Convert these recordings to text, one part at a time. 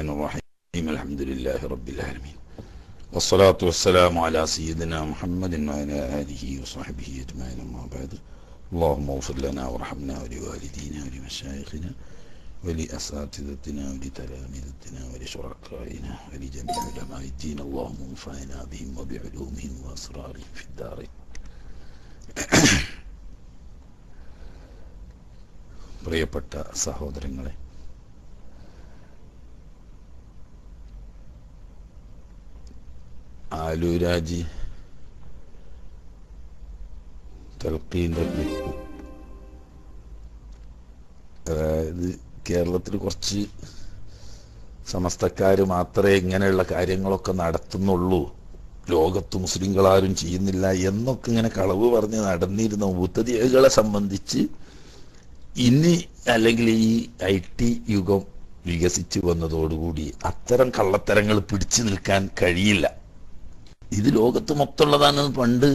الرحمن الرحيم الحمد لله رب العالمين والصلاة والسلام على سيدنا محمد وعلى آله وصحبه أجمعين أما بعد اللهم اغفر لنا وارحمنا ولوالدينا ولمشايخنا ولأساتذتنا ولتلامذتنا ولشركائنا ولجميع علماء الدين اللهم انفعنا بهم وبعلومهم وأسرارهم في الدارين പ്രിയപ്പെട്ട സഹോദരങ്ങളെ ആലൂരാജി തൽക്കീൻ്റെ ക്ലിപ്പ് അതായത് കേരളത്തിൽ കുറച്ച് സമസ്തക്കാർ മാത്രമേ ഇങ്ങനെയുള്ള കാര്യങ്ങളൊക്കെ നടത്തുന്നുള്ളൂ ലോകത്ത് മുസ്ലിങ്ങളാരും ചെയ്യുന്നില്ല എന്നൊക്കെ ഇങ്ങനെ കളവ് പറഞ്ഞ് നടന്നിരുന്ന മുത്തതികളെ സംബന്ധിച്ച് ഇനി അല്ലെങ്കിൽ ഈ ഐ ടി യുഗം വികസിച്ചു വന്നതോടുകൂടി അത്തരം കള്ളത്തരങ്ങൾ പിടിച്ചു നിൽക്കാൻ കഴിയില്ല ഇത് ലോകത്ത് മൊത്തമുള്ളതാണ് പണ്ട്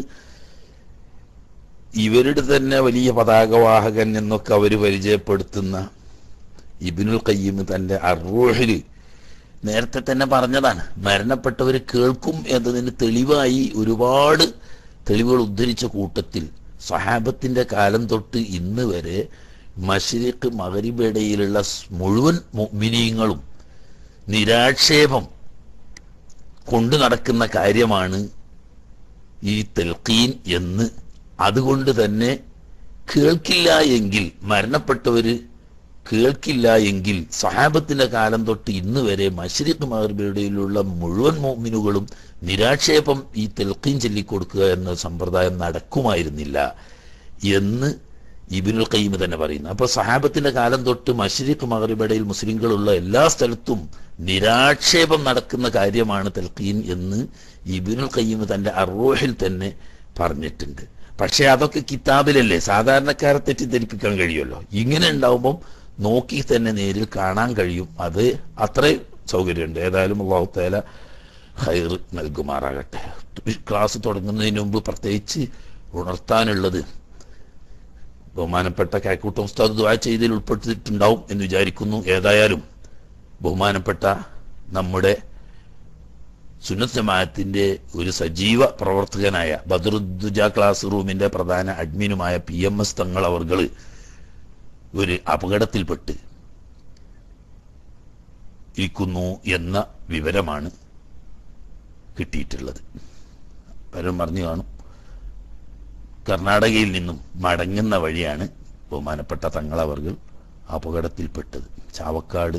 ഇവരുടെ തന്നെ വലിയ പതാകവാഹകൻ എന്നൊക്കെ അവർ പരിചയപ്പെടുത്തുന്ന ഇബിനുൽ കയ്യം തന്റെ അറൂഹിൽ നേരത്തെ തന്നെ പറഞ്ഞതാണ് മരണപ്പെട്ടവർ കേൾക്കും എന്നതിന് തെളിവായി ഒരുപാട് തെളിവുകൾ ഉദ്ധരിച്ച കൂട്ടത്തിൽ സഹാബത്തിന്റെ കാലം തൊട്ട് ഇന്ന് വരെ മഷരിഖ് മകരിബിടയിലുള്ള മുഴുവൻ മിനിയങ്ങളും നിരാക്ഷേപം കൊണ്ടു നടക്കുന്ന കാര്യമാണ് ഈ തെൽക്കീൻ എന്ന് അതുകൊണ്ട് തന്നെ കേൾക്കില്ല എങ്കിൽ മരണപ്പെട്ടവര് കേൾക്കില്ല എങ്കിൽ സഹാബത്തിന്റെ കാലം തൊട്ട് ഇന്ന് വരെ മഷരിഖ് മഹർബിയുടെയിലുള്ള മുഴുവൻ മോമിനുകളും നിരാക്ഷേപം ഈ തെൽക്കീൻ ചൊല്ലിക്കൊടുക്കുക എന്ന സമ്പ്രദായം നടക്കുമായിരുന്നില്ല എന്ന് ഇബിനുൽ കയ്യമ് തന്നെ പറയുന്നു അപ്പൊ സഹാബത്തിന്റെ കാലം തൊട്ട് മഷരിഖ് മഹറിബിടയിൽ മുസ്ലിങ്ങളുള്ള എല്ലാ സ്ഥലത്തും നിരാക്ഷേപം നടക്കുന്ന കാര്യമാണ് തെൽക്കീൻ എന്ന് ഇബിനുൽ കയ്യമ് തന്റെ അറോഹിൽ തന്നെ പറഞ്ഞിട്ടുണ്ട് പക്ഷെ അതൊക്കെ കിതാബിലല്ലേ സാധാരണക്കാരെ തെറ്റിദ്ധരിപ്പിക്കാൻ കഴിയുമല്ലോ ഇങ്ങനെ ഉണ്ടാവുമ്പം നോക്കി തന്നെ നേരിൽ കാണാൻ കഴിയും അത് അത്രയും സൗകര്യമുണ്ട് ഏതായാലും അള്ളാഹു തേല ഹൈർ നൽകുമാറാകട്ടെ ക്ലാസ് തുടങ്ങുന്നതിന് മുമ്പ് പ്രത്യേകിച്ച് ഉണർത്താനുള്ളത് ബഹുമാനപ്പെട്ട കാക്കൂട്ടം ഉസ്താദ് ദ്വാ ചെയ്തതിൽ ഉൾപ്പെടുത്തിയിട്ടുണ്ടാവും എന്ന് വിചാരിക്കുന്നു ഏതായാലും ബഹുമാനപ്പെട്ട നമ്മുടെ സുന്നത്ത് ജമാഅത്തിന്റെ ഒരു സജീവ പ്രവർത്തകനായ ബദറുദ്ദുജ ക്ലാസ് റൂമിന്റെ പ്രധാന അഡ്മിനുമായ പി എം എസ് തങ്ങൾ അവർകള് ഒരു അപകടത്തിൽപ്പെട്ട് ഇരിക്കുന്നു എന്ന വിവരമാണ് കിട്ടിയിട്ടുള്ളത് പലരും പറഞ്ഞു കാണും കർണാടകയിൽ നിന്നും മടങ്ങുന്ന വഴിയാണ് ബഹുമാനപ്പെട്ട തങ്ങളവർകൾ അപകടത്തിൽപ്പെട്ടത് ചാവക്കാട്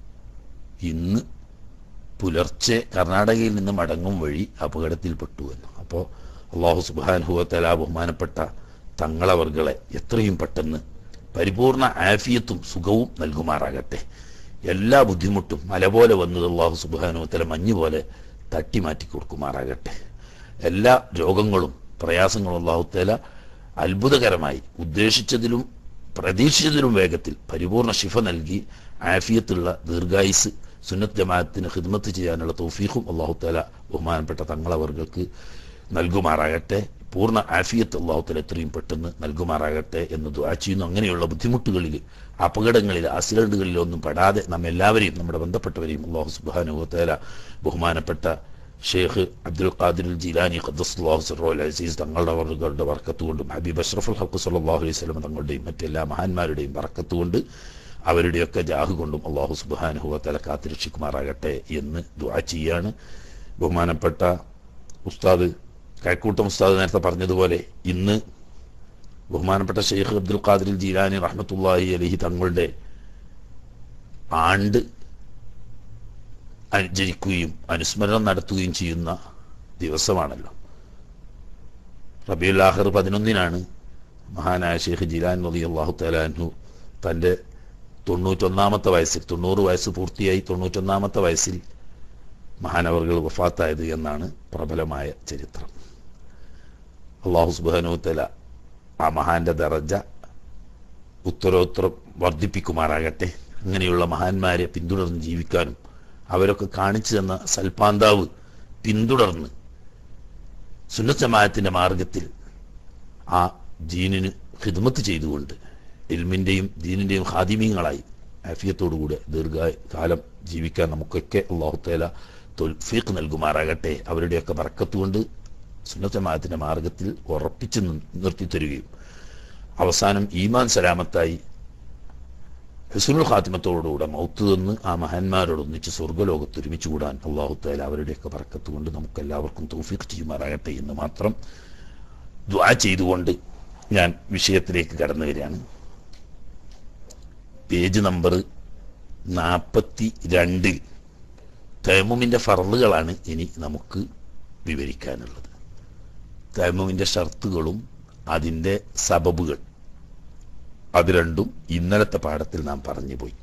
ഇന്ന് പുലർച്ചെ കർണാടകയിൽ നിന്ന് മടങ്ങും വഴി അപകടത്തിൽപ്പെട്ടു എന്ന് അപ്പോൾ അള്ളാഹു സുബാൻഹുവത്തല ബഹുമാനപ്പെട്ട തങ്ങളവർകളെ എത്രയും പെട്ടെന്ന് പരിപൂർണ ആഫിയത്തും സുഖവും നൽകുമാറാകട്ടെ എല്ലാ ബുദ്ധിമുട്ടും മല പോലെ വന്നത് അള്ളാഹു സുബാനുവത്തല മഞ്ഞ് പോലെ തട്ടിമാറ്റി കൊടുക്കുമാറാകട്ടെ എല്ലാ രോഗങ്ങളും പ്രയാസങ്ങളും അള്ളാഹുത്തേല അത്ഭുതകരമായി ഉദ്ദേശിച്ചതിലും പ്രതീക്ഷിച്ചതിലും വേഗത്തിൽ പരിപൂർണ ശിഫ നൽകി ആഫിയത്തുള്ള ദീർഘായുസ് സുന്നത്ത് ജമാഅത്തിന് ഹിദ്മത്ത് ചെയ്യാനുള്ള തൗഫീഖും അള്ളാഹുത്തേല ബഹുമാനപ്പെട്ട തങ്ങളവർക്ക് നൽകുമാറാകട്ടെ പൂർണ്ണ ആഫിയത്ത് അള്ളാഹുത്തല എത്രയും പെട്ടെന്ന് നൽകുമാറാകട്ടെ എന്ന് ദുആ ചെയ്യുന്നു അങ്ങനെയുള്ള ബുദ്ധിമുട്ടുകളിൽ അപകടങ്ങളിൽ ആക്സിഡന്റുകളിലൊന്നും പെടാതെ നമ്മെല്ലാവരെയും നമ്മുടെ ബന്ധപ്പെട്ടവരെയും അള്ളാഹു സുബാനുഭവത്തേല ബഹുമാനപ്പെട്ട ഷെയ്ഖ് അബ്ദുൽ ഖാദിർ ജീലാനി ഖദ്ദസ്ലാഹു സറോൽ അസീസ് തങ്ങളുടെ വർഗങ്ങളുടെ വർക്കത്തുകൊണ്ടും ഹബീബ് അഷ്റഫുൽ ഹക്ക് സല്ലാഹു അലൈഹി സ്വലം തങ്ങളുടെയും മറ്റെല്ലാ മഹാന്മാരുടെയും വർക്കത്തുകൊണ്ട് അവരുടെയൊക്കെ ജാഹ് കൊണ്ടും അള്ളാഹു സുബാനുഹുവത്തല കാത്തിരക്ഷിക്കുമാറാകട്ടെ എന്ന് ദുആ ചെയ്യാണ് ബഹുമാനപ്പെട്ട ഉസ്താദ് കൈക്കൂട്ടം ഉസ്താദ് നേരത്തെ പറഞ്ഞതുപോലെ ഇന്ന് ബഹുമാനപ്പെട്ട ഷെയ്ഖ് അബ്ദുൽ ഖാദിർ ജീലാനി റഹ്മത്തുല്ലാഹി അലഹി തങ്ങളുടെ ആണ്ട് അനുചരിക്കുകയും അനുസ്മരണം നടത്തുകയും ചെയ്യുന്ന ദിവസമാണല്ലോ റബിയുൽ ആഹിർ പതിനൊന്നിനാണ് മഹാനായ ഷെയ്ഖ് ജിലാൻ നദി അള്ളാഹു തലാൻഹു തൻ്റെ തൊണ്ണൂറ്റൊന്നാമത്തെ വയസ്സിൽ തൊണ്ണൂറ് വയസ്സ് പൂർത്തിയായി തൊണ്ണൂറ്റൊന്നാമത്തെ വയസ്സിൽ മഹാനവർകൾ വഫാത്തായത് എന്നാണ് പ്രബലമായ ചരിത്രം അള്ളാഹു സുബാനുത്തല ആ മഹാന്റെ ദറജ ഉത്തരോത്തരം വർദ്ധിപ്പിക്കുമാറാകട്ടെ അങ്ങനെയുള്ള മഹാന്മാരെ പിന്തുടർന്ന് ജീവിക്കാനും അവരൊക്കെ കാണിച്ചു തന്ന സൽപാന്താവ് പിന്തുടർന്ന് സുന്നത്തമായത്തിന്റെ മാർഗത്തിൽ ആ ദീനിന് ഹിദ്മത്ത് ചെയ്തുകൊണ്ട് ഇൽമിന്റെയും ദീനിന്റെയും ഹാദിമീങ്ങളായി ആഫിയത്തോടുകൂടെ ദീർഘകാലം ജീവിക്കാൻ നമുക്കൊക്കെ അള്ളാഹുത്തേല തൊൽഫീഖ് നൽകുമാറാകട്ടെ അവരുടെയൊക്കെ ബർക്കത്ത് കൊണ്ട് സുന്നത്തമാത്തിന്റെ മാർഗത്തിൽ ഉറപ്പിച്ച് നി- നിർത്തിത്തരുകയും അവസാനം ഈമാൻ സലാമത്തായി ഹുസുനുൽ ഖാത്തിമത്തോടുകൂടെ മൗത്ത് തന്ന് ആ മഹാന്മാരോടൊന്നിച്ച് സ്വർഗ്ഗലോകത്ത് ഒരുമിച്ച് കൂടാൻ അള്ളാഹുത്തേല അവരുടെയൊക്കെ ബർക്കത്ത് കൊണ്ട് നമുക്കെല്ലാവർക്കും തൗഫീഖ് ചെയ്യുമാറാകട്ടെ എന്ന് മാത്രം ദ്വാ ചെയ്തുകൊണ്ട് ഞാൻ വിഷയത്തിലേക്ക് കടന്നു വരികയാണ് പേജ് നമ്പർ നാൽപ്പത്തി രണ്ടിൽ തൈമുമിൻ്റെ ഫറലുകളാണ് ഇനി നമുക്ക് വിവരിക്കാനുള്ളത് തൈമുമിൻ്റെ ഷർത്തുകളും അതിൻ്റെ സബബുകൾ അത് രണ്ടും ഇന്നലത്തെ പാഠത്തിൽ നാം പറഞ്ഞു പോയി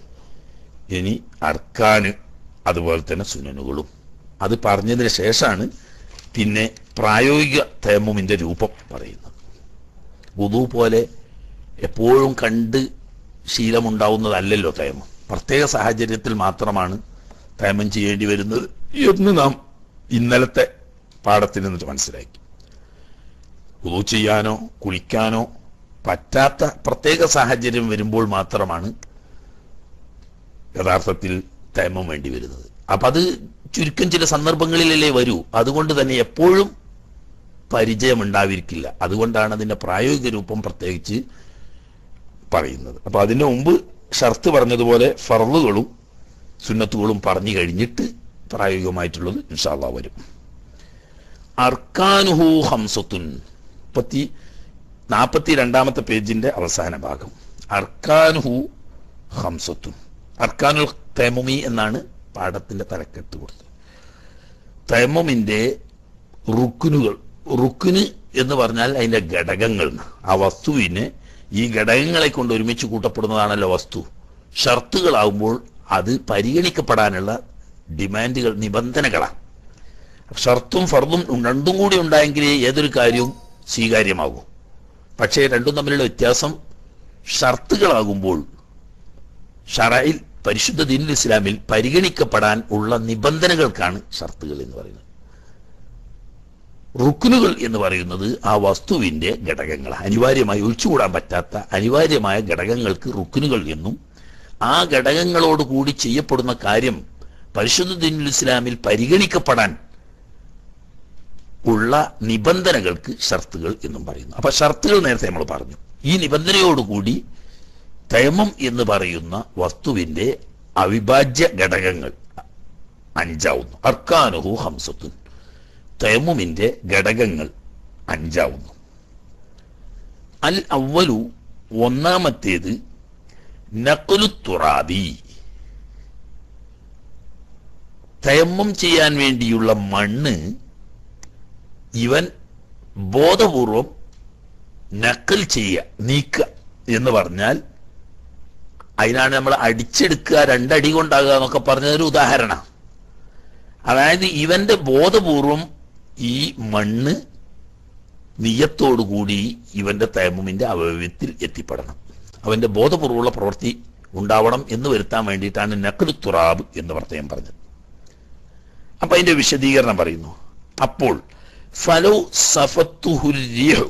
ഇനി അർക്കാന് അതുപോലെ തന്നെ സുനനുകളും അത് പറഞ്ഞതിന് ശേഷമാണ് പിന്നെ പ്രായോഗിക തേമുമിൻ്റെ രൂപം പറയുന്നത് വുദു പോലെ എപ്പോഴും കണ്ട് ശീലമുണ്ടാവുന്നതല്ലല്ലോ തേമം പ്രത്യേക സാഹചര്യത്തിൽ മാത്രമാണ് തേമം ചെയ്യേണ്ടി വരുന്നത് എന്ന് നാം ഇന്നലത്തെ പാഠത്തിൽ നിന്നിട്ട് മനസ്സിലാക്കി വുദു ചെയ്യാനോ കുളിക്കാനോ പറ്റാത്ത പ്രത്യേക സാഹചര്യം വരുമ്പോൾ മാത്രമാണ് യഥാർത്ഥത്തിൽ തേമം വേണ്ടി വരുന്നത് അപ്പൊ അത് ചുരുക്കം ചില സന്ദർഭങ്ങളിലല്ലേ വരൂ അതുകൊണ്ട് തന്നെ എപ്പോഴും പരിചയം ഉണ്ടാവിരിക്കില്ല അതുകൊണ്ടാണ് അതിന്റെ പ്രായോഗിക രൂപം പ്രത്യേകിച്ച് പറയുന്നത് അപ്പൊ അതിനു മുമ്പ് ഷർത്ത് പറഞ്ഞതുപോലെ ഫറലുകളും സുന്നത്തുകളും പറഞ്ഞു കഴിഞ്ഞിട്ട് പ്രായോഗികമായിട്ടുള്ളത് ഇൻഷാല്ല വരും അർക്കാനുഹു ഹംസത്തുൻ മുപ്പത്തി നാൽപ്പത്തി രണ്ടാമത്തെ പേജിന്റെ അവസാന ഭാഗം അർക്കാനുഹു ഹംസത്തുൻ അർക്കാനുൽ തൈമുമി എന്നാണ് പാഠത്തിന്റെ തലക്കെട്ട് കൊടുത്തത് തൈമുമിന്റെ റുക്കുനുകൾ റുക്കുന് എന്ന് പറഞ്ഞാൽ അതിന്റെ ഘടകങ്ങൾ എന്ന്. ആ വസ്തുവിനെ ഈ ഘടകങ്ങളെ കൊണ്ട് ഒരുമിച്ച് കൂട്ടപ്പെടുന്നതാണല്ലോ വസ്തു ഷർത്തുകളാവുമ്പോൾ അത് പരിഗണിക്കപ്പെടാനുള്ള ഡിമാൻഡുകൾ നിബന്ധനകളാണ് ഷർത്തും ഫർദും രണ്ടും കൂടി ഉണ്ടായെങ്കിലേ ഏതൊരു കാര്യവും സ്വീകാര്യമാകൂ പക്ഷേ രണ്ടും തമ്മിലുള്ള വ്യത്യാസം ഷർത്തുകളാകുമ്പോൾ ഷറയിൽ പരിശുദ്ധ ദീനുൽ ഇസ്ലാമിൽ പരിഗണിക്കപ്പെടാൻ ഉള്ള നിബന്ധനകൾക്കാണ് ഷർത്തുകൾ എന്ന് പറയുന്നത് റുക്കുനുകൾ എന്ന് പറയുന്നത് ആ വസ്തുവിന്റെ ഘടകങ്ങൾ അനിവാര്യമായി ഒഴിച്ചുകൂടാൻ പറ്റാത്ത അനിവാര്യമായ ഘടകങ്ങൾക്ക് റുക്കുനുകൾ എന്നും ആ ഘടകങ്ങളോട് കൂടി ചെയ്യപ്പെടുന്ന കാര്യം പരിശുദ്ധ ദീനുൽ ഇസ്ലാമിൽ പരിഗണിക്കപ്പെടാൻ ഉള്ള നിബന്ധനകൾക്ക് ഷർത്തുകൾ എന്നും പറയുന്നു അപ്പൊ ഷർത്തുകൾ നേരത്തെ നമ്മൾ പറഞ്ഞു ഈ നിബന്ധനയോടുകൂടി തയമം എന്ന് പറയുന്ന വസ്തുവിന്റെ അവിഭാജ്യ ഘടകങ്ങൾ അഞ്ചാവുന്നു അർക്കാനുഹു ഹംസത്തുൻ തയമുമിന്റെ ഘടകങ്ങൾ അഞ്ചാവുന്നു അൽ അവലു ഒന്നാമത്തേത് നക്കുലു തുറാബി തയമ്മം ചെയ്യാൻ വേണ്ടിയുള്ള മണ്ണ് ഇവൻ ബോധപൂർവം നക്കൽ ചെയ്യുക നീക്കുക എന്ന് പറഞ്ഞാൽ അതിനാണ് നമ്മൾ അടിച്ചെടുക്കുക രണ്ടടി കൊണ്ടാകുക എന്നൊക്കെ പറഞ്ഞതൊരു ഉദാഹരണ അതായത് ഇവന്റെ ബോധപൂർവം ഈ മണ്ണ് നിയത്തോടുകൂടി ഇവന്റെ തൈമുമിന്റെ അവയവത്തിൽ എത്തിപ്പെടണം അവന്റെ ബോധപൂർവമുള്ള പ്രവൃത്തി ഉണ്ടാവണം എന്ന് വരുത്താൻ വേണ്ടിയിട്ടാണ് നക്കലു തുറാബ് എന്ന് പ്രത്യേകം പറഞ്ഞത് അപ്പൊ അതിന്റെ വിശദീകരണം പറയുന്നു അപ്പോൾ ഫലോ സഫത്തുഹുര്യഹു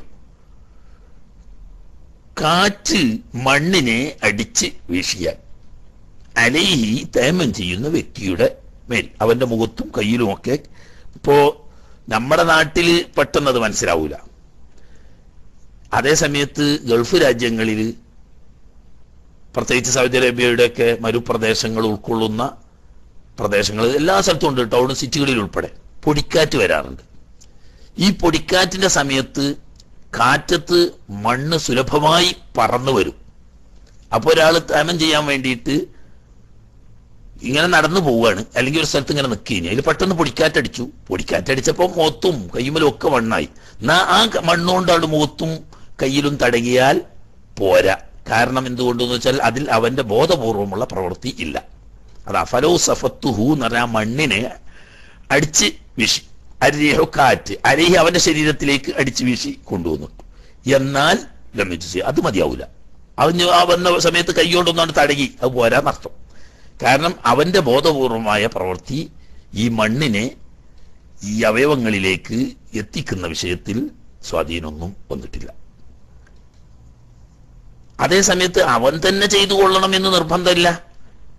കാറ്റ് മണ്ണിനെ അടിച്ച് വീശിയാൽ അലൈഹി തേമം ചെയ്യുന്ന വ്യക്തിയുടെ മേൽ അവന്റെ മുഖത്തും കയ്യിലുമൊക്കെ ഇപ്പോ നമ്മുടെ നാട്ടിൽ പെട്ടെന്ന് അത് മനസ്സിലാവൂല അതേ സമയത്ത് ഗൾഫ് രാജ്യങ്ങളിൽ പ്രത്യേകിച്ച് സൗദി അറേബ്യയുടെയൊക്കെ മരുപ്രദേശങ്ങൾ ഉൾക്കൊള്ളുന്ന പ്രദേശങ്ങൾ എല്ലാ സ്ഥലത്തും ഉണ്ട് ടൗൺ സിറ്റികളിൽ ഉൾപ്പെടെ പൊടിക്കാറ്റ് വരാറുണ്ട് ഈ പൊടിക്കാറ്റിന്റെ സമയത്ത് കാറ്റത്ത് മണ്ണ് സുലഭമായി പറന്നു വരും അപ്പോൾ ഒരാൾ തേമം ചെയ്യാൻ വേണ്ടിയിട്ട് ഇങ്ങനെ നടന്നു പോവുകയാണ് അല്ലെങ്കിൽ ഒരു സ്ഥലത്ത് ഇങ്ങനെ നിൽക്കുകയാണ് അതിൽ പെട്ടെന്ന് പൊടിക്കാറ്റടിച്ചു പൊടിക്കാറ്റടിച്ചപ്പോൾ മുഖത്തും കയ്യുമലും ഒക്കെ മണ്ണായി എന്നാ ആ ക- മണ്ണുകൊണ്ട് അവിടെ മുഖത്തും കയ്യിലും തടകിയാൽ പോരാ കാരണം എന്തുകൊണ്ടെന്ന് വെച്ചാൽ അതിൽ അവന്റെ ബോധപൂർവമുള്ള പ്രവൃത്തി ഇല്ല അത് അഫലോ സഫത്തുഹു എന്ന് പറഞ്ഞാൽ ആ മണ്ണിനെ അടിച്ച് വീശി അരിഹോ കാറ്റ് അരിഹി അവന്റെ ശരീരത്തിലേക്ക് അടിച്ച് വീശി കൊണ്ടുവന്നു എന്നാൽ ഗമിച്ചു അത് മതിയാവൂല അവന് ആ വന്ന സമയത്ത് കൈകൊണ്ടൊന്നാണ് തടകി അത് പോരാന്നർത്ഥം കാരണം അവന്റെ ബോധപൂർവമായ പ്രവൃത്തി ഈ മണ്ണിനെ ഈ അവയവങ്ങളിലേക്ക് എത്തിക്കുന്ന വിഷയത്തിൽ സ്വാധീനമൊന്നും വന്നിട്ടില്ല അതേ സമയത്ത് അവൻ തന്നെ ചെയ്തു കൊള്ളണം എന്ന് നിർബന്ധമില്ല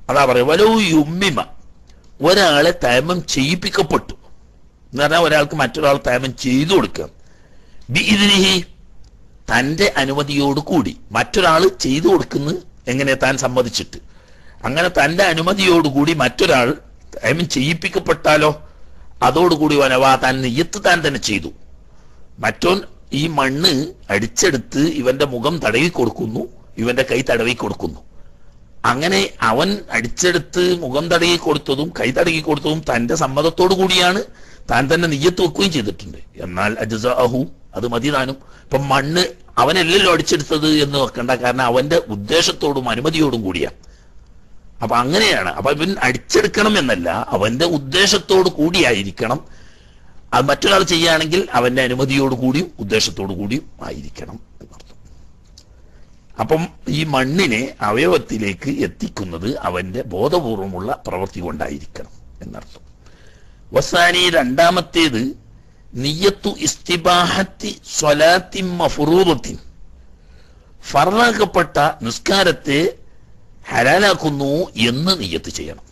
അതാ പറയാ വലോ യുമ്മിമ ഒരാളെ തയമം ചെയ്യിപ്പിക്കപ്പെട്ടു എന്ന് പറഞ്ഞാൽ ഒരാൾക്ക് മറ്റൊരാൾ തയമം ചെയ്തു കൊടുക്കുക ബിഇദ്നിഹി തന്റെ അനുമതിയോട് കൂടി മറ്റൊരാൾ ചെയ്തു കൊടുക്കുന്നു എങ്ങനെ താൻ സമ്മതിച്ചിട്ട് അങ്ങനെ തന്റെ അനുമതിയോടുകൂടി മറ്റൊരാൾ തയമം ചെയ്യിപ്പിക്കപ്പെട്ടാലോ അതോടുകൂടി വനവാ താൻ നെയ്യത്ത് താൻ തന്നെ ചെയ്തു മറ്റോൻ ഈ മണ്ണ് അടിച്ചെടുത്ത് ഇവന്റെ മുഖം തടവി കൊടുക്കുന്നു ഇവന്റെ കൈ തടവി കൊടുക്കുന്നു അങ്ങനെ അവൻ അടിച്ചെടുത്ത് മുഖം തടകി കൊടുത്തതും കൈ തടകി കൊടുത്തതും തന്റെ സമ്മതത്തോടു കൂടിയാണ് താൻ തന്നെ നെയ്യത്ത് വെക്കുകയും ചെയ്തിട്ടുണ്ട് എന്നാൽ അജുസഅഹു അത് മതി താനും ഇപ്പൊ മണ്ണ് അവനല്ലല്ലോ അടിച്ചെടുത്തത് എന്ന് വെക്കണ്ട കാരണം അവന്റെ ഉദ്ദേശത്തോടും അനുമതിയോടും കൂടിയാണ് അപ്പൊ അങ്ങനെയാണ് അപ്പൊ ഇവൻ അടിച്ചെടുക്കണം എന്നല്ല അവന്റെ ഉദ്ദേശത്തോടു കൂടിയായിരിക്കണം അത് മറ്റൊരാൾ ചെയ്യുകയാണെങ്കിൽ അവന്റെ അനുമതിയോടു കൂടിയും ഉദ്ദേശത്തോടു കൂടിയും ആയിരിക്കണം എന്നർത്ഥം അപ്പം ഈ മണ്ണിനെ അവയവത്തിലേക്ക് എത്തിക്കുന്നത് അവന്റെ ബോധപൂർവമുള്ള പ്രവൃത്തി കൊണ്ടായിരിക്കണം എന്നർത്ഥം വസാനി രണ്ടാമത്തേത് നിയ്യത്തു ഇസ്തിബാഹത്തി സ്വലാത്തി മഫുറൂറത്തിൻ ഫറലാക്കപ്പെട്ട നിസ്കാരത്തെ ഹലാലാക്കുന്നു എന്ന് നിയ്യത്ത് ചെയ്യണം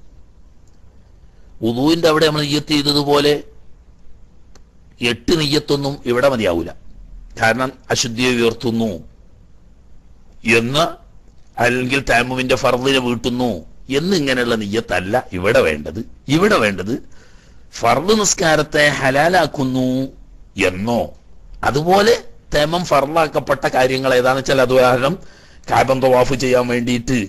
ഉദുവിന്റെ അവിടെ നമ്മൾ നിയ്യത്ത് ചെയ്തതുപോലെ എട്ട് നെയ്യത്തൊന്നും ഇവിടെ മതിയാവൂല കാരണം അശുദ്ധിയെ ഉയർത്തുന്നു എന്ന് അല്ലെങ്കിൽ താമുവിന്റെ ഫർദിനെ വീട്ടുന്നു എന്നിങ്ങനെയുള്ള നെയ്യത്തല്ല ഇവിടെ വേണ്ടത് ഇവിടെ വേണ്ടത് ഫർദ് നിസ്കാരത്തെ ഹലാലാക്കുന്നു എന്നോ അതുപോലെ തേമം ഫർലാക്കപ്പെട്ട കാര്യങ്ങൾ ഏതാണെന്ന് വെച്ചാൽ അത് ഉദാഹരണം കാബം തവാഫ് ചെയ്യാൻ വേണ്ടിയിട്ട്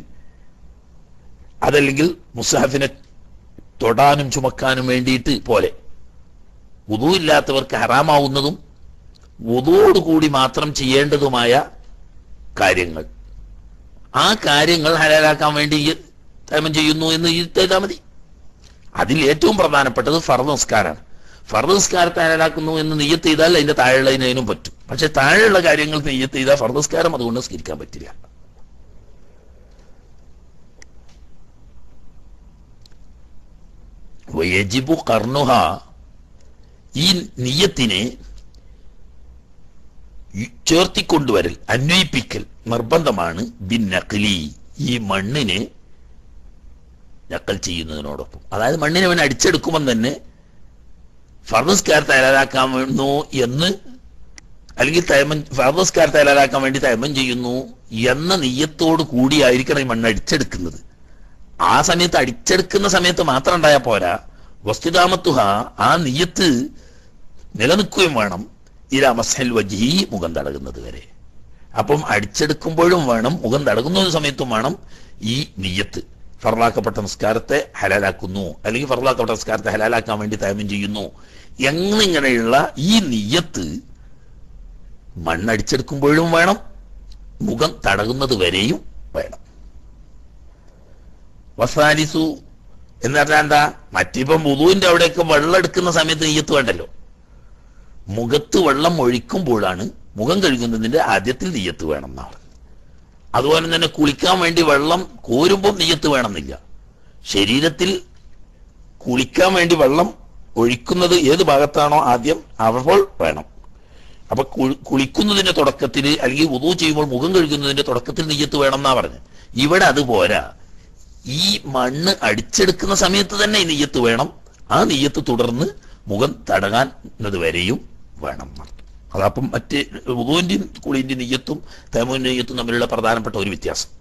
അതല്ലെങ്കിൽ മുസാഫിനെ തൊടാനും ചുമക്കാനും വേണ്ടിയിട്ട് പോലെ വുതു ഇല്ലാത്തവർക്ക് ഹറാമാവുന്നതും വുതുവോടുകൂടി മാത്രം ചെയ്യേണ്ടതുമായ കാര്യങ്ങൾ ആ കാര്യങ്ങൾ ഹലാലാക്കാൻ വേണ്ടി ഈ തേമം ചെയ്യുന്നു എന്ന് ഈ ചെയ്താൽ മതി അതിൽ ഏറ്റവും പ്രധാനപ്പെട്ടത് ഫർദ് നിസ്കാരമാണ് ഫർദ് നിസ്കാരത്തെ ഹലാലാക്കുന്നു എന്ന് നെയ്യത്ത് ചെയ്താൽ അതിന്റെ താഴെയുള്ളതിനും പറ്റും പക്ഷെ താഴെയുള്ള കാര്യങ്ങൾ നെയ്യത്ത് ചെയ്താൽ ഫർദ് നിസ്കാരം അതുകൊണ്ട് സ്കരിക്കാൻ പറ്റില്ല വയജിബു കർണുഹ ഈ നിയത്തിനെ ചേർത്തിക്കൊണ്ടുവരൽ അന്വയിപ്പിക്കൽ നിർബന്ധമാണ് ബിൻ നഖലി ഈ മണ്ണിനെ നക്കൽ ചെയ്യുന്നതിനോടൊപ്പം അതായത് മണ്ണിനെ അവൻ അടിച്ചെടുക്കുമ്പം തന്നെ ഫർദസ്കാർ തയ്യാറാക്കാൻ വേണു എന്ന് അല്ലെങ്കിൽ തയമൻ ഫർദസ്കാർ തയ്യാറാക്കാൻ വേണ്ടി തയമം ചെയ്യുന്നു എന്ന നെയ്യത്തോട് കൂടിയായിരിക്കണം ഈ മണ്ണ് അടിച്ചെടുക്കുന്നത് ആ സമയത്ത് അടിച്ചെടുക്കുന്ന സമയത്ത് മാത്രം ഉണ്ടായാൽ പോരാ വസ്തുതാമത്തുഹ ആ നെയ്യത്ത് നിലനിൽക്കുകയും വേണം ഇല മസൽ വജി മുഖം തടകുന്നത് വരെ അപ്പം അടിച്ചെടുക്കുമ്പോഴും വേണം മുഖം തടകുന്ന സമയത്തും വേണം ഈ നെയ്യത്ത് ഫറലാക്കപ്പെട്ട നിസ്കാരത്തെ ഹലാലാക്കുന്നു അല്ലെങ്കിൽ ഫറലാക്കപ്പെട്ട നിസ്കാരത്തെ ഹലാലാക്കാൻ വേണ്ടി തയമം ചെയ്യുന്നു എന്നിങ്ങനെയുള്ള ഈ നെയ്യത്ത് മണ്ണടിച്ചെടുക്കുമ്പോഴും വേണം മുഖം തടകുന്നത് വരെയും വേണം വസാലിസു എന്ന് പറഞ്ഞാൽ എന്താ മറ്റിപ്പം മുതുവിന്റെ അവിടെയൊക്കെ വെള്ളം എടുക്കുന്ന സമയത്ത് നെയ്യത്ത് വേണ്ടല്ലോ മുഖത്ത് വെള്ളം ഒഴിക്കുമ്പോഴാണ് മുഖം കഴുകുന്നതിന്റെ ആദ്യത്തിൽ നെയ്യത്ത് വേണം എന്നാണ് അതുപോലെ തന്നെ കുളിക്കാൻ വേണ്ടി വെള്ളം കോരുമ്പോൾ നെയ്യത്ത് വേണമെന്നില്ല ശരീരത്തിൽ കുളിക്കാൻ വേണ്ടി വെള്ളം ഒഴിക്കുന്നത് ഏത് ഭാഗത്താണോ ആദ്യം അപ്പോൾ വേണം അപ്പൊ കു- കുളിക്കുന്നതിന്റെ തുടക്കത്തിൽ അല്ലെങ്കിൽ ഉദു ചെയ്യുമ്പോൾ മുഖം കഴുകുന്നതിന്റെ തുടക്കത്തിൽ നെയ്യത്ത് വേണം എന്നാ പറഞ്ഞു ഇവിടെ അതുപോരാ ഈ മണ്ണ് അടിച്ചെടുക്കുന്ന സമയത്ത് തന്നെ ഈ നെയ്യത്ത് വേണം ആ നെയ്യത്ത് തുടർന്ന് മുഖം തടകാൻ വരെയും വേണം എന്നർത്ഥം. അതപ്പം മറ്റ് ഉദുവിന്റെയും കുളിന്റെയും നെയ്യത്തും തേമുവിന്റെ നെയ്യത്തും തമ്മിലുള്ള പ്രധാനപ്പെട്ട ഒരു വ്യത്യാസം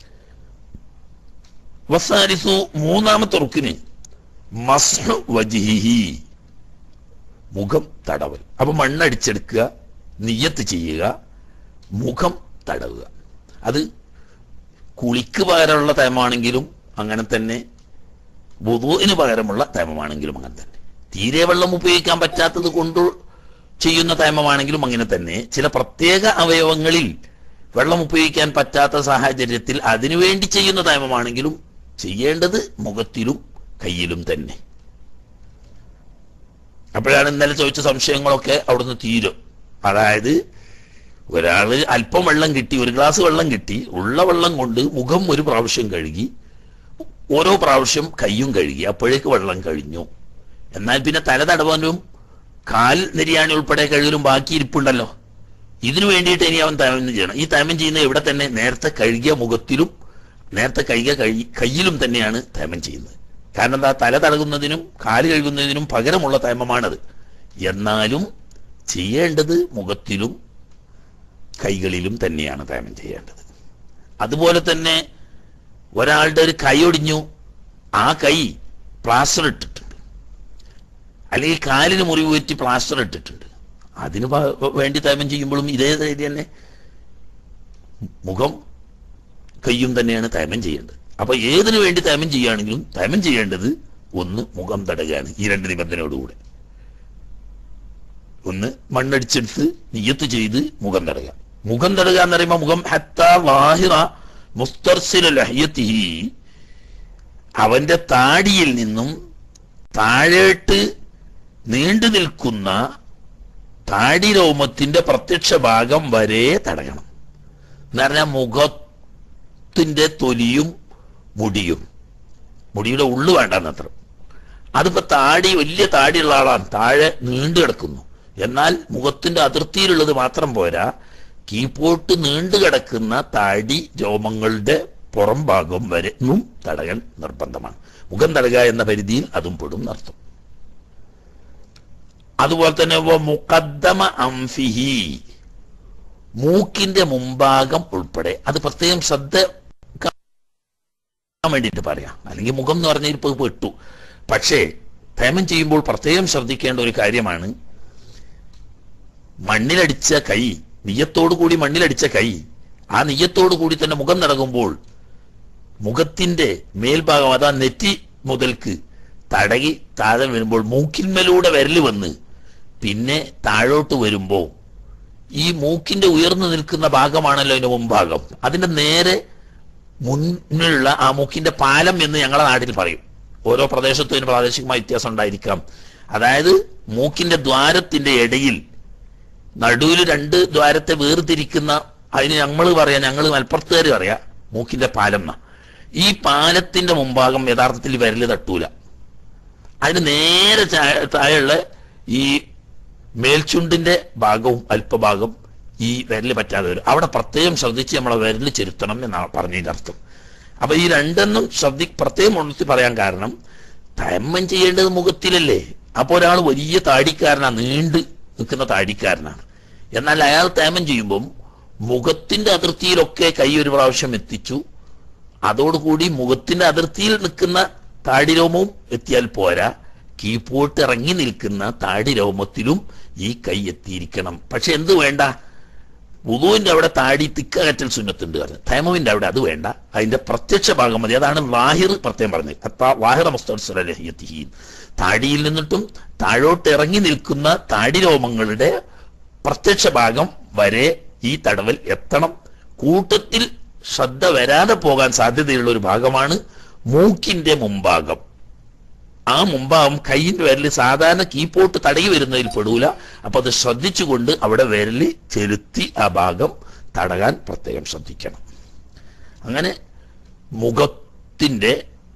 വസാരിസു മൂന്നാമത്തെ റുക്കിന് മസ്ഹു വജിഹി മുഖം തടവൽ അപ്പൊ മണ്ണടിച്ചെടുക്കുക നിയ്യത്ത് ചെയ്യുക മുഖം തടവുക അത് കുളിക്ക് പകരമുള്ള തേമാണെങ്കിലും അങ്ങനെ തന്നെ വുതുവിന് പകരമുള്ള തേമമാണെങ്കിലും അങ്ങനെ തന്നെ തീരെ വെള്ളം ഉപയോഗിക്കാൻ പറ്റാത്തത് കൊണ്ട് ചെയ്യുന്ന തേമമാണെങ്കിലും അങ്ങനെ തന്നെ ചില പ്രത്യേക അവയവങ്ങളിൽ വെള്ളം ഉപയോഗിക്കാൻ പറ്റാത്ത സാഹചര്യത്തിൽ അതിനുവേണ്ടി ചെയ്യുന്ന തേമമാണെങ്കിലും ചെയ്യേണ്ടത് മുഖത്തിലും കയ്യിലും തന്നെ അപ്പോഴാണ് ഇന്നലെ ചോദിച്ച സംശയങ്ങളൊക്കെ അവിടുന്ന് തീരും അതായത് ഒരാള് അല്പം വെള്ളം കിട്ടി ഒരു ഗ്ലാസ് വെള്ളം കിട്ടി ഉള്ള വെള്ളം കൊണ്ട് മുഖം ഒരു പ്രാവശ്യം കഴുകി ഓരോ പ്രാവശ്യം കയ്യും കഴുകി അപ്പോഴേക്ക് വെള്ളം കഴിഞ്ഞു എന്നാൽ പിന്നെ തല തടവാനും കാൽ നെരിയാണി ഉൾപ്പെടെ കഴുകലും ബാക്കി ഇരിപ്പുണ്ടല്ലോ ഇതിനു വേണ്ടിയിട്ട് ഇനി അവൻ തയമം ചെയ്യണം ഈ തയമം ചെയ്യുന്ന ഇവിടെ തന്നെ നേരത്തെ കഴുകിയ മുഖത്തിലും നേരത്തെ കൈക കൈ കയ്യിലും തന്നെയാണ് തേമം ചെയ്യുന്നത് കാരണം എന്താ തല തടകുന്നതിനും കാല് കഴുകുന്നതിനും പകരമുള്ള തേമമാണത് എന്നാലും ചെയ്യേണ്ടത് മുഖത്തിലും കൈകളിലും തന്നെയാണ് തേമം ചെയ്യേണ്ടത് അതുപോലെ തന്നെ ഒരാളുടെ ഒരു കൈ ഒടിഞ്ഞു ആ കൈ പ്ലാസ്റ്റർ ഇട്ടിട്ടുണ്ട് അല്ലെങ്കിൽ കാലിന് മുറിവ് പറ്റി പ്ലാസ്റ്റർ ഇട്ടിട്ടുണ്ട് അതിന് പ- വേണ്ടി തേമം ചെയ്യുമ്പോഴും ഇതേ രീതി തന്നെ മുഖം കയ്യും തന്നെയാണ് തേമം ചെയ്യേണ്ടത് അപ്പൊ ഏതിനു വേണ്ടി തേമം ചെയ്യുകയാണെങ്കിലും തേമം ചെയ്യേണ്ടത് ഒന്ന് മുഖം തടയുകയാണ് ഈ രണ്ട് നിബന്ധനയോടുകൂടെ ഒന്ന് മണ്ണടിച്ചെടുത്ത് നിയത്ത് ചെയ്ത് മുഖം തടയുക മുഖം തടയുക എന്ന് പറയുമ്പോൾ മുഖം ഹത്ത വാഹിറ മുസ്തർസില ലഹ്യത്തിഹി അവന്റെ താടിയിൽ നിന്നും താഴേട്ട് നീണ്ടു നിൽക്കുന്ന താടി രോമത്തിന്റെ പ്രത്യക്ഷ ഭാഗം വരെ തടയണം എന്ന് പറഞ്ഞാൽ മുഖത്തിന്റെ തൊലിയും മുടിയും മുടിയുടെ ഉള്ളു വേണ്ടെന്നത്ര അതിപ്പോ താടി വലിയ താടിയുള്ള ആളാണ് താഴെ നീണ്ടു കിടക്കുന്നു എന്നാൽ മുഖത്തിന്റെ അതിർത്തിയിലുള്ളത് മാത്രം പോരാ കീപ്പോട്ട് നീണ്ടു കിടക്കുന്ന താടി രോമങ്ങളുടെ പുറം ഭാഗം വരെയും തടയൽ നിർബന്ധമാണ് മുഖം തടയുക എന്ന പരിധിയിൽ അതും പെടും എന്നർത്ഥം അതുപോലെ തന്നെ വ മുഖദ്ദമ അംഫിഹി മൂക്കിന്റെ മുമ്പാകം ഉൾപ്പെടെ അത് പ്രത്യേകം ശ്രദ്ധ ക്കാൻ വേണ്ടിയിട്ട് പറയാം അല്ലെങ്കിൽ മുഖം എന്ന് പറഞ്ഞാൽ ഇപ്പൊ പെട്ടു പക്ഷേ തേമം ചെയ്യുമ്പോൾ പ്രത്യേകം ശ്രദ്ധിക്കേണ്ട ഒരു കാര്യമാണ് മണ്ണിലടിച്ച കൈ നിയ്യത്തോടു കൂടി മണ്ണിലടിച്ച കൈ ആ നിയ്യത്തോടു കൂടി തന്നെ മുഖം നടക്കുമ്പോൾ മുഖത്തിന്റെ മേൽഭാഗം അതാ നെറ്റി മുതൽക്ക് തടകി താഴെ വരുമ്പോൾ മൂക്കിന്മേലൂടെ വിരല് വന്ന് പിന്നെ താഴോട്ട് വരുമ്പോ ഈ മൂക്കിന്റെ ഉയർന്നു നിൽക്കുന്ന ഭാഗമാണല്ലോ അതിന്റെ മുൻഭാഗം അതിന്റെ നേരെ മുന്നിലുള്ള ആ മൂക്കിന്റെ പാലം എന്ന് ഞങ്ങളുടെ നാട്ടിൽ പറയും ഓരോ പ്രദേശത്തും ഇതിന് പ്രാദേശികമായ വ്യത്യാസം ഉണ്ടായിരിക്കാം അതായത് മൂക്കിന്റെ ദ്വാരത്തിന്റെ ഇടയിൽ നടുവിൽ രണ്ട് ദ്വാരത്തെ വേർതിരിക്കുന്ന അതിന് നമ്മൾ പറയാ ഞങ്ങൾ മലപ്പുറത്തുകാർ പറയാ മൂക്കിന്റെ പാലം എന്നാ ഈ പാലത്തിന്റെ മുമ്പാകം യഥാർത്ഥത്തിൽ വിരല് തട്ടൂല അതിന് നേരെ ചാ- താഴെയുള്ള ഈ മേൽചുണ്ടിന്റെ ഭാഗവും അല്പഭാഗം ഈ വിരല് പറ്റാതെ വരും അവിടെ പ്രത്യേകം ശ്രദ്ധിച്ച് നമ്മളെ വിരല് ചെലുത്തണം എന്നാണ് പറഞ്ഞതിന്റെ അർത്ഥം അപ്പൊ ഈ രണ്ടെണ്ണം ശ്രദ്ധി പ്രത്യേകം ഉണർത്തി പറയാൻ കാരണം തയമ്മം ചെയ്യേണ്ടത് മുഖത്തിലല്ലേ അപ്പൊ ഒരാൾ വലിയ താടിക്കാരനാണ് നീണ്ട് നിൽക്കുന്ന താടിക്കാരനാണ് എന്നാൽ അയാൾ തേമം ചെയ്യുമ്പം മുഖത്തിന്റെ അതിർത്തിയിലൊക്കെ കൈ ഒരു പ്രാവശ്യം എത്തിച്ചു അതോടുകൂടി മുഖത്തിന്റെ അതിർത്തിയിൽ നിൽക്കുന്ന താടിരോമവും എത്തിയാൽ പോരാ കീപ്പോട്ട് ഇറങ്ങി നിൽക്കുന്ന താടിരോമത്തിലും ഈ കൈ എത്തിയിരിക്കണം പക്ഷെ എന്ത് വേണ്ട വുതുവിന്റെ അവിടെ താടി തിക്കകറ്റൽ സുന്നത്തുണ്ട് പറഞ്ഞു തൈമവിന്റെ അവിടെ അത് വേണ്ട അതിന്റെ പ്രത്യക്ഷ ഭാഗം മതി അതാണ് ലാഹിർ പ്രത്യേകം പറഞ്ഞത് അത്താ- ലാഹിറ മുസ്തഫീൻ താടിയിൽ നിന്നിട്ടും താഴോട്ട് ഇറങ്ങി നിൽക്കുന്ന താടിരോമങ്ങളുടെ പ്രത്യക്ഷ ഭാഗം വരെ ഈ തടവൽ എത്തണം കൂട്ടത്തിൽ ശ്രദ്ധ വരാതെ പോകാൻ സാധ്യതയുള്ള ഒരു ഭാഗമാണ് മൂക്കിന്റെ മുമ്പാകം ആ മുമ്പാകം കൈയിന്റെ വിരല് സാധാരണ കീപ്പോട്ട് തടയി വരുന്നതിൽ പെടൂല അപ്പൊ അത് ശ്രദ്ധിച്ചുകൊണ്ട് അവിടെ വിരല് ചെലുത്തി ആ ഭാഗം തടകാൻ പ്രത്യേകം ശ്രദ്ധിക്കണം അങ്ങനെ മുഖത്തിന്റെ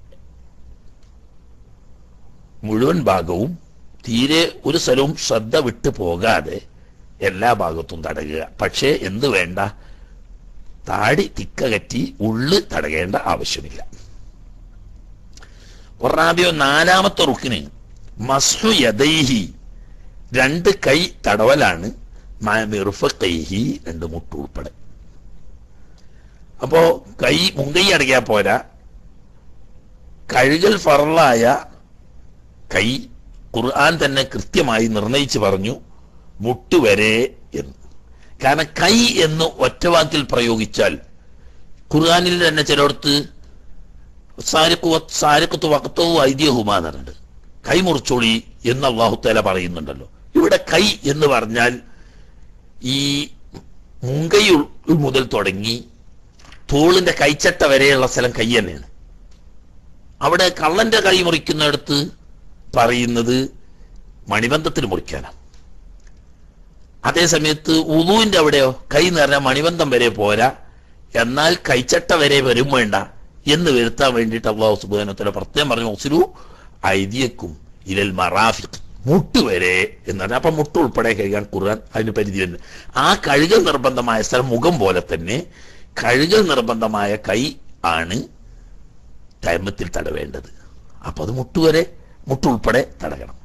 മുഴുവൻ ഭാഗവും തീരെ ഒരു സ്ഥലവും ശ്രദ്ധ വിട്ടു പോകാതെ എല്ലാ ഭാഗത്തും തടയുക പക്ഷേ എന്ത് വേണ്ട താടി തിക്കകറ്റി ഉള്ളു തടകേണ്ട ആവശ്യമില്ല ഒറാബിയോ നാലാമത്തെ റുക്കിന് മസ്ഹു യദൈഹി രണ്ട് കൈ തടവലാണ് മിറുഫൈഹി രണ്ട് മുട്ട് ഉൾപ്പെടെ അപ്പോ കൈ മുങ്കൈ അടയ്ക്കാൻ പോരാ കഴുകൽ ഫറലായ കൈ ഖുർആൻ തന്നെ കൃത്യമായി നിർണയിച്ചു പറഞ്ഞു മുട്ടുവരെ എന്ന് കാരണം കൈ എന്ന് ഒറ്റവാക്കിൽ പ്രയോഗിച്ചാൽ ഖുർആനിൽ തന്നെ ചിലയിടത്ത് സാരിക്കു സാരിക്കത്ത് വക്കത്തവും ഐതിഹ്യവുമാ എന്നുണ്ട് കൈ മുറിച്ചോളി എന്ന് അള്ളാഹുത്തേല പറയുന്നുണ്ടല്ലോ ഇവിടെ കൈ എന്ന് പറഞ്ഞാൽ ഈ മുങ്കൈ ഉൾ- മുതൽ തുടങ്ങി തോളിന്റെ കൈച്ചട്ട വരെയുള്ള സ്ഥലം കൈ തന്നെയാണ് അവിടെ കള്ളന്റെ കൈ മുറിക്കുന്നിടത്ത് പറയുന്നത് മണിബന്ധത്തിന് മുറിക്കാനാണ് അതേ സമയത്ത് ഉളുവിന്റെ അവിടെയോ കൈ എന്ന് പറഞ്ഞാൽ മണിബന്ധം വരെ പോരാ എന്നാൽ കൈച്ചട്ട വരെ വരും വേണ്ട എന്ന് വരുത്താൻ വേണ്ടിയിട്ട് അള്ളാഹു സുബാനത്തിലെ പ്രത്യേകം പറഞ്ഞു ഒസിരു ഐതിയക്കും ഇരൽ മറാഫിക് മുട്ട് വരെ എന്ന് പറഞ്ഞാൽ അപ്പൊ മുട്ട് ഉൾപ്പെടെ കഴുകാൻ ഖുർആൻ അതിന് പരിധി തന്നെ ആ കഴുകൽ നിർബന്ധമായ സ്ഥലം മുഖം പോലെ തന്നെ കഴുകൽ നിർബന്ധമായ കൈ ആണ് തൈമത്തിൽ തടവേണ്ടത് അപ്പൊ അത് മുട്ടുവരെ മുട്ടുൾപ്പെടെ തടകണം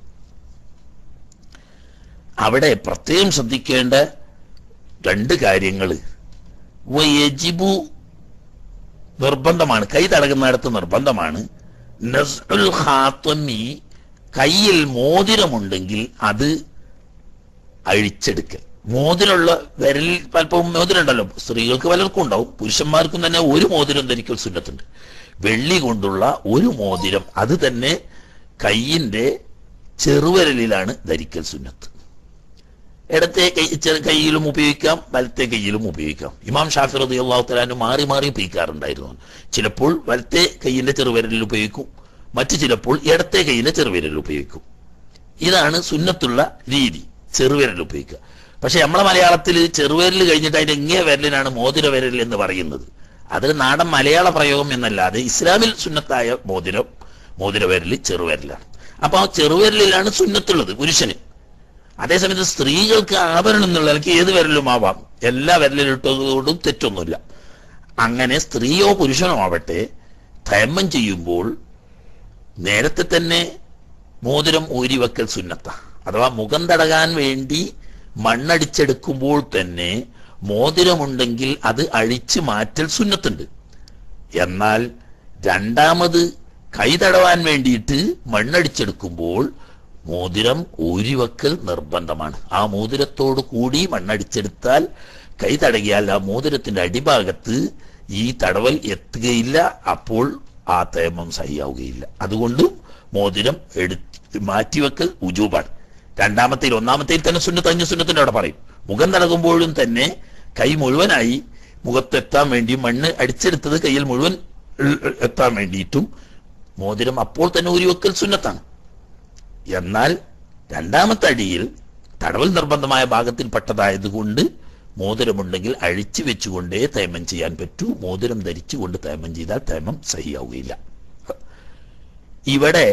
അവിടെ പ്രത്യേകം ശ്രദ്ധിക്കേണ്ട രണ്ട് കാര്യങ്ങൾ വയജിബു നിർബന്ധമാണ് കൈ തടകുന്നിടത്ത് നിർബന്ധമാണ് നസ്ഉൽ ഖാത്തമി കയ്യിൽ മോതിരമുണ്ടെങ്കിൽ അത് അഴിച്ചെടുക്കൽ മോതിരമുള്ള വിരലിൽ പലപ്പോഴും മോതിരം ഉണ്ടല്ലോ സ്ത്രീകൾക്ക് പലർക്കും ഉണ്ടാവും പുരുഷന്മാർക്കും തന്നെ ഒരു മോതിരം ധരിക്കൽ സുന്നത്തുണ്ട് വെള്ളി കൊണ്ടുള്ള ഒരു മോതിരം അത് തന്നെ കയ്യിന്റെ ചെറുവിരലിലാണ് ധരിക്കൽ സുന്നത്ത് ഇടത്തെ കൈ ചെറു കൈയിലും ഉപയോഗിക്കാം വലത്തെ കൈയിലും ഉപയോഗിക്കാം ഇമാം ഷാഫി റതി അള്ളാഹു തലാന് മാറി മാറി ഉപയോഗിക്കാറുണ്ടായിരുന്നു ചിലപ്പോൾ വലത്തെ കൈയിന്റെ ചെറുവിരലിൽ ഉപയോഗിക്കും മറ്റു ചിലപ്പോൾ ഇടത്തെ കൈയിന്റെ ചെറുവിരലിൽ ഉപയോഗിക്കും ഇതാണ് സുന്നത്തുള്ള രീതി ചെറുവിരൽ ഉപയോഗിക്കുക പക്ഷെ നമ്മളെ മലയാളത്തിൽ ചെറുവിരൽ കഴിഞ്ഞിട്ട് അതിന്റെ ഇങ്ങേ വിരലിനാണ് മോതിര വിരൽ എന്ന് പറയുന്നത് അത് നാടൻ മലയാള പ്രയോഗം എന്നല്ലാതെ ഇസ്ലാമിൽ സുന്നത്തായ മോതിരം മോതിര വിരൽ ചെറുവിരലാണ് അപ്പൊ ആ ചെറുവിരലിലാണ് സുന്നത്തുള്ളത് പുരുഷന് അതേസമയത്ത് സ്ത്രീകൾക്ക് ആഭരണം എന്നുള്ള നിലയ്ക്ക് ഏത് വിരലും ആവാം എല്ലാ വിരലിലിട്ടതുകൊണ്ടും തെറ്റൊന്നുമില്ല അങ്ങനെ സ്ത്രീയോ പുരുഷനോ ആവട്ടെ തയമ്മം ചെയ്യുമ്പോൾ നേരത്തെ തന്നെ മോതിരം ഊരിവെക്കൽ സുന്നത്ത അഥവാ മുഖം തടകാൻ വേണ്ടി മണ്ണടിച്ചെടുക്കുമ്പോൾ തന്നെ മോതിരമുണ്ടെങ്കിൽ അത് അഴിച്ചു മാറ്റൽ സുന്നത്തുണ്ട് എന്നാൽ രണ്ടാമത് കൈ തടവാൻ വേണ്ടിയിട്ട് മണ്ണടിച്ചെടുക്കുമ്പോൾ മോതിരം ഊരിവെക്കൽ നിർബന്ധമാണ് ആ മോതിരത്തോട് കൂടി മണ്ണടിച്ചെടുത്താൽ കൈ തടകിയാൽ ആ മോതിരത്തിന്റെ അടിഭാഗത്ത് ഈ തടവൽ എത്തുകയില്ല അപ്പോൾ ആ തേമം സഹിയാവുകയില്ല അതുകൊണ്ട് മോതിരം എടുത്ത് മാറ്റിവെക്കൽ ഉജൂബാണ് രണ്ടാമത്തേൽ ഒന്നാമത്തേൽ തന്നെ സുന്നത്ത് അഞ്ച് സുന്നത്തിന്റെ അവിടെ പറയും മുഖം തടകുമ്പോഴും തന്നെ കൈ മുഴുവനായി മുഖത്തെത്താൻ വേണ്ടി മണ്ണ് അടിച്ചെടുത്തത് കയ്യിൽ മുഴുവൻ ഉൾ- എത്താൻ വേണ്ടിയിട്ടും മോതിരം അപ്പോൾ തന്നെ ഊരിവെക്കൽ സുന്നത്താണ് എന്നാൽ രണ്ടാമത്തെ അടിയിൽ തടവൽ നിർബന്ധമായ ഭാഗത്തിൽപ്പെട്ടതായതുകൊണ്ട് മോതിരമുണ്ടെങ്കിൽ അഴിച്ചു വെച്ചുകൊണ്ടേ തേമം ചെയ്യാൻ പറ്റൂ മോതിരം ധരിച്ചുകൊണ്ട് തേമം ചെയ്താൽ തേമം സഹിയാവുകയില്ല ഇവിടെ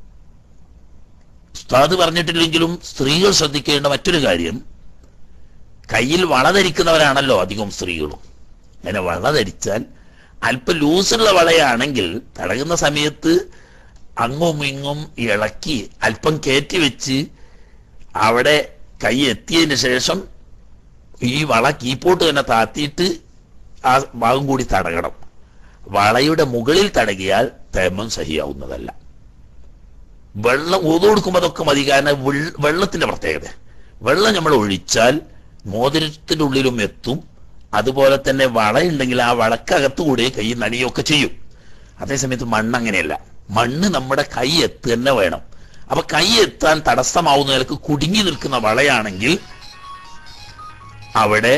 ഉസ്താദ് പറഞ്ഞിട്ടില്ലെങ്കിലും സ്ത്രീകൾ ശ്രദ്ധിക്കേണ്ട മറ്റൊരു കാര്യം കയ്യിൽ വള ധരിക്കുന്നവരാണല്ലോ അധികം സ്ത്രീകളും അങ്ങനെ വള ധരിച്ചാൽ അല്പം ലൂസുള്ള വളയാണെങ്കിൽ തടകുന്ന സമയത്ത് അങ്ങും ഇങ്ങും ഇളക്കി അല്പം കയറ്റി വെച്ച് അവിടെ കൈ എത്തിയതിന് ശേഷം ഈ വള കീപ്പോട്ട് തന്നെ താത്തിയിട്ട് ആ ഭാഗം കൂടി തടകണം വളയുടെ മുകളിൽ തടകിയാൽ തേമം സഹിയാവുന്നതല്ല വെള്ളം ഊതു കൊടുക്കുമ്പോൾ അതൊക്കെ മതി കാരണം വെള്ള- വെള്ളത്തിന്റെ പ്രത്യേകത വെള്ളം നമ്മൾ ഒഴിച്ചാൽ മോതിരത്തിന്റെ ഉള്ളിലും എത്തും അതുപോലെ തന്നെ വളയുണ്ടെങ്കിൽ ആ വളക്കകത്തുകൂടെ കൈ നനിയൊക്കെ ചെയ്യും അതേസമയത്ത് മണ്ണ് അങ്ങനെയല്ല മണ്ണ് നമ്മുടെ കൈ എത്ത് തന്നെ വേണം അപ്പൊ കൈ എത്താൻ തടസ്സമാവുന്ന നിലക്ക് കുടുങ്ങി നിൽക്കുന്ന വളയാണെങ്കിൽ അവിടെ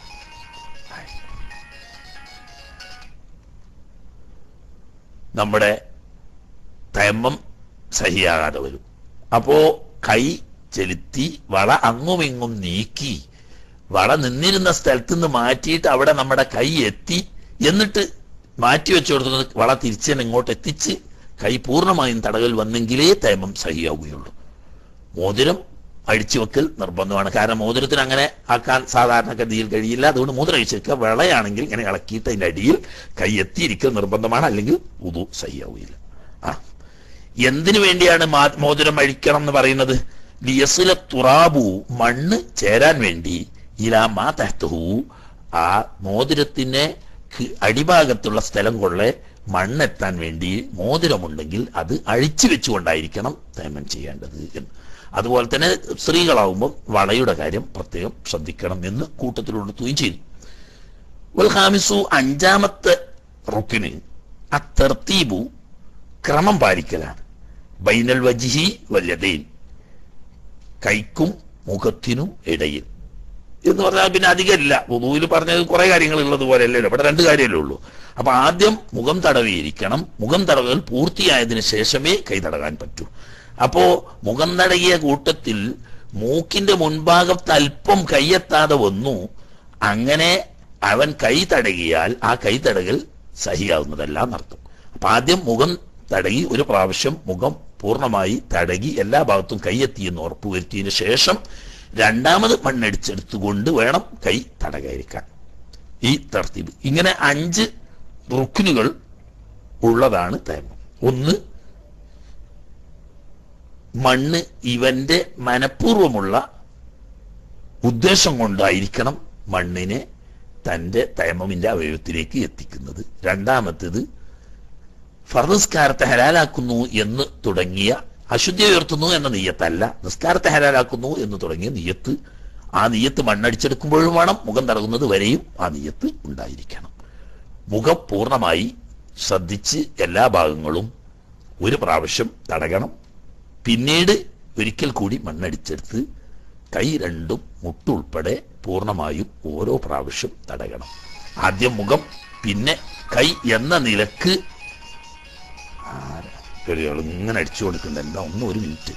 നമ്മുടെ തയമ്മം സഹിയാകാതെ വരും അപ്പോ കൈ ചെലുത്തി വള അങ്ങും ഇങ്ങും നീക്കി വള നിന്നിരുന്ന സ്ഥലത്ത് നിന്ന് മാറ്റിയിട്ട് അവിടെ നമ്മുടെ കൈ എത്തി എന്നിട്ട് മാറ്റി വെച്ചു കൊടുത്തത് വള തിരിച്ച് തന്നെ ഇങ്ങോട്ട് എത്തിച്ച് കൈ പൂർണ്ണമായും തടകൽ വന്നെങ്കിലേ തേമം സഹിയാവുകയുള്ളൂ മോതിരം അഴിച്ചു വെക്കൽ നിർബന്ധമാണ് കാരണം മോതിരത്തിന് അങ്ങനെ ആക്കാൻ സാധാരണഗതിയിൽ കഴിയില്ല അതുകൊണ്ട് മോതിരം അഴിച്ചു വെക്കുക വിളയാണെങ്കിൽ ഇങ്ങനെ ഇളക്കിയിട്ട് അതിന്റെ അടിയിൽ കൈ എത്തിയിരിക്കൽ നിർബന്ധമാണ് അല്ലെങ്കിൽ ഉതു സഹിയാവുകയില്ല ആ എന്തിനു വേണ്ടിയാണ് മാ- മോതിരം അഴിക്കണം എന്ന് പറയുന്നത് ലിയസില തുറാബു മണ്ണ് ചേരാൻ വേണ്ടി ഇലാ മാ തഹ്തഹു ആ മോതിരത്തിന് ക്ക് അടിഭാഗത്തുള്ള സ്ഥലം കൊള്ളെ മണ്ണെത്താൻ വേണ്ടി മോതിരമുണ്ടെങ്കിൽ അത് അഴിച്ചു വെച്ചുകൊണ്ടായിരിക്കണം തേമം ചെയ്യേണ്ടത് എന്ന് അതുപോലെ തന്നെ സ്ത്രീകളാവുമ്പോൾ വളയുടെ കാര്യം പ്രത്യേകം ശ്രദ്ധിക്കണം എന്ന് കൂട്ടത്തിലുണർത്തുകയും ചെയ്തു വൽ ഖാമിസു അഞ്ചാമത്തെ റുക്കിന് അത്തർത്തീബു ക്രമം പാലിക്കലാണ് ബൈനൽ വജിഹി വല്യതയിൽ കൈക്കും മുഖത്തിനും ഇടയിൽ എന്ന് പറഞ്ഞാൽ പിന്നെ അധികമില്ല വുദൂവിൽ പറഞ്ഞത് കുറെ കാര്യങ്ങൾ ഉള്ളത് പോലെയല്ലേ ഇവിടെ രണ്ട് കാര്യമല്ലേ ഉള്ളൂ അപ്പൊ ആദ്യം മുഖം തടവിയിരിക്കണം മുഖം തടവൽ പൂർത്തിയായതിനു ശേഷമേ കൈ തടകാൻ പറ്റൂ അപ്പോ മുഖം തടകിയ കൂട്ടത്തിൽ മൂക്കിന്റെ മുൻഭാഗത്ത് അല്പം കൈയെത്താതെ വന്നു അങ്ങനെ അവൻ കൈ തടകിയാൽ ആ കൈ തടകൽ സഹിയാവുന്നതല്ല എന്നർത്ഥം അപ്പൊ ആദ്യം മുഖം തടകി ഒരു പ്രാവശ്യം മുഖം പൂർണ്ണമായി തടകി എല്ലാ ഭാഗത്തും കൈയെത്തിയെന്ന് ഉറപ്പുവരുത്തിയതിനു ശേഷം രണ്ടാമത് മണ്ണടിച്ചെടുത്തുകൊണ്ട് വേണം കൈ തടകായിരിക്കാൻ ഈ തർത്തീബ് ഇങ്ങനെ അഞ്ച് റുക്കിനുകൾ ഉള്ളതാണ് തേമം ഒന്ന് മണ്ണ് ഇവന്റെ മനഃപൂർവമുള്ള ഉദ്ദേശം കൊണ്ടായിരിക്കണം മണ്ണിനെ തന്റെ തയമമിന്റെ അവയവത്തിലേക്ക് എത്തിക്കുന്നത് രണ്ടാമത്തേത് ഫർനിസ്കാരത്തെ ഹലാലാക്കുന്നു എന്ന് തുടങ്ങിയ അശുദ്ധി ഉയർത്തുന്നു എന്ന നീയത്തല്ല നിസ്കാരത്തെ ഹലാലാക്കുന്നു എന്ന് തുടങ്ങിയ നീയത്ത് ആ നീയത്ത് മണ്ണടിച്ചെടുക്കുമ്പോഴും വേണം മുഖം തടകുന്നത് വരെയും ആ നീയത്ത് ഉണ്ടായിരിക്കണം മുഖം പൂർണ്ണമായി ശ്രദ്ധിച്ച് എല്ലാ ഭാഗങ്ങളും ഒരു പ്രാവശ്യം തടകണം പിന്നീട് ഒരിക്കൽ കൂടി മണ്ണടിച്ചെടുത്ത് കൈ രണ്ടും മുട്ടുൾപ്പെടെ പൂർണ്ണമായും ഓരോ പ്രാവശ്യം തടകണം ആദ്യം മുഖം പിന്നെ കൈ എന്ന നിലക്ക് ആരാ? ഒരാൾ ഇങ്ങനെ അടിച്ചു കൊടുക്കണ്ട എന്താ ഒന്ന് ഒരു മിനിറ്റ്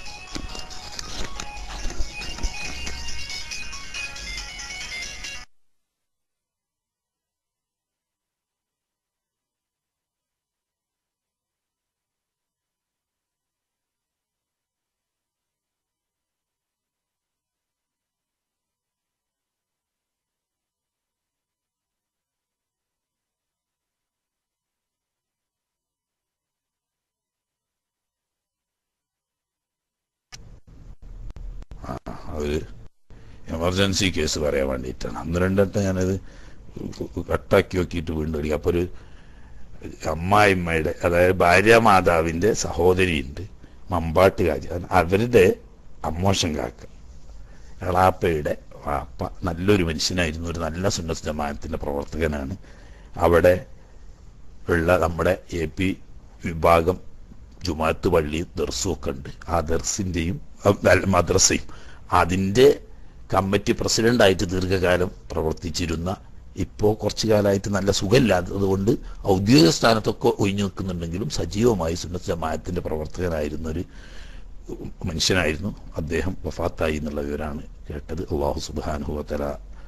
അത് എമർജൻസി കേസ് പറയാൻ വേണ്ടിയിട്ടാണ് അന്ന് രണ്ടട്ടം ഞാനത് കട്ടാക്കി നോക്കിയിട്ട് വീണ്ടും അടിക്കും അപ്പൊ ഒരു അമ്മായിമ്മയുടെ അതായത് ഭാര്യ മാതാവിന്റെ സഹോദരിയുണ്ട് മമ്പാട്ടുകാരി അവരുടെ അമ്മോഷൻ കാക്ക എളാപ്പയുടെ വാപ്പ നല്ലൊരു മനുഷ്യനായിരുന്നു ഒരു നല്ല സുന്നസ് ജമാഅത്തിന്റെ പ്രവർത്തകനാണ് അവിടെ ഉള്ള നമ്മുടെ എ പി വിഭാഗം ജുമാഅത്ത് പള്ളി ദർസും ഒക്കെ ഉണ്ട് ആ ദർസിന്റെയും അഹ് മദ്രസയും അതിന്റെ കമ്മിറ്റി പ്രസിഡന്റായിട്ട് ദീർഘകാലം പ്രവർത്തിച്ചിരുന്ന ഇപ്പോൾ കുറച്ചു കാലമായിട്ട് നല്ല സുഖമില്ലാത്തത് കൊണ്ട് ഔദ്യോഗിക സ്ഥാനത്തൊക്കെ ഒഴിഞ്ഞു നിൽക്കുന്നുണ്ടെങ്കിലും സജീവമായി സുന്നത്ത് ജമാഅത്തിന്റെ പ്രവർത്തകനായിരുന്ന ഒരു മനുഷ്യനായിരുന്നു അദ്ദേഹം വഫാത്തായി എന്നുള്ള വിവരമാണ് കേട്ടത് അള്ളാഹു സുബാനുഭവത്തല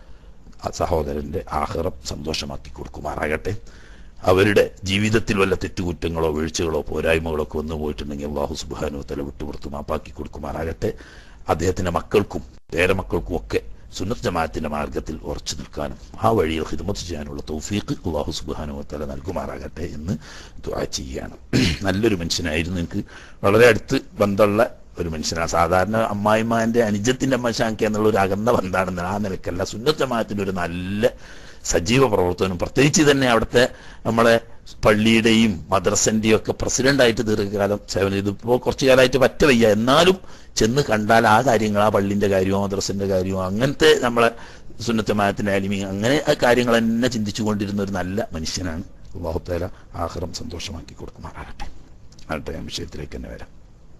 സഹോദരന്റെ ആഹ്റം സന്തോഷമാക്കി കൊടുക്കുമാറാകട്ടെ അവരുടെ ജീവിതത്തിൽ വല്ല തെറ്റുകുറ്റങ്ങളോ വീഴ്ചകളോ പോരായ്മകളോ ഒക്കെ വന്നു പോയിട്ടുണ്ടെങ്കിൽ അള്ളാഹു സുബാനു തല വിട്ടുപുറത്ത് മാപ്പാക്കി കൊടുക്കുമാറാകട്ടെ അദ്ദേഹത്തിന്റെ മക്കൾക്കും പേരമക്കൾക്കും ഒക്കെ സുന്നത്ത് ജമാഅത്തിന്റെ മാർഗത്തിൽ ഉറച്ചു നിൽക്കാനും ആ വഴിയിൽ ഹിദ്മത്ത് ചെയ്യാനുള്ള തൗഫീഖ് അള്ളാഹു സുബാനു തല നൽകുമാറാകട്ടെ എന്ന് ദുആ ചെയ്യുകയാണ് നല്ലൊരു മനുഷ്യനായിരുന്നു എനിക്ക് വളരെ അടുത്ത് ബന്ധമുള്ള ഒരു മനുഷ്യനാണ് സാധാരണ അമ്മായിമാന്റെ അനുജത്തിന്റെ അമ്മ ശാങ്ക എന്നുള്ള ഒരു അകന്ന ബന്ധാണെന്ന് ആ നിലക്കല്ല സുന്നത്ത് ജമാഅത്തിന്റെ ഒരു നല്ല സജീവ പ്രവർത്തനം പ്രത്യേകിച്ച് തന്നെ അവിടുത്തെ നമ്മളെ പള്ളിയുടെയും മദ്രസന്റെയും ഒക്കെ പ്രസിഡന്റായിട്ട് ദീർഘകാലം സേവനം ചെയ്തു ഇപ്പോൾ കുറച്ചു കാലമായിട്ട് പറ്റ വയ്യ എന്നാലും ചെന്ന് കണ്ടാൽ ആ കാര്യങ്ങൾ ആ പള്ളിന്റെ കാര്യമോ മദ്രസന്റെ കാര്യമോ അങ്ങനത്തെ നമ്മളെ സുന്നത്തമായത്തിന്റെ അലിമി അങ്ങനെ ആ കാര്യങ്ങൾ തന്നെ ചിന്തിച്ചു കൊണ്ടിരുന്ന ഒരു നല്ല മനുഷ്യനാണ് അള്ളാഹുത്തേല ആഹ്റം സന്തോഷമാക്കി കൊടുക്കുമാറാകട്ടെ ആകട്ടെ ഞാൻ വിഷയത്തിലേക്ക് തന്നെ വരാം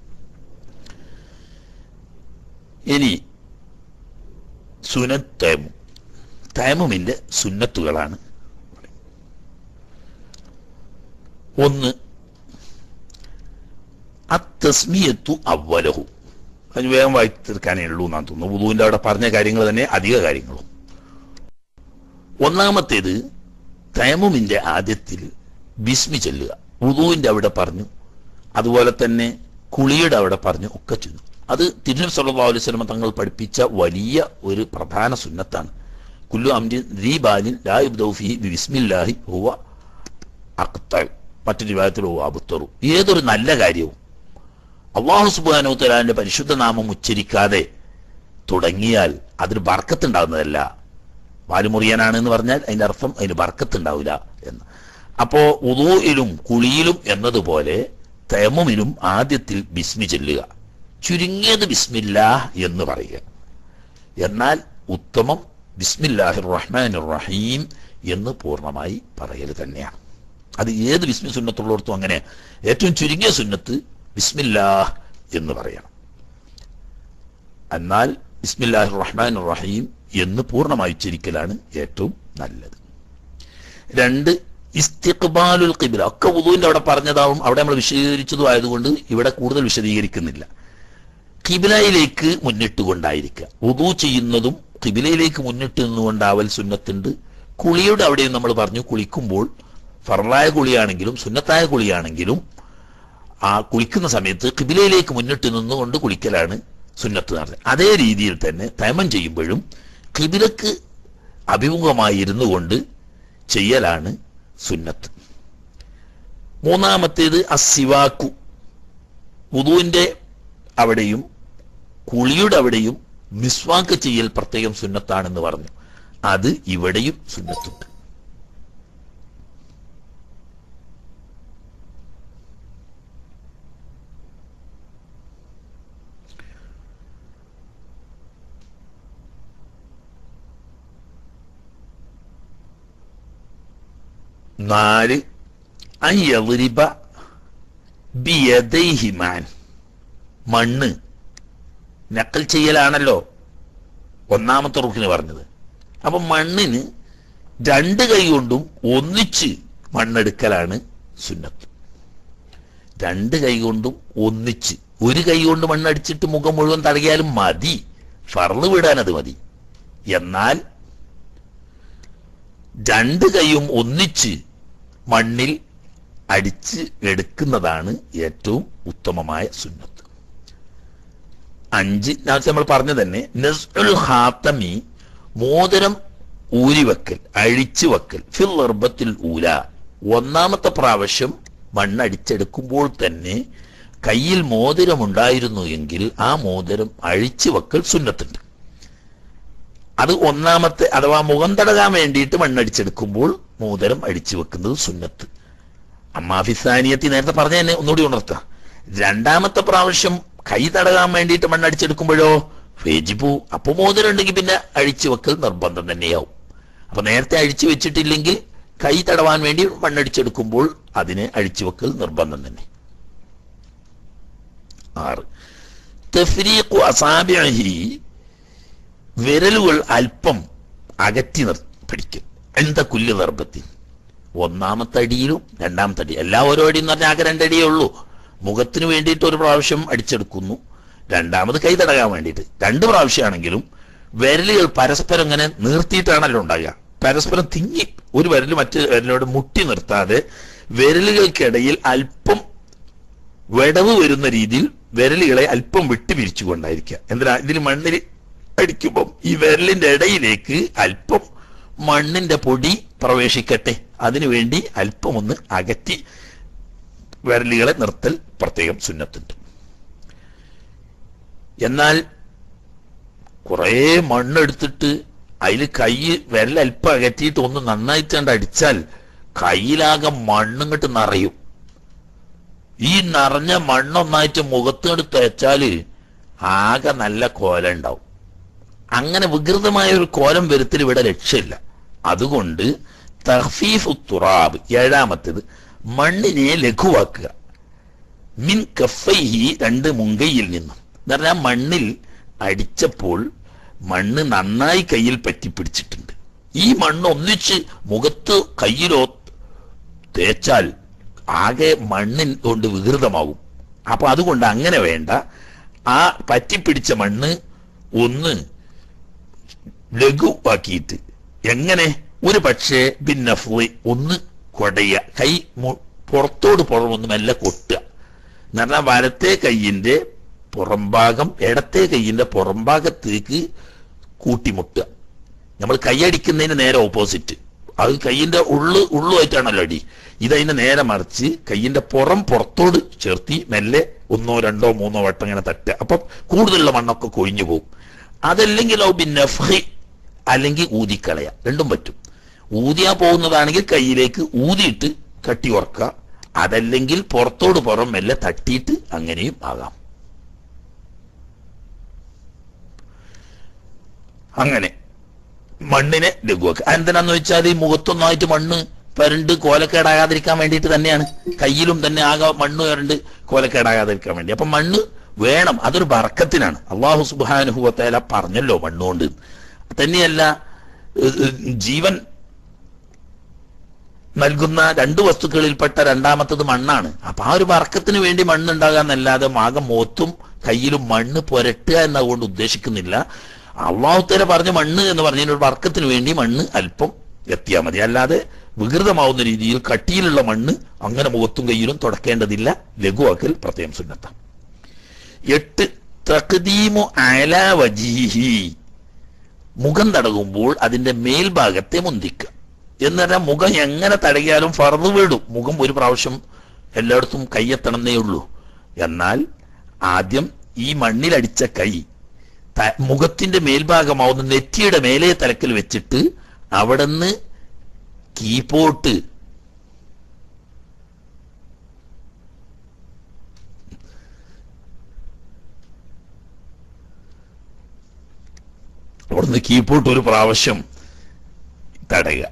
ഇനി സുനത്തേമു തൈമുമിന്റെ സുന്നത്തുകളാണ് ഒന്ന് അത്തസ്മിയത്തു അവലഹു അതിന് വേഗം വായി തീർക്കാനേ ഉള്ളൂ എന്നാണ് തോന്നുന്നു വുദുവിന്റെ അവിടെ പറഞ്ഞ കാര്യങ്ങൾ തന്നെ അധിക കാര്യങ്ങളും ഒന്നാമത്തേത് തൈമുമിന്റെ ആദ്യത്തിൽ ബിസ്മി ചെല്ലുക വുദുവിന്റെ അവിടെ പറഞ്ഞു അതുപോലെ തന്നെ കുളിയുടെ അവിടെ പറഞ്ഞു ഒക്കെ ചെന്നു അത് തിരുനബി സല്ലല്ലാഹു അലൈഹി വസല്ലം തങ്ങൾ പഠിപ്പിച്ച വലിയ ഒരു പ്രധാന സുന്നത്താണ് കുല്ലു അംരിൻ ദീ ബാലിൻ ലാ യുബ്ദഉ ഫീഹി ബിസ്മില്ലാഹി ഹുവ അഖ്തൽ മറ്റൊരു വിഭാഗത്തിൽ ഹുവ അബ്തറു ഏതൊരു നല്ല കാര്യവും അള്ളാഹു സുബ്ഹാനഹു തആലാന്റെ പരിശുദ്ധ നാമം ഉച്ചരിക്കാതെ തുടങ്ങിയാൽ അതിന് ബർക്കത്തുണ്ടാകുന്നതല്ല വാലുമുറിയാനാണ് എന്ന് പറഞ്ഞാൽ അതിന്റെ അർത്ഥം അതിന് ബർക്കത്തുണ്ടാവില്ല എന്ന് അപ്പോ ഉദൂയിലും കുളിയിലും എന്നതുപോലെ തേമുമിലും ആദ്യത്തിൽ ബിസ്മി ചെല്ലുക ചുരുങ്ങിയത് ബിസ്മില്ലാ എന്ന് പറയുക എന്നാൽ ഉത്തമം ബിസ്മില്ലാഹിർ റഹ്മാൻ റഹീം എന്ന് പൂർണ്ണമായി പറയൽ തന്നെയാണ് അത് ഏത് ബിസ്മി സുന്നത്തുള്ളിടത്തും അങ്ങനെ ഏറ്റവും ചുരുങ്ങിയ സുന്നത്ത് ബിസ്മില്ലാഹ് എന്ന് പറയണം എന്നാൽ ബിസ്മില്ലാഹിർ റഹ്മാൻ റഹീം എന്ന് പൂർണ്ണമായി ഉച്ചരിക്കലാണ് ഏറ്റവും നല്ലത് രണ്ട് ഇസ്തിഖ്ബാലുൽ ഖിബ്ല ഒക്കെ വുദുവിന്റെ അവിടെ പറഞ്ഞതാവും അവിടെ നമ്മൾ വിശദീകരിച്ചതും ആയതുകൊണ്ട് ഇവിടെ കൂടുതൽ വിശദീകരിക്കുന്നില്ല കിബിലയിലേക്ക് മുന്നിട്ടുകൊണ്ടായിരിക്കുക വുദു ചെയ്യുന്നതും കിബിലയിലേക്ക് മുന്നിട്ട് നിന്നുകൊണ്ടാവൽ സുന്നത്തുണ്ട് കുളിയുടെ അവിടെയും നമ്മൾ പറഞ്ഞു കുളിക്കുമ്പോൾ ഫറലായ കുളിയാണെങ്കിലും സുന്നത്തായ കുളിയാണെങ്കിലും ആ കുളിക്കുന്ന സമയത്ത് കിബിലയിലേക്ക് മുന്നിട്ട് നിന്നുകൊണ്ട് കുളിക്കലാണ് സുന്നത്ത് നടത്തുന്നത് അതേ രീതിയിൽ തന്നെ തയമം ചെയ്യുമ്പോഴും കിബിലക്ക് അഭിമുഖമായി ഇരുന്നു കൊണ്ട് ചെയ്യലാണ് സുന്നത്ത് മൂന്നാമത്തേത് അസിവാക്കു വുതുവിന്റെ അവിടെയും കുളിയുടെ അവിടെയും മിസ്വാക്ക് ചെയ്യൽ പ്രത്യേകം സുന്നത്താണെന്ന് പറഞ്ഞു അത് ഇവിടെയും സുന്നത്തുണ്ട് നാല് അയ്യറിബ ബിയദൈഹിമാൻ മണ്ണ് നക്കൽ ചെയ്യലാണല്ലോ ഒന്നാമത്തെ റുക്കിന് പറഞ്ഞത് അപ്പൊ മണ്ണിന് രണ്ട് കൈ കൊണ്ടും ഒന്നിച്ച് മണ്ണെടുക്കലാണ് സുന്നത്ത് രണ്ട് കൈ കൊണ്ടും ഒന്നിച്ച് ഒരു കൈ കൊണ്ട് മണ്ണടിച്ചിട്ട് മുഖം മുഴുവൻ തടകിയാലും മതി ഫർള് വിടാൻ അത് മതി എന്നാൽ രണ്ട് കൈയും ഒന്നിച്ച് മണ്ണിൽ അടിച്ച് എടുക്കുന്നതാണ് ഏറ്റവും ഉത്തമമായ സുന്നത്ത് അഞ്ച് നേരത്തെ നമ്മൾ പറഞ്ഞു തന്നെ നസ്ഉൽ ഹാത്തമി മോതിരം ഊരിവെക്കൽ അഴിച്ചു വെക്കൽ ഫിൽ നിർബത്തിൽ ഊല ഒന്നാമത്തെ പ്രാവശ്യം മണ്ണടിച്ചെടുക്കുമ്പോൾ തന്നെ കയ്യിൽ മോതിരമുണ്ടായിരുന്നു എങ്കിൽ ആ മോതിരം അഴിച്ചു വെക്കൽ സുന്നത്തുണ്ട് അത് ഒന്നാമത്തെ അഥവാ മുഖം തടകാൻ വേണ്ടിയിട്ട് മണ്ണടിച്ചെടുക്കുമ്പോൾ മോതിരം അടിച്ചു വെക്കുന്നത് സുന്നത്ത് അമ്മാഫിസാനിയത്തി നേരത്തെ പറഞ്ഞ തന്നെ ഒന്നുകൂടി ഉണർത്താം രണ്ടാമത്തെ പ്രാവശ്യം കൈ തടകാൻ വേണ്ടിയിട്ട് മണ്ണടിച്ചെടുക്കുമ്പോഴോ ഫേജിപ്പു അപ്പൊ മോതിരം ഉണ്ടെങ്കിൽ പിന്നെ അഴിച്ചു വെക്കൽ നിർബന്ധം തന്നെയാവും അപ്പൊ നേരത്തെ അഴിച്ചു വെച്ചിട്ടില്ലെങ്കിൽ കൈ തടവാൻ വേണ്ടി മണ്ണടിച്ചെടുക്കുമ്പോൾ അതിനെ അഴിച്ചു വെക്കൽ നിർബന്ധം തന്നെ ആറ് തഫ്രീഖു അസാബിഹി വിരലുകൾ അല്പം അകറ്റി നിർ പിടിക്കും എന്താ കുല്ല് നിർബത്തിൽ ഒന്നാമത്തെ അടിയിലും രണ്ടാമത്തെ അടി എല്ലാ ഓരോ അടി എന്ന് പറഞ്ഞാൽ ആകെ രണ്ടടിയേ ഉള്ളൂ മുഖത്തിന് വേണ്ടിയിട്ട് ഒരു പ്രാവശ്യം അടിച്ചെടുക്കുന്നു രണ്ടാമത് കൈ തടകാൻ വേണ്ടിയിട്ട് രണ്ട് പ്രാവശ്യമാണെങ്കിലും വിരലുകൾ പരസ്പരം ഇങ്ങനെ നീർത്തിയിട്ടാണല്ലോ ഉണ്ടാകുക പരസ്പരം തിങ്ങി ഒരു വിരൽ മറ്റു വിരലോട് മുട്ടി നിർത്താതെ വിരലുകൾക്കിടയിൽ അല്പം വിടവ് വരുന്ന രീതിയിൽ വിരലുകളെ അല്പം വിട്ടു പിരിച്ചുകൊണ്ടായിരിക്കുക എന്തിനാ ഇതിൽ മണ്ണിൽ അടിക്കുമ്പം ഈ വിരലിന്റെ ഇടയിലേക്ക് അല്പം മണ്ണിന്റെ പൊടി പ്രവേശിക്കട്ടെ അതിനുവേണ്ടി അല്പം ഒന്ന് അകറ്റി വിരലുകളെ നിർത്തൽ പ്രത്യേകം സുന്നത്തുണ്ട് എന്നാൽ കുറേ മണ്ണെടുത്തിട്ട് അതിൽ കൈ വിരലല്പം അകറ്റിയിട്ട് ഒന്ന് നന്നായിട്ട് കണ്ട് അടിച്ചാൽ കയ്യിലാകെ മണ്ണിങ്ങോട്ട് നിറയും ഈ നിറഞ്ഞ മണ്ണൊന്നായിട്ട് മുഖത്തോട് തേച്ചാല് ആകെ നല്ല കോല ഉണ്ടാവും അങ്ങനെ വികൃതമായ ഒരു കോലം വരുത്തിൽ ഇവിടെ ലക്ഷ്യമില്ല അതുകൊണ്ട് തഹഫീഫ് തുറാബ് ഏഴാമത്തേത് മണ്ണിനെ ലഘുവാക്കുക മിൻ കഫൈഹി രണ്ട് മുങ്കയിൽ നിന്നും എന്ന് പറഞ്ഞാൽ മണ്ണിൽ അടിച്ചപ്പോൾ മണ്ണ് നന്നായി കയ്യിൽ പറ്റി പിടിച്ചിട്ടുണ്ട് ഈ മണ്ണ് ഒന്നിച്ച് മുഖത്ത് കയ്യിലോ തേച്ചാൽ ആകെ മണ്ണിൻ കൊണ്ട് വികൃതമാകും അപ്പൊ അതുകൊണ്ട് അങ്ങനെ വേണ്ട ആ പറ്റിപ്പിടിച്ച മണ്ണ് ഒന്ന് ലഘുവാക്കിയിട്ട് എങ്ങനെ ഒരു പക്ഷേ ഭിന്നഫ്ലി ഒന്ന് കൊടയ കൈ മു- പുറത്തോട് പുറമൊന്ന് മെല്ലെ കൊട്ടുക എന്ന് പറഞ്ഞാൽ വലത്തെ കൈയിന്റെ പുറംഭാഗം ഇടത്തെ കൈയിന്റെ പുറംഭാഗത്തേക്ക് കൂട്ടിമുട്ടുക നമ്മൾ കൈയടിക്കുന്നതിന് നേരെ ഓപ്പോസിറ്റ് അത് കൈയിന്റെ ഉള്ളു ഉള്ളുമായിട്ടാണല്ലോ അടി ഇതതിന്റെ നേരെ മറിച്ച് കൈയിന്റെ പുറം പുറത്തോട് ചേർത്തി മെല്ലെ ഒന്നോ രണ്ടോ മൂന്നോ വട്ടം ഇങ്ങനെ തട്ടുക അപ്പം കൂടുതലുള്ള മണ്ണൊക്കെ കൊഴിഞ്ഞു പോകും അതല്ലെങ്കിൽ ഔ ബിൻ നഫ്ഹി അല്ലെങ്കിൽ ഊതിക്കളയ രണ്ടും പറ്റും ഊതിയാ പോകുന്നതാണെങ്കിൽ കയ്യിലേക്ക് ഊതിയിട്ട് കട്ടി ഉറക്കുക അതല്ലെങ്കിൽ പുറത്തോട് പുറം മെല്ലെ തട്ടിയിട്ട് അങ്ങനെയും ആകാം അങ്ങനെ മണ്ണിനെ ലഘുവാക്കുക എന്തിനാന്ന് വെച്ചാൽ ഈ മുഖത്തൊന്നായിട്ട് മണ്ണ് പരണ്ട് കോലക്കേടാകാതിരിക്കാൻ വേണ്ടിയിട്ട് തന്നെയാണ് കയ്യിലും തന്നെ ആകെ മണ്ണ് പരണ്ട് കോലക്കേടാകാതിരിക്കാൻ വേണ്ടി അപ്പൊ മണ്ണ് വേണം അതൊരു ബർക്കത്തിനാണ് അള്ളാഹു സുബാനുഭവത്തേല പറഞ്ഞല്ലോ മണ്ണുകൊണ്ട് തന്നെയല്ല ഏഹ്, ഏഹ്, ജീവൻ നൽകുന്ന രണ്ട് വസ്തുക്കളിൽപ്പെട്ട രണ്ടാമത്തത് മണ്ണാണ് അപ്പൊ ആ ഒരു വർക്കത്തിന് വേണ്ടി മണ്ണുണ്ടാകാന്നല്ലാതെ മാകം മോത്തും കയ്യിലും മണ്ണ് പുരട്ടുക എന്നതുകൊണ്ട് ഉദ്ദേശിക്കുന്നില്ല അള്ളാഹുത്തേരെ പറഞ്ഞ മണ്ണ് എന്ന് പറഞ്ഞതിന് ഒരു വർക്കത്തിന് വേണ്ടി മണ്ണ് അല്പം എത്തിയാൽ മതി അല്ലാതെ വികൃതമാവുന്ന രീതിയിൽ കട്ടിയിലുള്ള മണ്ണ് അങ്ങനെ മുഖത്തും കയ്യിലും തുടക്കേണ്ടതില്ല ലഘുവാക്കൽ പ്രത്യേകം സുന്നത്ത എട്ട് തഖ്ദീമു അലാ വജീഹി മുഖം തടകുമ്പോൾ അതിന്റെ മേൽഭാഗത്തെ മുന്തിക്കുക എന്ന് പറഞ്ഞാൽ മുഖം എങ്ങനെ തടകിയാലും ഫറന്ന് വീടും മുഖം ഒരു പ്രാവശ്യം എല്ലായിടത്തും കൈയെത്തണമെന്നേ ഉള്ളൂ എന്നാൽ ആദ്യം ഈ മണ്ണിലടിച്ച കൈ ത- മുഖത്തിന്റെ മേൽഭാഗമാവുന്ന നെറ്റിയുടെ മേലേ തലക്കൽ വെച്ചിട്ട് അവിടുന്ന് കീപോട്ട് അവിടുന്ന് കീപോട്ട് ഒരു പ്രാവശ്യം തടയുക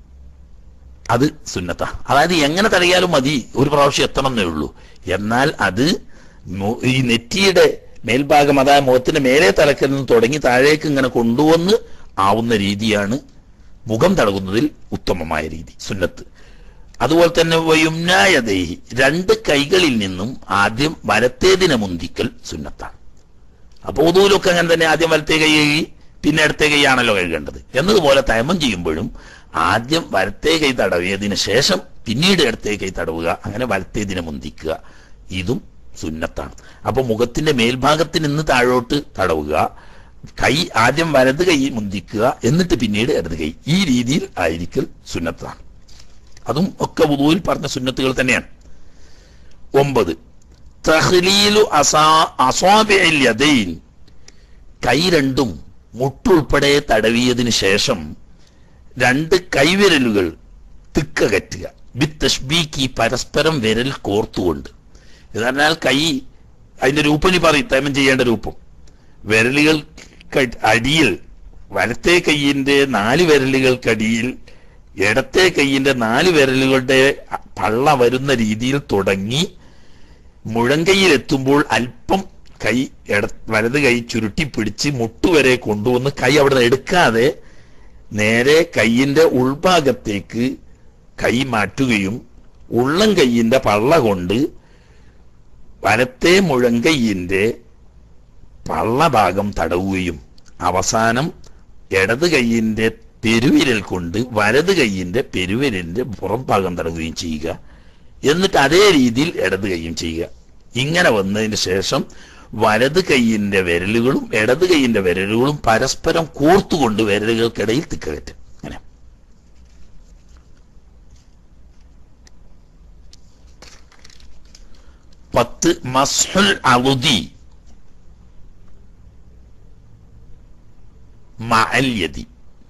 അത് സുന്നത്ത അതായത് എങ്ങനെ തടയാലും മതി ഒരു പ്രാവശ്യം എത്തണമെന്നേ ഉള്ളൂ എന്നാൽ അത് മു- ഈ നെറ്റിയുടെ മേൽഭാഗം അതായത് മുഖത്തിന്റെ മേലെ തലക്കിൽ നിന്ന് തുടങ്ങി താഴേക്ക് ഇങ്ങനെ കൊണ്ടുവന്ന് ആവുന്ന രീതിയാണ് മുഖം തടകുന്നതിൽ ഉത്തമമായ രീതി സുന്നത്ത് അതുപോലെ തന്നെ വയുംനായദേഹി രണ്ട് കൈകളിൽ നിന്നും ആദ്യം വലത്തേതിനെ മുന്തിക്കൽ സുന്നത്താണ് അപ്പൊ ഉദൂലൊക്കെ അങ്ങനെ തന്നെ ആദ്യം വലത്തേ കൈ കഴുകി പിന്നെ ഇടത്തേ കൈയാണല്ലോ കഴുകേണ്ടത് എന്നതുപോലെ തയമം ചെയ്യുമ്പോഴും ആദ്യം വലത്തേ കൈ തടവിയതിനു ശേഷം പിന്നീട് ഇടത്തേ കൈ തടവുക അങ്ങനെ വലത്തേതിനെ മുന്തിക്കുക ഇതും സുന്നത്താണ് അപ്പൊ മുഖത്തിന്റെ മേൽഭാഗത്ത് നിന്ന് താഴോട്ട് തടവുക കൈ ആദ്യം വലത് കൈ മുന്തിക്കുക എന്നിട്ട് പിന്നീട് ഇടത് കൈ ഈ രീതിയിൽ ആയിരിക്കൽ സുന്നത്താണ് അതും ഒക്കെ വുദൂയിൽ പറഞ്ഞ സുന്നത്തുകൾ തന്നെയാണ് ഒമ്പത് തഹ്ലീലു അസാ അസ്വാബിഇൽ യദൈൻ കൈ രണ്ടും മുട്ടുൾപ്പെടെ തടവിയതിനു ശേഷം രണ്ട് കൈവിരലുകൾ തിക്കകറ്റുക ബിത്തഷ്ബീക്ക് പരസ്പരം വിരൽ കോർത്തുകൊണ്ട് എന്ന് പറഞ്ഞാൽ കൈ അതിന്റെ രൂപനി പറയും തേമം ചെയ്യേണ്ട രൂപം വിരലുകൾ അടിയിൽ വലത്തെ കൈയിന്റെ നാല് വിരലുകൾക്കടിയിൽ ഇടത്തെ കൈയിന്റെ നാല് വിരലുകളുടെ പള്ള വരുന്ന രീതിയിൽ തുടങ്ങി മുഴങ്കൈയിലെത്തുമ്പോൾ അല്പം കൈ ഇട വലത് കൈ ചുരുട്ടി പിടിച്ച് മുട്ടുവരെ കൊണ്ടുവന്ന് കൈ അവിടെ നിന്ന് എടുക്കാതെ നേരെ കൈയിന്റെ ഉൾഭാഗത്തേക്ക് കൈ മാറ്റുകയും ഉള്ളം കൈയിന്റെ പള്ള കൊണ്ട് വലത്തെ മുഴങ്കൈയിന്റെ പള്ളഭാഗം തടവുകയും അവസാനം ഇടത് കൈയിന്റെ പെരുവിരൽ കൊണ്ട് വലത് കൈയിന്റെ പെരുവിരലിന്റെ പുറം ഭാഗം തടവുകയും ചെയ്യുക എന്നിട്ട് അതേ രീതിയിൽ ഇടത് കൈയും ചെയ്യുക ഇങ്ങനെ വന്നതിന് ശേഷം വലത് കൈയിന്റെ വിരലുകളും ഇടത് കൈയിന്റെ വിരലുകളും പരസ്പരം കോർത്തുകൊണ്ട് വിരലുകൾക്കിടയിൽ തിക്കകറ്റ് അങ്ങനെ പത്ത് മസ്ഹുൽ അളുദി മഅൽ യദി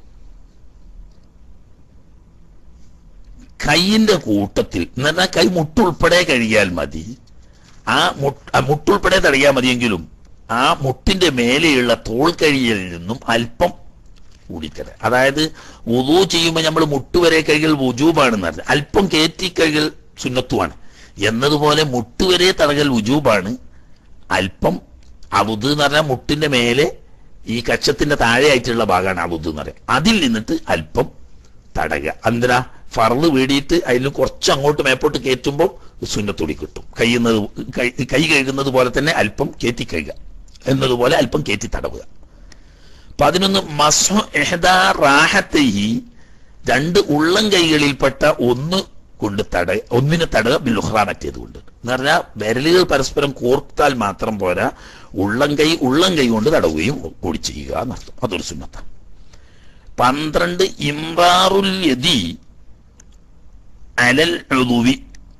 കൈയിന്റെ കൂട്ടത്തിൽ എന്ന് പറഞ്ഞാൽ കൈ മുട്ടുൾപ്പെടെ കഴിയാൽ മതി ആ മുട്ട് ആ മുട്ടുൾപ്പെടെ തടയാൻ മതിയെങ്കിലും ആ മുട്ടിന്റെ മേലെയുള്ള തോൾ കഴിയലിൽ നിന്നും അല്പം കൂടിത്തര അതായത് ഉദു ചെയ്യുമ്പോൾ നമ്മൾ മുട്ടുവരെ കൈകൾ വുജൂബാണെന്ന് പറഞ്ഞത് അല്പം കയറ്റി കൈകൾ സുന്നത്തുമാണ് എന്നതുപോലെ മുട്ടുവരെ തടകൽ വുജൂബാണ് അല്പം അവുത് എന്ന് പറഞ്ഞാൽ മുട്ടിന്റെ മേലെ ഈ കക്ഷത്തിന്റെ താഴെയായിട്ടുള്ള ഭാഗമാണ് അവുത് എന്ന് പറയുക അതിൽ നിന്നിട്ട് അല്പം തടയുക എന്തിനാ ഫറന്ന് വീടിയിട്ട് അതിൽ കുറച്ച് അങ്ങോട്ട് മേപ്പോട്ട് കയറ്റുമ്പോൾ സുന്നത്തുടി കിട്ടും കയ്യുന്നത് കൈ കൈ കഴുകുന്നത് പോലെ തന്നെ അല്പം കയറ്റി കഴുകുക എന്നതുപോലെ അല്പം കയറ്റി തടവുക പതിനൊന്ന് മസ്ഹു എഹദാ റാഹത്തഹി രണ്ട് ഉള്ളം കൈകളിൽപ്പെട്ട ഒന്ന് കൊണ്ട് തട ഒന്നിനെ തടക ബിലുഹ്റ മറ്റേത് കൊണ്ട് എന്ന് പറഞ്ഞാൽ വിരലുകൾ പരസ്പരം കോർത്താൽ മാത്രം പോരാ ഉള്ളം കൈ ഉള്ളം കൈ കൊണ്ട് തടവുകയും കൂടി ചെയ്യുക എന്നർത്ഥം അതൊരു സുന്നത്താണ് പന്ത്രണ്ട് ഇംറാറുൽ യദി അലൽ ഉദുവി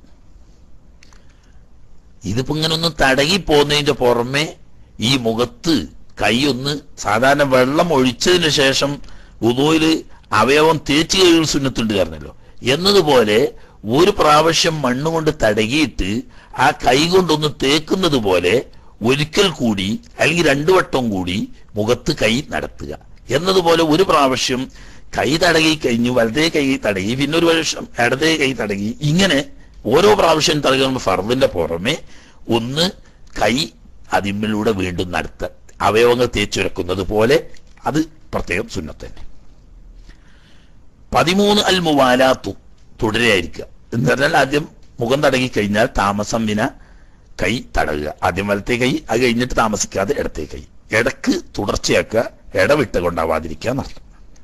ഇതിപ്പോ ഇങ്ങനെ ഒന്ന് തടകി പോകുന്നതിന്റെ പുറമെ ഈ മുഖത്ത് കൈയൊന്ന് സാധാരണ വെള്ളം ഒഴിച്ചതിന് ശേഷം ഉദോയില് അവയവം തേച്ച് കഴുകൽ സുന്നത്തുണ്ട് കാരണല്ലോ എന്നതുപോലെ ഒരു പ്രാവശ്യം മണ്ണുകൊണ്ട് തടകിയിട്ട് ആ കൈ കൊണ്ടൊന്ന് തേക്കുന്നത് പോലെ ഒരിക്കൽ കൂടി അല്ലെങ്കിൽ രണ്ടു വട്ടം കൂടി മുഖത്ത് കൈ നടത്തുക എന്നതുപോലെ ഒരു പ്രാവശ്യം കൈ തടകി കഴിഞ്ഞു വലതേ കൈ തടകി പിന്നെ ഒരു പ്രാവശ്യം ഇടതേ കൈ തടകി ഇങ്ങനെ ഓരോ പ്രാവശ്യം തടകുന്ന ഫർദിന്റെ പുറമെ ഒന്ന് കൈ അതിമ്മിലൂടെ വീണ്ടും നടത്ത അവയവങ്ങൾ തേച്ചുരക്കുന്നത് പോലെ അത് പ്രത്യേകം സുന്നത്ത് തന്നെ പതിമൂന്ന് അൽ മുവാലാത്തു തുടരെയായിരിക്കുക എന്ന് പറഞ്ഞാൽ ആദ്യം മുഖം തടകി കഴിഞ്ഞാൽ താമസം വിന കൈ തടകുക ആദ്യം വലത്തെ കൈ അത് കഴിഞ്ഞിട്ട് താമസിക്കാതെ ഇടത്തെ കൈ ഇടക്ക് തുടർച്ചയാക്കുക ഇടവിട്ട് കൊണ്ടാവാതിരിക്കുക എന്നർത്ഥം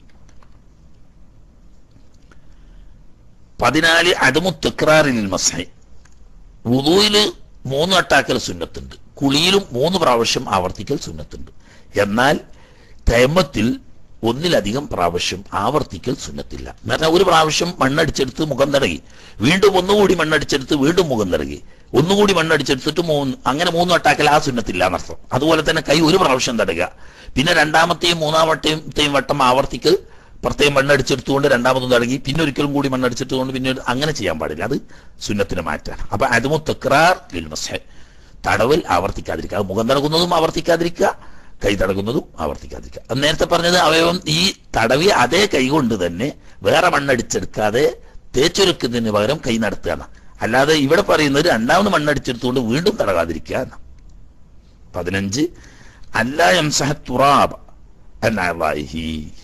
പതിനാല് അടുമു തെക്രാറിൽ മസ്ഹൈ വുദൂയില് മൂന്ന് വട്ടാക്കൽ സുന്നത്തുണ്ട് കുളിയിലും മൂന്ന് പ്രാവശ്യം ആവർത്തിക്കൽ സുന്നത്തുണ്ട് എന്നാൽ തേമത്തിൽ ഒന്നിലധികം പ്രാവശ്യം ആവർത്തിക്കൽ സുന്നത്തില്ല എന്ന് പറഞ്ഞാൽ ഒരു പ്രാവശ്യം മണ്ണടിച്ചെടുത്ത് മുഖം തടകി വീണ്ടും ഒന്നുകൂടി മണ്ണടിച്ചെടുത്ത് വീണ്ടും മുഖം തടകി ഒന്നുകൂടി മണ്ണടിച്ചെടുത്തിട്ട് മൂന്ന് അങ്ങനെ മൂന്ന് വട്ടാക്കൽ ആ സുന്നത്തില്ല എന്നർത്ഥം അതുപോലെ തന്നെ കൈ ഒരു പ്രാവശ്യം തടയുക പിന്നെ രണ്ടാമത്തെയും മൂന്നാമത്തെയും വട്ടം ആവർത്തിക്കൽ പ്രത്യേകം മണ്ണടിച്ചെടുത്തുകൊണ്ട് രണ്ടാമതും തടകി പിന്നെ ഒരിക്കലും കൂടി മണ്ണടിച്ചെടുത്തുകൊണ്ട് പിന്നെ ഒരു- അങ്ങനെ ചെയ്യാൻ പാടില്ല അത് സുന്നത്തിന് മാറ്റാണ് അപ്പൊ അതുമു തെക്രാർ ലിൽ മസ്ഹ് തടവൽ ആവർത്തിക്കാതിരിക്കുക അത് മുഖം തടകുന്നതും ആവർത്തിക്കാതിരിക്കുക കൈ തടകുന്നതും ആവർത്തിക്കാതിരിക്കുക അത് നേരത്തെ പറഞ്ഞത് അവയവം ഈ തടവി അതേ കൈ കൊണ്ട് തന്നെ വേറെ മണ്ണടിച്ചെടുക്കാതെ തേച്ചൊരുക്കുന്നതിന് പകരം കൈ നടത്തുകയാണ് അല്ലാതെ ഇവിടെ പറയുന്നത് രണ്ടാമത് മണ്ണടിച്ചെടുത്തുകൊണ്ട് വീണ്ടും തടകാതിരിക്കുക എന്ന് പതിനഞ്ച് അല്ല യംസഹ തുറാബ് എന്നാഹി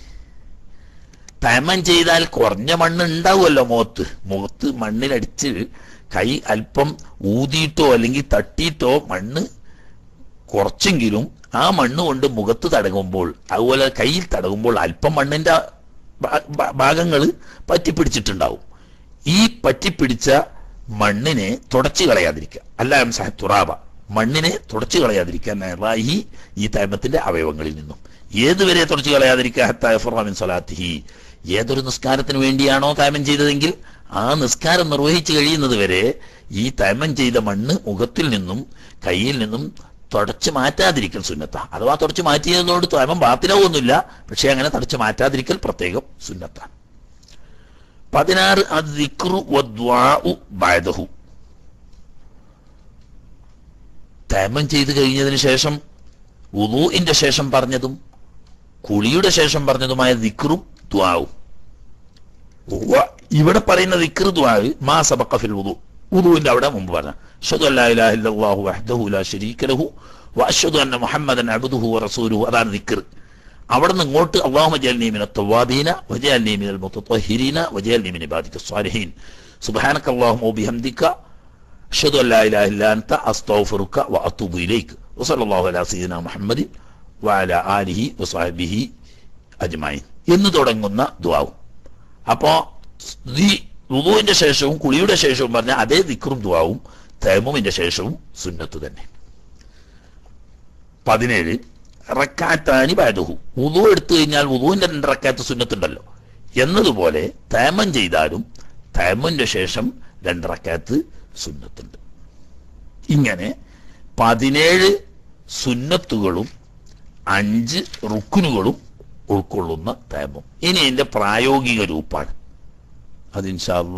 തയമം ചെയ്താൽ കുറഞ്ഞ മണ്ണ് ഉണ്ടാവുമല്ലോ മുഖത്ത് മുഖത്ത് മണ്ണിലടിച്ച് കൈ അല്പം ഊതിയിട്ടോ അല്ലെങ്കിൽ തട്ടിയിട്ടോ മണ്ണ് കുറച്ചെങ്കിലും ആ മണ്ണ് കൊണ്ട് മുഖത്ത് തടകുമ്പോൾ അതുപോലെ കയ്യിൽ തടകുമ്പോൾ അല്പം മണ്ണിന്റെ ഭാഗങ്ങൾ പറ്റിപ്പിടിച്ചിട്ടുണ്ടാവും ഈ പറ്റിപ്പിടിച്ച മണ്ണിനെ തുടച്ചു കളയാതിരിക്കുക അല്ല എം തുറാബ മണ്ണിനെ തുടച്ചു കളയാതിരിക്കാൻ റാഹി ഈ തൈമത്തിന്റെ അവയവങ്ങളിൽ നിന്നും ഏതുവരെ തുടച്ചു കളയാതിരിക്കാൻ സലാത്തിഹി ഏതൊരു നിസ്കാരത്തിന് വേണ്ടിയാണോ തൈമം ചെയ്തതെങ്കിൽ ആ നിസ്കാരം നിർവഹിച്ചു കഴിയുന്നത് വരെ ഈ തൈമം ചെയ്ത മണ്ണ് മുഖത്തിൽ നിന്നും കയ്യിൽ നിന്നും തുടച്ചു മാറ്റാതിരിക്കൽ സുന്നത്ത അഥവാ തുടച്ചു മാറ്റിയതുകൊണ്ട് തൈമം ബാത്തിലാവൊന്നുമില്ല പക്ഷെ അങ്ങനെ തുടച്ചു മാറ്റാതിരിക്കൽ പ്രത്യേകം സുന്നത്താണ് പതിനാറ് അത് ദിക്റു വദ്വാഉ ബഅദഹു തൈമം ചെയ്തു കഴിഞ്ഞതിന് ശേഷം ഉദൂഇന്റെ ശേഷം പറഞ്ഞതും കുളിയുടെ ശേഷം പറഞ്ഞതുമായ ദിക്റും ദ്വാവും വ- ഇവിടെ പറയുന്ന ദിക്ർ ദ്വാവ് മാ സബഖ ഫിൽ വുദു വുദുവിന്റെ അവിടെ മുമ്പ് പറഞ്ഞ അഷ്ഹദു അല്ലാ ഇലാഹ ഇല്ലല്ലാഹു വഹ്ദഹു ലാ ശരീക ലഹു വഅഷ്ഹദു അന്ന മുഹമ്മദൻ അബ്ദുഹു വറസൂലുഹു അതാണ് ദിക്ർ അവിടെ നിന്ന് ഇങ്ങോട്ട് അള്ളാഹു ജൽനി മിന തവാബീന വജഅൽനി മിനൽ മുതത്വഹിരീന വജഅൽനി മിൻ ഇബാദിക സ്വാലിഹീൻ സുബ്ഹാനക അല്ലാഹുമ്മ വബിഹംദിക അഷ്ഹദു അല്ലാ ഇലാഹ ഇല്ല അൻത അസ്തഗ്ഫിറുക വഅതൂബു ഇലൈക് വസല്ലല്ലാഹു അലാ സയ്യിദിന മുഹമ്മദിൻ വഅലാ ആലിഹി വസ്വഹ്ബിഹി അജ്മഈൻ എന്ന് തുടങ്ങുന്ന ദുആവും അപ്പോ ഈ വുളുവിന്റെ ശേഷവും കുളിയുടെ ശേഷവും പറഞ്ഞ അതേ ദിക്റും ദുആവും തൈമുമിന്റെ ശേഷവും സുന്നത്ത് തന്നെ പതിനേഴ് റക്കാറ്റാനി ബാദുഹു വുളു എടുത്തു കഴിഞ്ഞാൽ വുളുവിന്റെ രണ്ട് റക്കാറ്റ് സുന്നത്തുണ്ടല്ലോ എന്നതുപോലെ തൈമം ചെയ്താലും തൈമിന്റെ ശേഷം രണ്ട് റക്കാത്ത് സുന്നത്തുണ്ട് ഇങ്ങനെ പതിനേഴ് സുന്നത്തുകളും അഞ്ച് റുക്കുനുകളും ഉൾക്കൊള്ളുന്ന തൈമം ഇനി ഇതിന്റെ പ്രായോഗിക രൂപാണ് അത് ഇൻഷാല്ല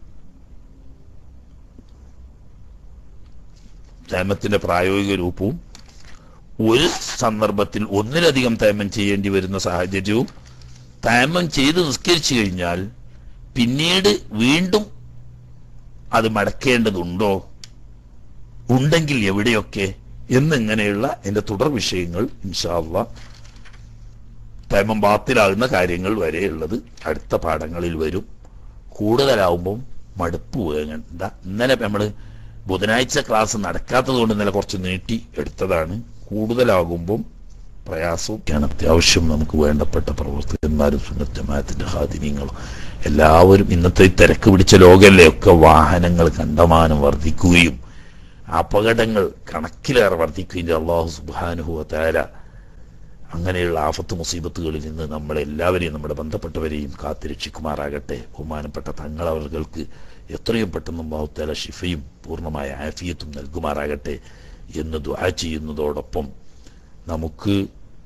തൈമത്തിന്റെ പ്രായോഗിക രൂപവും ഒരു സന്ദർഭത്തിൽ ഒന്നിലധികം തൈമം ചെയ്യേണ്ടി വരുന്ന സാഹചര്യവും തൈമം ചെയ്ത് നിസ്കരിച്ചു കഴിഞ്ഞാൽ പിന്നീട് വീണ്ടും അത് മടക്കേണ്ടതുണ്ടോ ഉണ്ടെങ്കിൽ എവിടെയൊക്കെ എന്നിങ്ങനെയുള്ള എന്റെ തുടർ വിഷയങ്ങൾ ഇൻഷാല്ല തൈമം ബാത്തിലാകുന്ന കാര്യങ്ങൾ വരെയുള്ളത് അടുത്ത പാഠങ്ങളിൽ വരും കൂടുതലാവുമ്പം മടുപ്പ് വേണ്ട ഇന്നലെ നമ്മൾ ബുധനാഴ്ച ക്ലാസ് നടക്കാത്തത് കൊണ്ട് ഇന്നലെ കുറച്ച് നീട്ടി എടുത്തതാണ് കൂടുതലാകുമ്പം പ്രയാസമൊക്കെയാണ് അത്യാവശ്യം നമുക്ക് വേണ്ടപ്പെട്ട പ്രവർത്തകന്മാരും സുന്നത്തമായത്തിന്റെ ഹാദിന്യങ്ങളും എല്ലാവരും ഇന്നത്തെ ഈ തിരക്ക് പിടിച്ച ലോകല്ലേ ഒക്കെ വാഹനങ്ങൾ കണ്ടമാനം വർദ്ധിക്കുകയും അപകടങ്ങൾ കണക്കിലേറെ വർദ്ധിക്കുകയും ചെയ്ത അള്ളാഹു സുബാനുഹുവ താര അങ്ങനെയുള്ള ആഫത്ത് മുസീബത്തുകളിൽ നിന്ന് നമ്മളെല്ലാവരെയും നമ്മുടെ ബന്ധപ്പെട്ടവരെയും കാത്തുരക്ഷിക്കുമാറാകട്ടെ ബഹുമാനപ്പെട്ട തങ്ങളവർക്ക് എത്രയും പെട്ടെന്ന് ബാഹുത്താല ഷിഫയും പൂർണ്ണമായ ആഫിയത്തും നൽകുമാറാകട്ടെ എന്ന് ദുആ ചെയ്യുന്നതോടൊപ്പം നമുക്ക്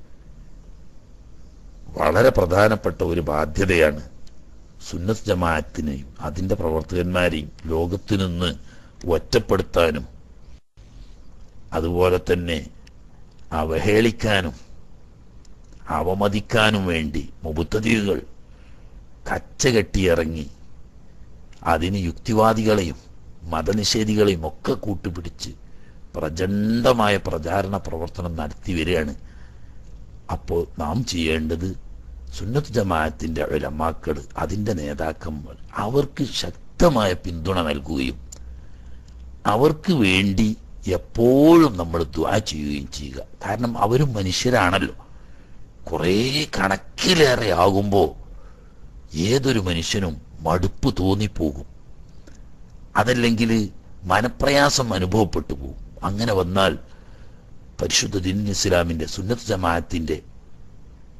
വളരെ പ്രധാനപ്പെട്ട ഒരു ബാധ്യതയാണ് സുന്നത്ത് ജമാഅത്തിനെയും അതിന്റെ പ്രവർത്തകന്മാരെയും ലോകത്തു നിന്ന് ഒറ്റപ്പെടുത്താനും അതുപോലെ തന്നെ അവഹേളിക്കാനും അവമതിക്കാനും വേണ്ടി മുബുദ്ധതികൾ കച്ചകെട്ടിയിറങ്ങി അതിന് യുക്തിവാദികളെയും മതനിഷേധികളെയും ഒക്കെ കൂട്ടുപിടിച്ച് പ്രചണ്ഡമായ പ്രചാരണ പ്രവർത്തനം നടത്തി വരികയാണ് അപ്പോൾ നാം ചെയ്യേണ്ടത് സുന്നത്ത് ജമാഅത്തിന്റെ ഉലമാക്കൾ അതിന്റെ നേതാക്കന്മാർ അവർക്ക് ശക്തമായ പിന്തുണ നൽകുകയും അവർക്ക് വേണ്ടി എപ്പോഴും നമ്മൾ ദ്വാ ചെയ്യുകയും ചെയ്യുക കാരണം അവരും മനുഷ്യരാണല്ലോ കുറേ കണക്കിലേറെ ആകുമ്പോൾ ഏതൊരു മനുഷ്യനും മടുപ്പ് തോന്നിപ്പോകും അതല്ലെങ്കിൽ മനപ്രയാസം അനുഭവപ്പെട്ടു പോകും അങ്ങനെ വന്നാൽ പരിശുദ്ധ ദിൻ ഇസ്ലാമിന്റെ സുന്നത്ത് ജമാഅത്തിന്റെ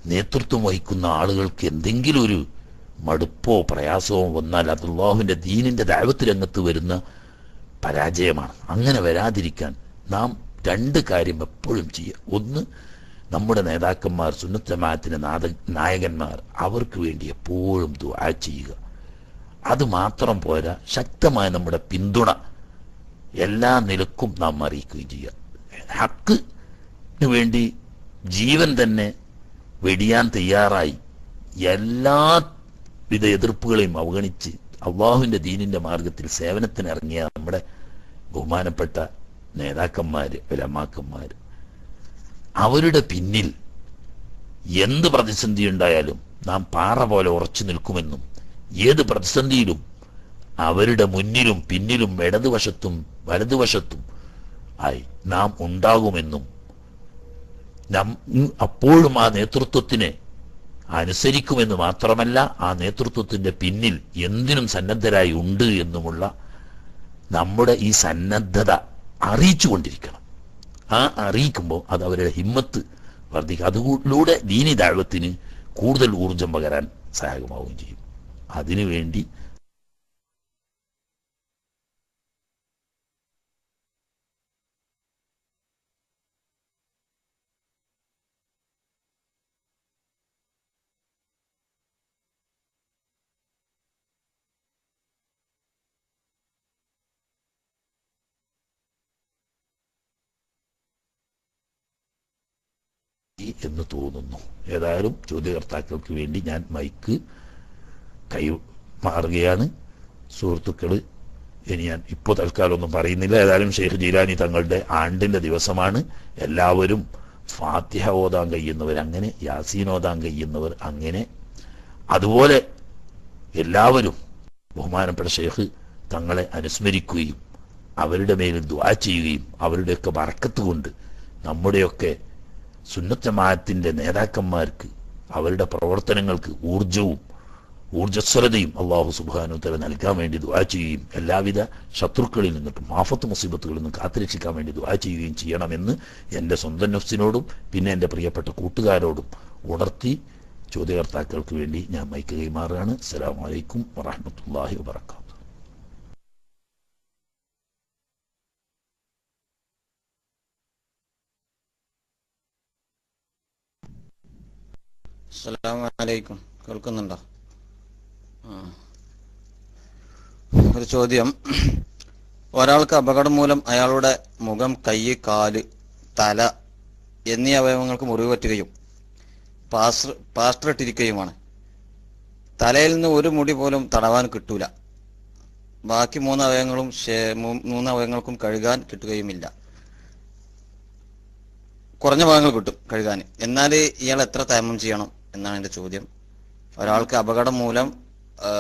നേതൃത്വം വഹിക്കുന്ന ആളുകൾക്ക് എന്തെങ്കിലും ഒരു മടുപ്പോ പ്രയാസമോ വന്നാൽ അത് അള്ളാഹുവിന്റെ ദീനിന്റെ ദൈവത്ത് രംഗത്ത് വരുന്ന പരാജയമാണ് അങ്ങനെ വരാതിരിക്കാൻ നാം രണ്ട് കാര്യം എപ്പോഴും ചെയ്യുക ഒന്ന് നമ്മുടെ നേതാക്കന്മാർ സുന്നത്തമാത്തിന്റെ നാദ നായകന്മാർ അവർക്ക് വേണ്ടി എപ്പോഴും ദുആ ചെയ്യുക അത് മാത്രം പോരാ ശക്തമായ നമ്മുടെ പിന്തുണ എല്ലാ നിലക്കും നാം അറിയിക്കുകയും ചെയ്യുക ഹക്കിന് വേണ്ടി ജീവൻ തന്നെ വെടിയാൻ തയ്യാറായി എല്ലാ വിധ എതിർപ്പുകളെയും അവഗണിച്ച് അള്ളാഹുവിന്റെ ദീനിന്റെ മാർഗത്തിൽ സേവനത്തിന് ഇറങ്ങിയ നമ്മുടെ ബഹുമാനപ്പെട്ട നേതാക്കന്മാര് വിലമാക്കന്മാര് അവരുടെ പിന്നിൽ എന്ത് പ്രതിസന്ധി ഉണ്ടായാലും നാം പാറ പോലെ ഉറച്ചു നിൽക്കുമെന്നും ഏത് പ്രതിസന്ധിയിലും അവരുടെ മുന്നിലും പിന്നിലും ഇടതുവശത്തും വലതുവശത്തും ആയി നാം ഉണ്ടാകുമെന്നും നം അപ്പോഴും ആ നേതൃത്വത്തിനെ അനുസരിക്കുമെന്ന് മാത്രമല്ല ആ നേതൃത്വത്തിന്റെ പിന്നിൽ എന്തിനും സന്നദ്ധരായി ഉണ്ട് എന്നുമുള്ള നമ്മുടെ ഈ സന്നദ്ധത അറിയിച്ചുകൊണ്ടിരിക്കണം ആ അറിയിക്കുമ്പോൾ അത് അവരുടെ ഹിമ്മത്ത് വർദ്ധിക്കും അതിലൂടെ ദീനി ദാഴ്വത്തിന് കൂടുതൽ ഊർജം പകരാൻ സഹായകമാവുകയും ചെയ്യും അതിനുവേണ്ടി എന്ന് തോന്നുന്നു ഏതായാലും ചോദ്യകർത്താക്കൾക്ക് വേണ്ടി ഞാൻ മൈക്ക് കൈ മാറുകയാണ് സുഹൃത്തുക്കള് ഇനി ഞാൻ ഇപ്പോൾ തൽക്കാലം ഒന്നും പറയുന്നില്ല ഏതായാലും ഷെയ്ഖ് ജീലാനി തങ്ങളുടെ ആണ്ടിന്റെ ദിവസമാണ് എല്ലാവരും ഫാത്തിഹ ഓതാൻ കഴിയുന്നവർ അങ്ങനെ യാസീൻ ഓതാൻ കഴിയുന്നവർ അങ്ങനെ അതുപോലെ എല്ലാവരും ബഹുമാനപ്പെട്ട ഷെയ്ഖ് തങ്ങളെ അനുസ്മരിക്കുകയും അവരുടെ മേലിൽ ദ്വാ ചെയ്യുകയും അവരുടെയൊക്കെ വറക്കത്ത് കൊണ്ട് നമ്മുടെയൊക്കെ സുന്നത്തമായത്തിന്റെ നേതാക്കന്മാർക്ക് അവരുടെ പ്രവർത്തനങ്ങൾക്ക് ഊർജവും ഊർജ്ജസ്വലതയും അള്ളാഹു സുബാനുത്തല നൽകാൻ വേണ്ടി ദുആ ചെയ്യുകയും എല്ലാവിധ ശത്രുക്കളിൽ നിന്നിട്ടും ആഫത്ത് മുസീബത്തുകളിൽ നിന്നും കാത്തുരക്ഷിക്കാൻ വേണ്ടി ദുആ ചെയ്യുകയും ചെയ്യണമെന്ന് എൻ്റെ സ്വന്തം നഫ്സിനോടും പിന്നെ എൻ്റെ പ്രിയപ്പെട്ട കൂട്ടുകാരോടും ഉണർത്തി ചോദ്യകർത്താക്കൾക്ക് വേണ്ടി ഞാൻ മൈക്ക് കൈമാറുകയാണ് അസ്സലാമു അലൈക്കും വറഹ്മത്തുള്ളാഹി വബറകാതുഹു അസ്സലാമലൈക്കും കേൾക്കുന്നുണ്ടോ ആ. ഒരു ചോദ്യം ഒരാൾക്ക് അപകടം മൂലം അയാളുടെ മുഖം കൈ കാല് തല എന്നീ അവയവങ്ങൾക്ക് മുറിവ് പറ്റുകയും പാസ്റ്റർ പാസ്റ്റർ ഇട്ടിരിക്കുകയുമാണ് തലയിൽ നിന്ന് ഒരു മുടി പോലും തടവാൻ കിട്ടൂല ബാക്കി മൂന്ന് അവയവങ്ങളും ശേ- മൂ- മൂന്ന് അവയവങ്ങൾക്കും കഴുകാൻ കിട്ടുകയുമില്ല കുറഞ്ഞ ഭാഗങ്ങൾ കിട്ടും കഴുകാൻ എന്നാൽ ഇയാൾ എത്ര തേമം ചെയ്യണം എന്നാണ് എൻ്റെ ചോദ്യം ഒരാൾക്ക് അപകടം മൂലം ആ,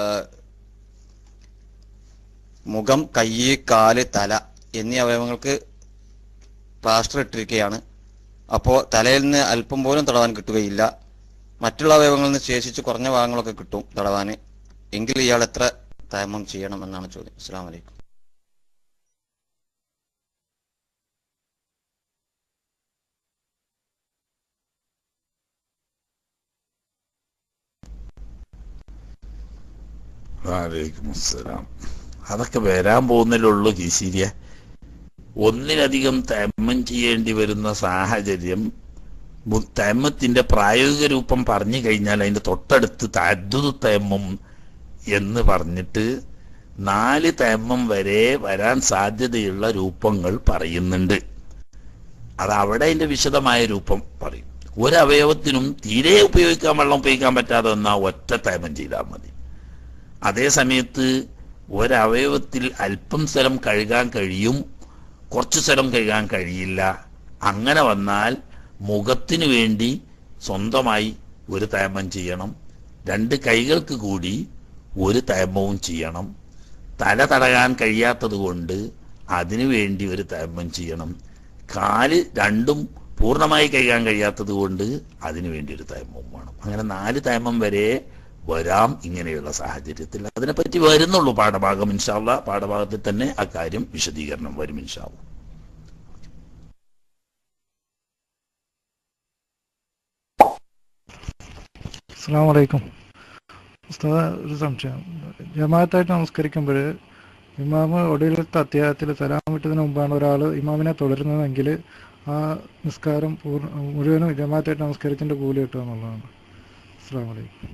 മുഖം കൈ കാല് തല എന്നീ അവയവങ്ങൾക്ക് പ്ലാസ്റ്റർ ഇട്ടിരിക്കുകയാണ് അപ്പോൾ തലയിൽ നിന്ന് അല്പം പോലും തടവാൻ കിട്ടുകയില്ല മറ്റുള്ള അവയവങ്ങളിൽ നിന്ന് ശേഷിച്ച് കുറഞ്ഞ ഭാഗങ്ങളൊക്കെ കിട്ടും തടവാൻ എങ്കിൽ ഇയാൾ എത്ര തേമം ചെയ്യണം എന്നാണ് ചോദ്യം അസ്സാം വലൈക്കും വാലൈക്കും അസ്സലാം അതൊക്കെ വരാൻ പോകുന്നതിലുള്ളൂ കീശീരിയ ഒന്നിലധികം തേമ്മം ചെയ്യേണ്ടി വരുന്ന സാഹചര്യം മു- തേമ്മത്തിന്റെ പ്രായോഗിക രൂപം പറഞ്ഞു കഴിഞ്ഞാൽ അതിന്റെ തൊട്ടടുത്ത് തദ്ദുതു തേമ്മം എന്ന് പറഞ്ഞിട്ട് നാല് തേമ്മം വരെ വരാൻ സാധ്യതയുള്ള രൂപങ്ങൾ പറയുന്നുണ്ട് അത് അവിടെ അതിന്റെ വിശദമായ രൂപം പറയും ഒരവയവത്തിനും തീരെ ഉപയോഗിക്കാൻ വെള്ളം ഉപയോഗിക്കാൻ പറ്റാതെ വന്നാൽ ഒറ്റ തേമം ചെയ്താൽ മതി അതേ സമയത്ത് ഒരവയവത്തിൽ അല്പം സ്ഥലം കഴുകാൻ കഴിയും കുറച്ച് സ്ഥലം കഴുകാൻ കഴിയില്ല അങ്ങനെ വന്നാൽ മുഖത്തിന് വേണ്ടി സ്വന്തമായി ഒരു തേമം ചെയ്യണം രണ്ട് കൈകൾക്ക് കൂടി ഒരു തേമവും ചെയ്യണം തല തടയാൻ കഴിയാത്തത് കൊണ്ട് അതിനു വേണ്ടി ഒരു തേമം ചെയ്യണം കാല് രണ്ടും പൂർണ്ണമായി കഴുകാൻ കഴിയാത്തത് കൊണ്ട് അതിനു വേണ്ടി ഒരു തേമവും വേണം അങ്ങനെ നാല് തേമം വരെ വരാം ഇങ്ങനെയുള്ള സാഹചര്യത്തിൽ അതിനെപ്പറ്റി വരുന്നുള്ളൂ പാഠഭാഗം ഇൻഷാല്ല പാഠഭാഗത്തിൽ തന്നെ ആ കാര്യം വിശദീകരണം വരും ഇൻഷാല്ല അസ്സാം വലൈക്കും ഉസ്താദ ഒരു സംശയം ജമാഅത്തായിട്ട് നമസ്കരിക്കുമ്പോൾ ഇമാമ് ഒടുവിലത്തെ അത്യാഹത്തിൽ സലാം വിട്ടതിന് മുമ്പാണ് ഒരാൾ ഇമാമിനെ തുടരുന്നതെങ്കിൽ ആ നിസ്കാരം പൂർണ്ണ മുഴുവനും ജമാഅത്തായിട്ട് നമസ്കരിച്ചതിൻ്റെ കൂലി കിട്ടുക എന്നുള്ളതാണ് അസ്സാം വലൈക്കും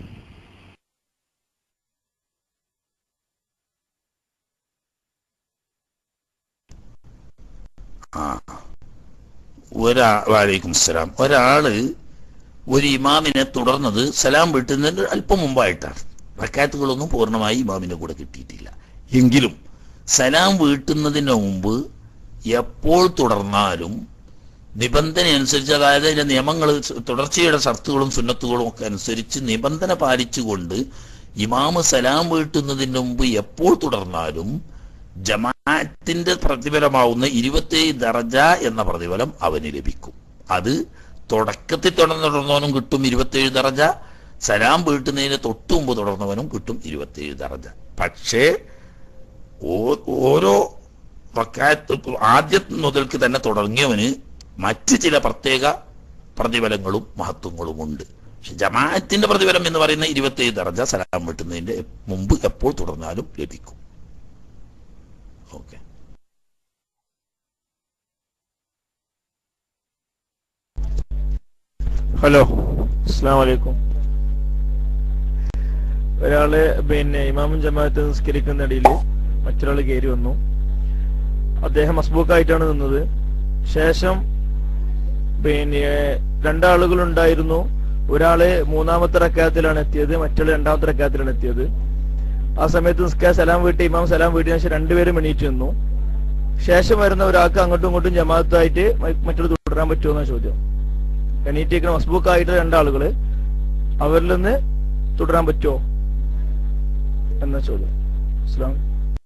ആ ഒരാ വാലൈക്കും സലാം ഒരാള് ഒരു ഇമാമിനെ തുടർന്നത് സലാം വീട്ടുന്നതിന് അല്പം മുമ്പായിട്ടാണ് റക്കാത്തുകളൊന്നും പൂർണ്ണമായി ഇമാമിന്റെ കൂടെ കിട്ടിയിട്ടില്ല എങ്കിലും സലാം വീട്ടുന്നതിന് മുമ്പ് എപ്പോൾ തുടർന്നാലും നിബന്ധന അനുസരിച്ച് അതായത് അതിന്റെ നിയമങ്ങൾ തുടർച്ചയുടെ ഷർത്തുകളും സുന്നത്തുകളും ഒക്കെ അനുസരിച്ച് നിബന്ധന പാലിച്ചുകൊണ്ട് ഇമാമ് സലാം വീട്ടുന്നതിന് മുമ്പ് എപ്പോൾ തുടർന്നാലും ജമാഅത്തിന്റെ പ്രതിഫലമാവുന്ന ഇരുപത്തേഴ് ദർജ എന്ന പ്രതിഫലം അവന് ലഭിക്കും അത് തുടക്കത്തിൽ തുടർന്ന് തുടർന്നവനും കിട്ടും ഇരുപത്തേഴ് ദർജ സലാം വീട്ടുന്നതിന് തൊട്ടു മുമ്പ് തുടർന്നവനും കിട്ടും ഇരുപത്തേഴ് ദർജ പക്ഷേ ഓ- ഓരോ റക്കാത്ത് ആദ്യം മുതൽക്ക് തന്നെ തുടങ്ങിയവന് മറ്റ് ചില പ്രത്യേക പ്രതിഫലങ്ങളും മഹത്വങ്ങളും ഉണ്ട് പക്ഷെ ജമാഅത്തിന്റെ പ്രതിഫലം എന്ന് പറയുന്ന ഇരുപത്തേഴ് ദർജ സലാം വീട്ടുന്നതിന്റെ മുമ്പ് എപ്പോൾ തുടർന്നാലും ലഭിക്കും ഓക്കെ ഹലോ അസ്സാം വലൈക്കും ഒരാള് പിന്നെ ഇമാമും ജമാഅത്ത് നിസ്കരിക്കുന്നിടയിൽ മറ്റൊരാൾ കയറി വന്നു അദ്ദേഹം മസ്ബൂക്കായിട്ടാണ് നിന്നത് ശേഷം പിന്നെ രണ്ടാളുകൾ ഉണ്ടായിരുന്നു ഒരാള് മൂന്നാമത്തെ റക്കാത്തിലാണ് എത്തിയത് മറ്റൊരാൾ രണ്ടാമത്തെ റക്കാത്തിലാണ് എത്തിയത് ആ സമയത്ത് നിസ്കാര സലാം വീട്ടി ഇമാം സലാം വീട്ടിന് ശേഷം രണ്ടുപേരും എണീറ്റ് നിന്നു ശേഷം വരുന്ന ഒരാൾക്ക് അങ്ങോട്ടും ഇങ്ങോട്ടും ജമാഅത്തായിട്ട് മറ്റൊരു തുടരാൻ പറ്റുമോ എന്നാ ചോദ്യം എണീറ്റേക്കുന്ന മസ്ബൂക്ക് ആയിട്ട് രണ്ടാളുകള് അവരിൽ നിന്ന് തുടരാൻ പറ്റുമോ എന്ന ചോദ്യം അസ്സലാം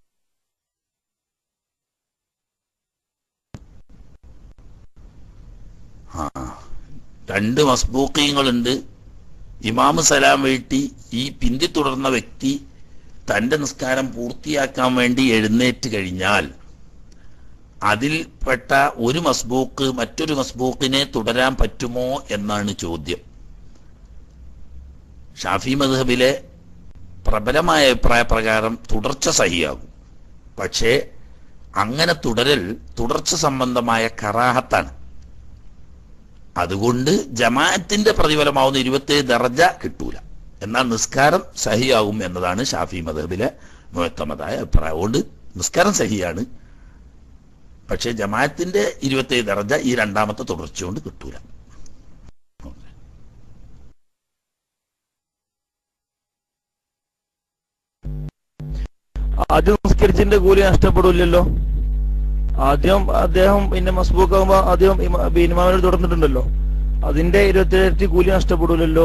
ആ രണ്ട് മസ്ബൂക്കീങ്ങളുണ്ട് ഇമാമ് സലാം വീട്ടി ഈ പിന്തി തുടർന്ന വ്യക്തി തന്റെ നിസ്കാരം പൂർത്തിയാക്കാൻ വേണ്ടി എഴുന്നേറ്റ് കഴിഞ്ഞാൽ അതിൽപ്പെട്ട ഒരു മസ്ബൂക്ക് മറ്റൊരു മസ്ബൂക്കിനെ തുടരാൻ പറ്റുമോ എന്നാണ് ചോദ്യം ഷാഫി മദ്ഹബിലെ പ്രബലമായ അഭിപ്രായ പ്രകാരം തുടർച്ച സഹിയാകും പക്ഷേ അങ്ങനെ തുടരൽ തുടർച്ച സംബന്ധമായ കറാഹത്താണ് അതുകൊണ്ട് ജമാഅത്തിന്റെ പ്രതിഫലമാവുന്ന ഇരുപത്തേഴ് ദർജ കിട്ടൂല എന്നാൽ നിസ്കാരം സഹിയാകും എന്നതാണ് ഷാഫി മദബിലെ മുഴത്തമതായ അഭിപ്രായം അതുകൊണ്ട് നിസ്കാരം സഹിയാണ് പക്ഷേ ജമാഅത്തിന്റെ ഇരുപത്തേഴ് ദർജ ഈ രണ്ടാമത്തെ തുടർച്ച കൊണ്ട് കിട്ടൂല ആദ്യം നിസ്കരിച്ചതിന്റെ കൂലി നഷ്ടപ്പെടില്ലല്ലോ ആദ്യം അദ്ദേഹം പിന്നെ മസ്ബൂക്ക് ആകുമ്പോ ആദ്യം ഇമാമിനോട് തുടർന്നിട്ടുണ്ടല്ലോ അതിന്റെ ഇരുപത്തിരട്ടി കൂലി നഷ്ടപ്പെടില്ലല്ലോ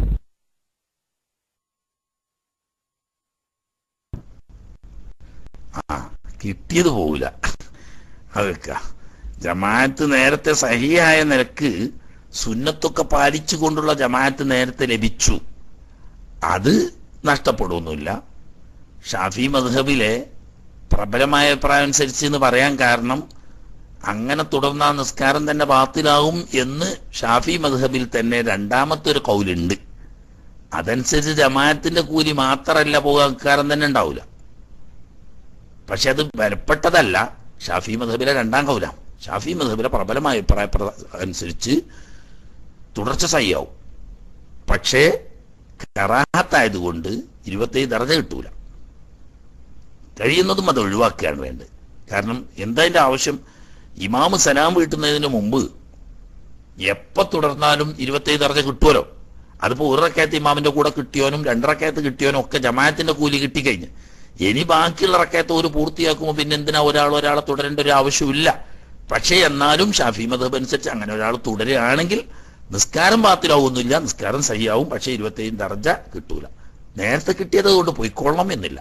ആ കിട്ടിയത് പോവില്ല അതൊക്കെ ജമാഅത്ത് നേരത്തെ സഹിയായ നിലക്ക് സുന്നത്തൊക്കെ പാലിച്ചുകൊണ്ടുള്ള ജമാഅത്ത് നേരത്തെ ലഭിച്ചു അത് നഷ്ടപ്പെടുന്നില്ല ഷാഫി മദ്ഹബിലെ പ്രബലമായ അഭിപ്രായം അനുസരിച്ച് എന്ന് പറയാൻ കാരണം അങ്ങനെ തുടർന്ന ആ നിസ്കാരം തന്നെ ബാത്തിലാവും എന്ന് ഷാഫി മദ്ഹബിൽ തന്നെ രണ്ടാമത്തെ ഒരു കൗലുണ്ട് അതനുസരിച്ച് ജമാഅത്തിന്റെ കൂലി മാത്രമല്ല പോകുക നിസ്കാരം തന്നെ ഉണ്ടാവില്ല പക്ഷെ അത് ബലപ്പെട്ടതല്ല ഷാഫി മധബിലെ രണ്ടാം കൗലാണ് ഷാഫി മധബിലെ പ്രബലമായ അഭിപ്രായ പ്ര- അനുസരിച്ച് തുടർച്ച സയ്യാവും പക്ഷേ കറാഹത്തായതുകൊണ്ട് ഇരുപത്തേഴ് ദർജ കിട്ടൂല കഴിയുന്നതും അത് ഒഴിവാക്കുകയാണ് വേണ്ടത് കാരണം എന്താ അതിന്റെ ആവശ്യം ഇമാമ് സലാം വീട്ടുന്നതിന് മുമ്പ് എപ്പോ തുടർന്നാലും ഇരുപത്തേഴ് ദർജ കിട്ടുമല്ലോ അതിപ്പോ ഒരു റക്കായത്ത് ഇമാമിന്റെ കൂടെ കിട്ടിയോനും രണ്ടറക്കായത്ത് കിട്ടിയോനും ഒക്കെ ജമാഅത്തിന്റെ കൂലി കിട്ടിക്കഴിഞ്ഞ് ഇനി ബാക്കിയുള്ള റക്കായത്ത് ഒരു പൂർത്തിയാക്കുമ്പോൾ പിന്നെ എന്തിനാ ഒരാൾ ഒരാളെ തുടരേണ്ട ഒരു ആവശ്യമില്ല പക്ഷേ എന്നാലും ഷാഫി മതബ് അനുസരിച്ച് അങ്ങനെ ഒരാൾ തുടരുകയാണെങ്കിൽ നിസ്കാരം ബാത്തിലാവുന്നില്ല നിസ്കാരം സഹിയാവും പക്ഷേ ഇരുപത്തേഴ് ദർജ കിട്ടൂല നേരത്തെ കിട്ടിയത് കൊണ്ട് പോയിക്കൊള്ളണം എന്നില്ല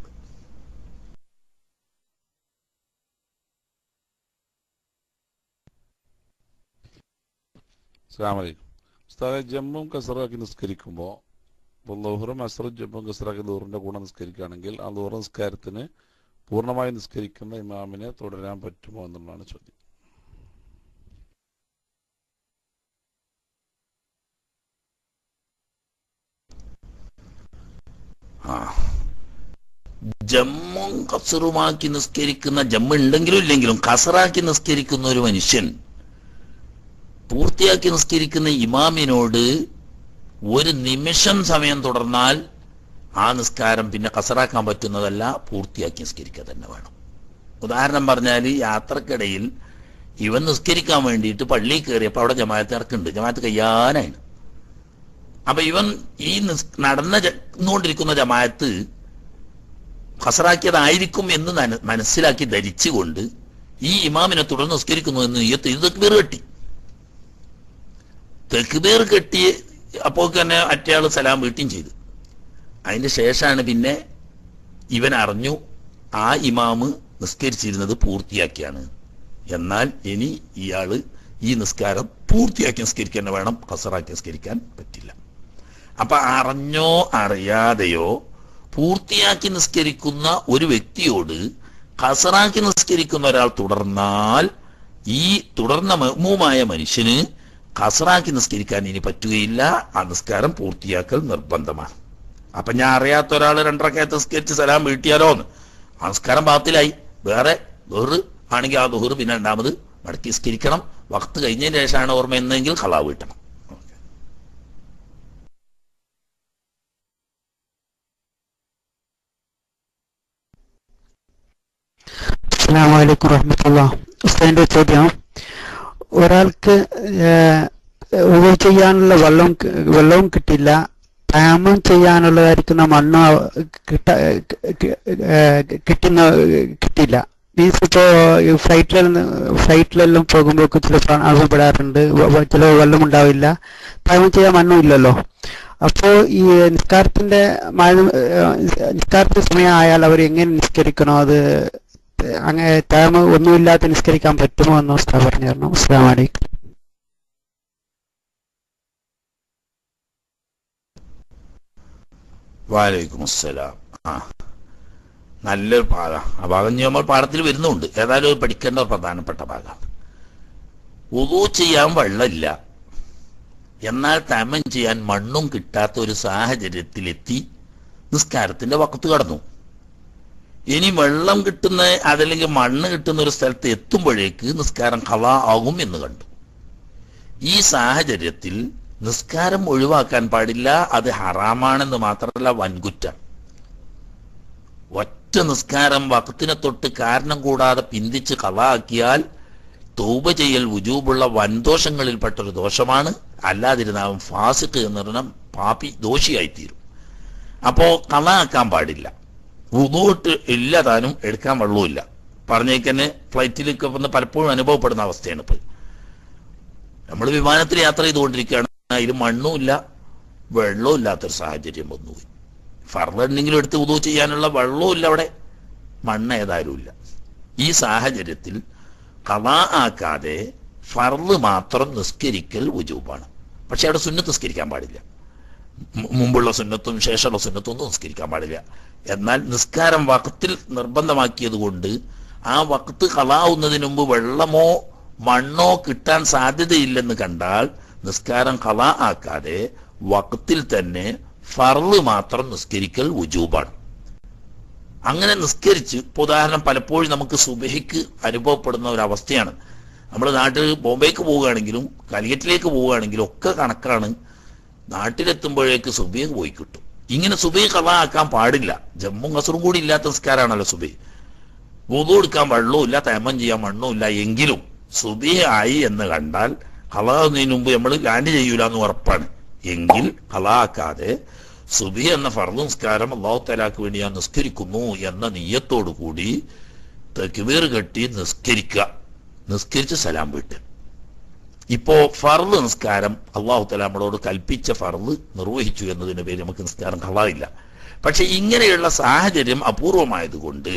അസ്സാമലൈക്കും ഉസ്താദെ ജമ്മും കസറാക്കി നിസ്കരിക്കുമ്പോൾ ഇപ്പോൾ ലോഹറും അസറും ജമ്മും കസറാക്കി ലോഹറിന്റെ കൂടെ നിസ്കരിക്കുകയാണെങ്കിൽ ആ ലോഹർ നിസ്കാരത്തിന് പൂർണ്ണമായി നിസ്കരിക്കുന്ന ഇമാമിനെ തുടരാൻ പറ്റുമോ എന്നുള്ളതാണ് ചോദ്യം ആ ജമ്മും കസറുമാക്കി നിസ്കരിക്കുന്ന ജമ്മ് ഉണ്ടെങ്കിലും ഇല്ലെങ്കിലും കസറാക്കി നിസ്കരിക്കുന്ന ഒരു മനുഷ്യൻ പൂർത്തിയാക്കി നിസ്കരിക്കുന്ന ഇമാമിനോട് ഒരു നിമിഷം സമയം തുടർന്നാൽ ആ നിസ്കാരം പിന്നെ കസറാക്കാൻ പറ്റുന്നതല്ല പൂർത്തിയാക്കി നിസ്കരിക്കുക തന്നെ വേണം ഉദാഹരണം പറഞ്ഞാൽ യാത്രക്കിടയിൽ ഇവൻ നിസ്കരിക്കാൻ വേണ്ടിയിട്ട് പള്ളിയിൽ കയറിയപ്പോൾ അവിടെ ജമാഅത്ത് ഇറക്കുന്നുണ്ട് ജമാഅത്ത് കയ്യാനാണ് അപ്പൊ ഇവൻ ഈ നിസ് നടന്ന നടന്നുകൊണ്ടിരിക്കുന്ന ജമാഅത്ത് ഹസറാക്കിയതായിരിക്കും എന്ന് നന- മനസ്സിലാക്കി ധരിച്ചുകൊണ്ട് ഈ ഇമാമിനെ തുടർന്ന് നിസ്കരിക്കുന്നു എന്ന് ഈ തെക്കുബീർ കെട്ടി തെക്കുബീർ കെട്ടി അപ്പോൾ തന്നെ മറ്റേയാൾ സലാം വീട്ടും ചെയ്തു അതിന്റെ ശേഷമാണ് പിന്നെ ഇവൻ അറിഞ്ഞു ആ ഇമാമ് നിസ്കരിച്ചിരുന്നത് പൂർത്തിയാക്കിയാണ് എന്നാൽ ഇനി ഇയാള് ഈ നിസ്കാരം പൂർത്തിയാക്കി നിസ്കരിക്കാൻ തന്നെ വേണം കസറാക്കി നിസ്കരിക്കാൻ പറ്റില്ല അപ്പൊ അറിഞ്ഞോ അറിയാതെയോ പൂർത്തിയാക്കി നിസ്കരിക്കുന്ന ഒരു വ്യക്തിയോട് കസറാക്കി നിസ്കരിക്കുന്ന ഒരാൾ തുടർന്നാൽ ഈ തുടർന്ന മഹ്മൂമായ മനുഷ്യന് കസറാക്കി നിസ്കരിക്കാൻ ഇനി പറ്റുകയില്ല ആ നിസ്കാരം പൂർത്തിയാക്കൽ നിർബന്ധമാണ് അപ്പൊ ഞാൻ അറിയാത്ത ഒരാൾ രണ്ടരക്കകത്ത് നിസ്കരിച്ച് സലാം വീട്ടിയാലോ എന്ന് ആ നിസ്കാരം ബാത്തിലായി വേറെ ദുഹറ് ആണെങ്കിൽ ആ ദുഹറ് പിന്നെ രണ്ടാമത് മടക്കി നിസ്കരിക്കണം വക്ത് കഴിഞ്ഞതിന് ശേഷമാണ് ഓർമ്മ എന്നെങ്കിൽ കളാ വീട്ടണം അസ്സാമലൈക്കും വറഹമത്തുള്ള ഉസ്താദിന്റെ ചോദ്യം ഒരാൾക്ക് ഉഴു ചെയ്യാനുള്ള വെള്ളം വെള്ളവും കിട്ടില്ല താമം ചെയ്യാനുള്ളതായിരിക്കുന്ന മണ്ണ് കിട്ട കിട്ടുന്ന കിട്ടില്ല മീൻസ് ഇപ്പോ ഫ്ലൈറ്റിലെല്ലാം ഫ്ലൈറ്റിലെല്ലാം പോകുമ്പോൾ ചില അനുഭവപ്പെടാറുണ്ട് ചില വെള്ളം ഉണ്ടാവില്ല താമം ചെയ്യാൻ മണ്ണും ഇല്ലല്ലോ അപ്പോ ഈ നിസ്കാരത്തിന്റെ നിസ്കാരത്തിന്റെ സമയം ആയാൽ അവർ എങ്ങനെ നിസ്കരിക്കണോ അത് അങ്ങനെ ടേം ഒന്നുമില്ലാതെ നിസ്കരിക്കാൻ പറ്റുമോ എന്ന് ഉസ്താദ് പറഞ്ഞു തരണം അസ്സാം വലൈക്കും വാലൈക്കും അസ്സലാം ആ നല്ലൊരു ഭാഗം ആ ഭാഗം ഇനി നമ്മൾ പാഠത്തിൽ വരുന്നുണ്ട് ഏതായാലും അത് പഠിക്കേണ്ട ഒരു പ്രധാനപ്പെട്ട ഭാഗമാണ് ഉദു ചെയ്യാൻ വെള്ളമില്ല എന്നാൽ തമം ചെയ്യാൻ മണ്ണും കിട്ടാത്ത ഒരു സാഹചര്യത്തിലെത്തി നിസ്കാരത്തിന്റെ വക്കത്ത് കടന്നു ഇനി വെള്ളം കിട്ടുന്ന അതല്ലെങ്കിൽ മണ്ണ് കിട്ടുന്ന ഒരു സ്ഥലത്ത് എത്തുമ്പോഴേക്ക് നിസ്കാരം കള ആകും എന്ന് കണ്ടു ഈ സാഹചര്യത്തിൽ നിസ്കാരം ഒഴിവാക്കാൻ പാടില്ല അത് ഹറാമാണെന്ന് മാത്രമല്ല വൻകുറ്റം ഒറ്റ നിസ്കാരം വക്കത്തിനെ തൊട്ട് കാരണം കൂടാതെ പിന്തിച്ച് കളാക്കിയാൽ തൗബ ചെയ്യൽ വുജൂബുള്ള വൻദോഷങ്ങളിൽപ്പെട്ടൊരു ദോഷമാണ് അല്ലാതിരുന്നാവും ഫാസിക്ക് എന്ന് പറഞ്ഞാൽ പാപ്പി ദോഷിയായിത്തീരും അപ്പോ കളാക്കാൻ പാടില്ല വുദൂട്ട് ഇല്ല താനും എടുക്കാൻ വെള്ളവുമില്ല പറഞ്ഞേക്കന്നെ ഫ്ലൈറ്റിലൊക്കെ വന്ന് പലപ്പോഴും അനുഭവപ്പെടുന്ന അവസ്ഥയാണ് ഇപ്പോൾ നമ്മൾ വിമാനത്തിൽ യാത്ര ചെയ്തുകൊണ്ടിരിക്കുകയാണ് അതിൽ മണ്ണുമില്ല വെള്ളവും ഇല്ലാത്തൊരു സാഹചര്യം വന്നുപോയി ഫർദെന്തെങ്കിലും എടുത്ത് ഉദു ചെയ്യാനുള്ള വെള്ളവും ഇല്ല അവിടെ മണ്ണ് ഏതായാലും ഇല്ല ഈ സാഹചര്യത്തിൽ കലാ ആക്കാതെ ഫർദ് മാത്രം നിസ്കരിക്കൽ ഉജൂബാണ് പക്ഷെ അവിടെ സുന്നത്ത് നിസ്കരിക്കാൻ പാടില്ല മു- മുമ്പുള്ള സുന്നത്തും ശേഷമുള്ള സുന്നത്തും ഒന്നും നിസ്കരിക്കാൻ പാടില്ല എന്നാൽ നിസ്കാരം വക്കത്തിൽ നിർബന്ധമാക്കിയത് കൊണ്ട് ആ വക്കത്ത് കളാവുന്നതിന് മുമ്പ് വെള്ളമോ മണ്ണോ കിട്ടാൻ സാധ്യതയില്ലെന്ന് കണ്ടാൽ നിസ്കാരം കള ആക്കാതെ വക്കത്തിൽ തന്നെ ഫർള് മാത്രം നിസ്കരിക്കൽ ഉജൂബാണ് അങ്ങനെ നിസ്കരിച്ച് ഇപ്പൊ ഉദാഹരണം പലപ്പോഴും നമുക്ക് സുബഹിക്ക് അനുഭവപ്പെടുന്ന ഒരു അവസ്ഥയാണ് നമ്മൾ നാട്ടിൽ ബോംബെക്ക് പോവുകയാണെങ്കിലും കലിക്കറ്റിലേക്ക് പോവുകയാണെങ്കിലും ഒക്കെ കണക്കാണ് നാട്ടിലെത്തുമ്പോഴേക്ക് സുബൈ പോയി കിട്ടും ഇങ്ങനെ സുബൈ കള ആക്കാൻ പാടില്ല ജമ്മും കസറും കൂടി ഇല്ലാത്ത നിസ്കാരമാണല്ലോ സുബൈ വുതു എടുക്കാൻ വെള്ളവും ഇല്ല തേമം ചെയ്യാൻ മണ്ണും ഇല്ല എങ്കിലും സുബൈ ആയി എന്ന് കണ്ടാൽ കളാകുന്നതിന് മുമ്പ് നമ്മൾ ലാൻഡ് ചെയ്യൂല എന്ന് ഉറപ്പാണ് എങ്കിൽ കളാക്കാതെ സുബി എന്ന ഫർദ് നിസ്കാരം അള്ളാഹു തലാക്ക് വേണ്ടി ഞാൻ നിസ്കരിക്കുന്നു എന്ന നീയത്തോടു കൂടി തെക്കുവേർ കെട്ടി നിസ്കരിക്കുക നിസ്കരിച്ച് സലാം വീട്ട് ഇപ്പോ ഫർദ് നിസ്കാരം അള്ളാഹു തല നമ്മളോട് കൽപ്പിച്ച ഫർദ് നിർവഹിച്ചു എന്നതിന് പേര് നമുക്ക് നിസ്കാരം കളായില്ല പക്ഷെ ഇങ്ങനെയുള്ള സാഹചര്യം അപൂർവമായതുകൊണ്ട്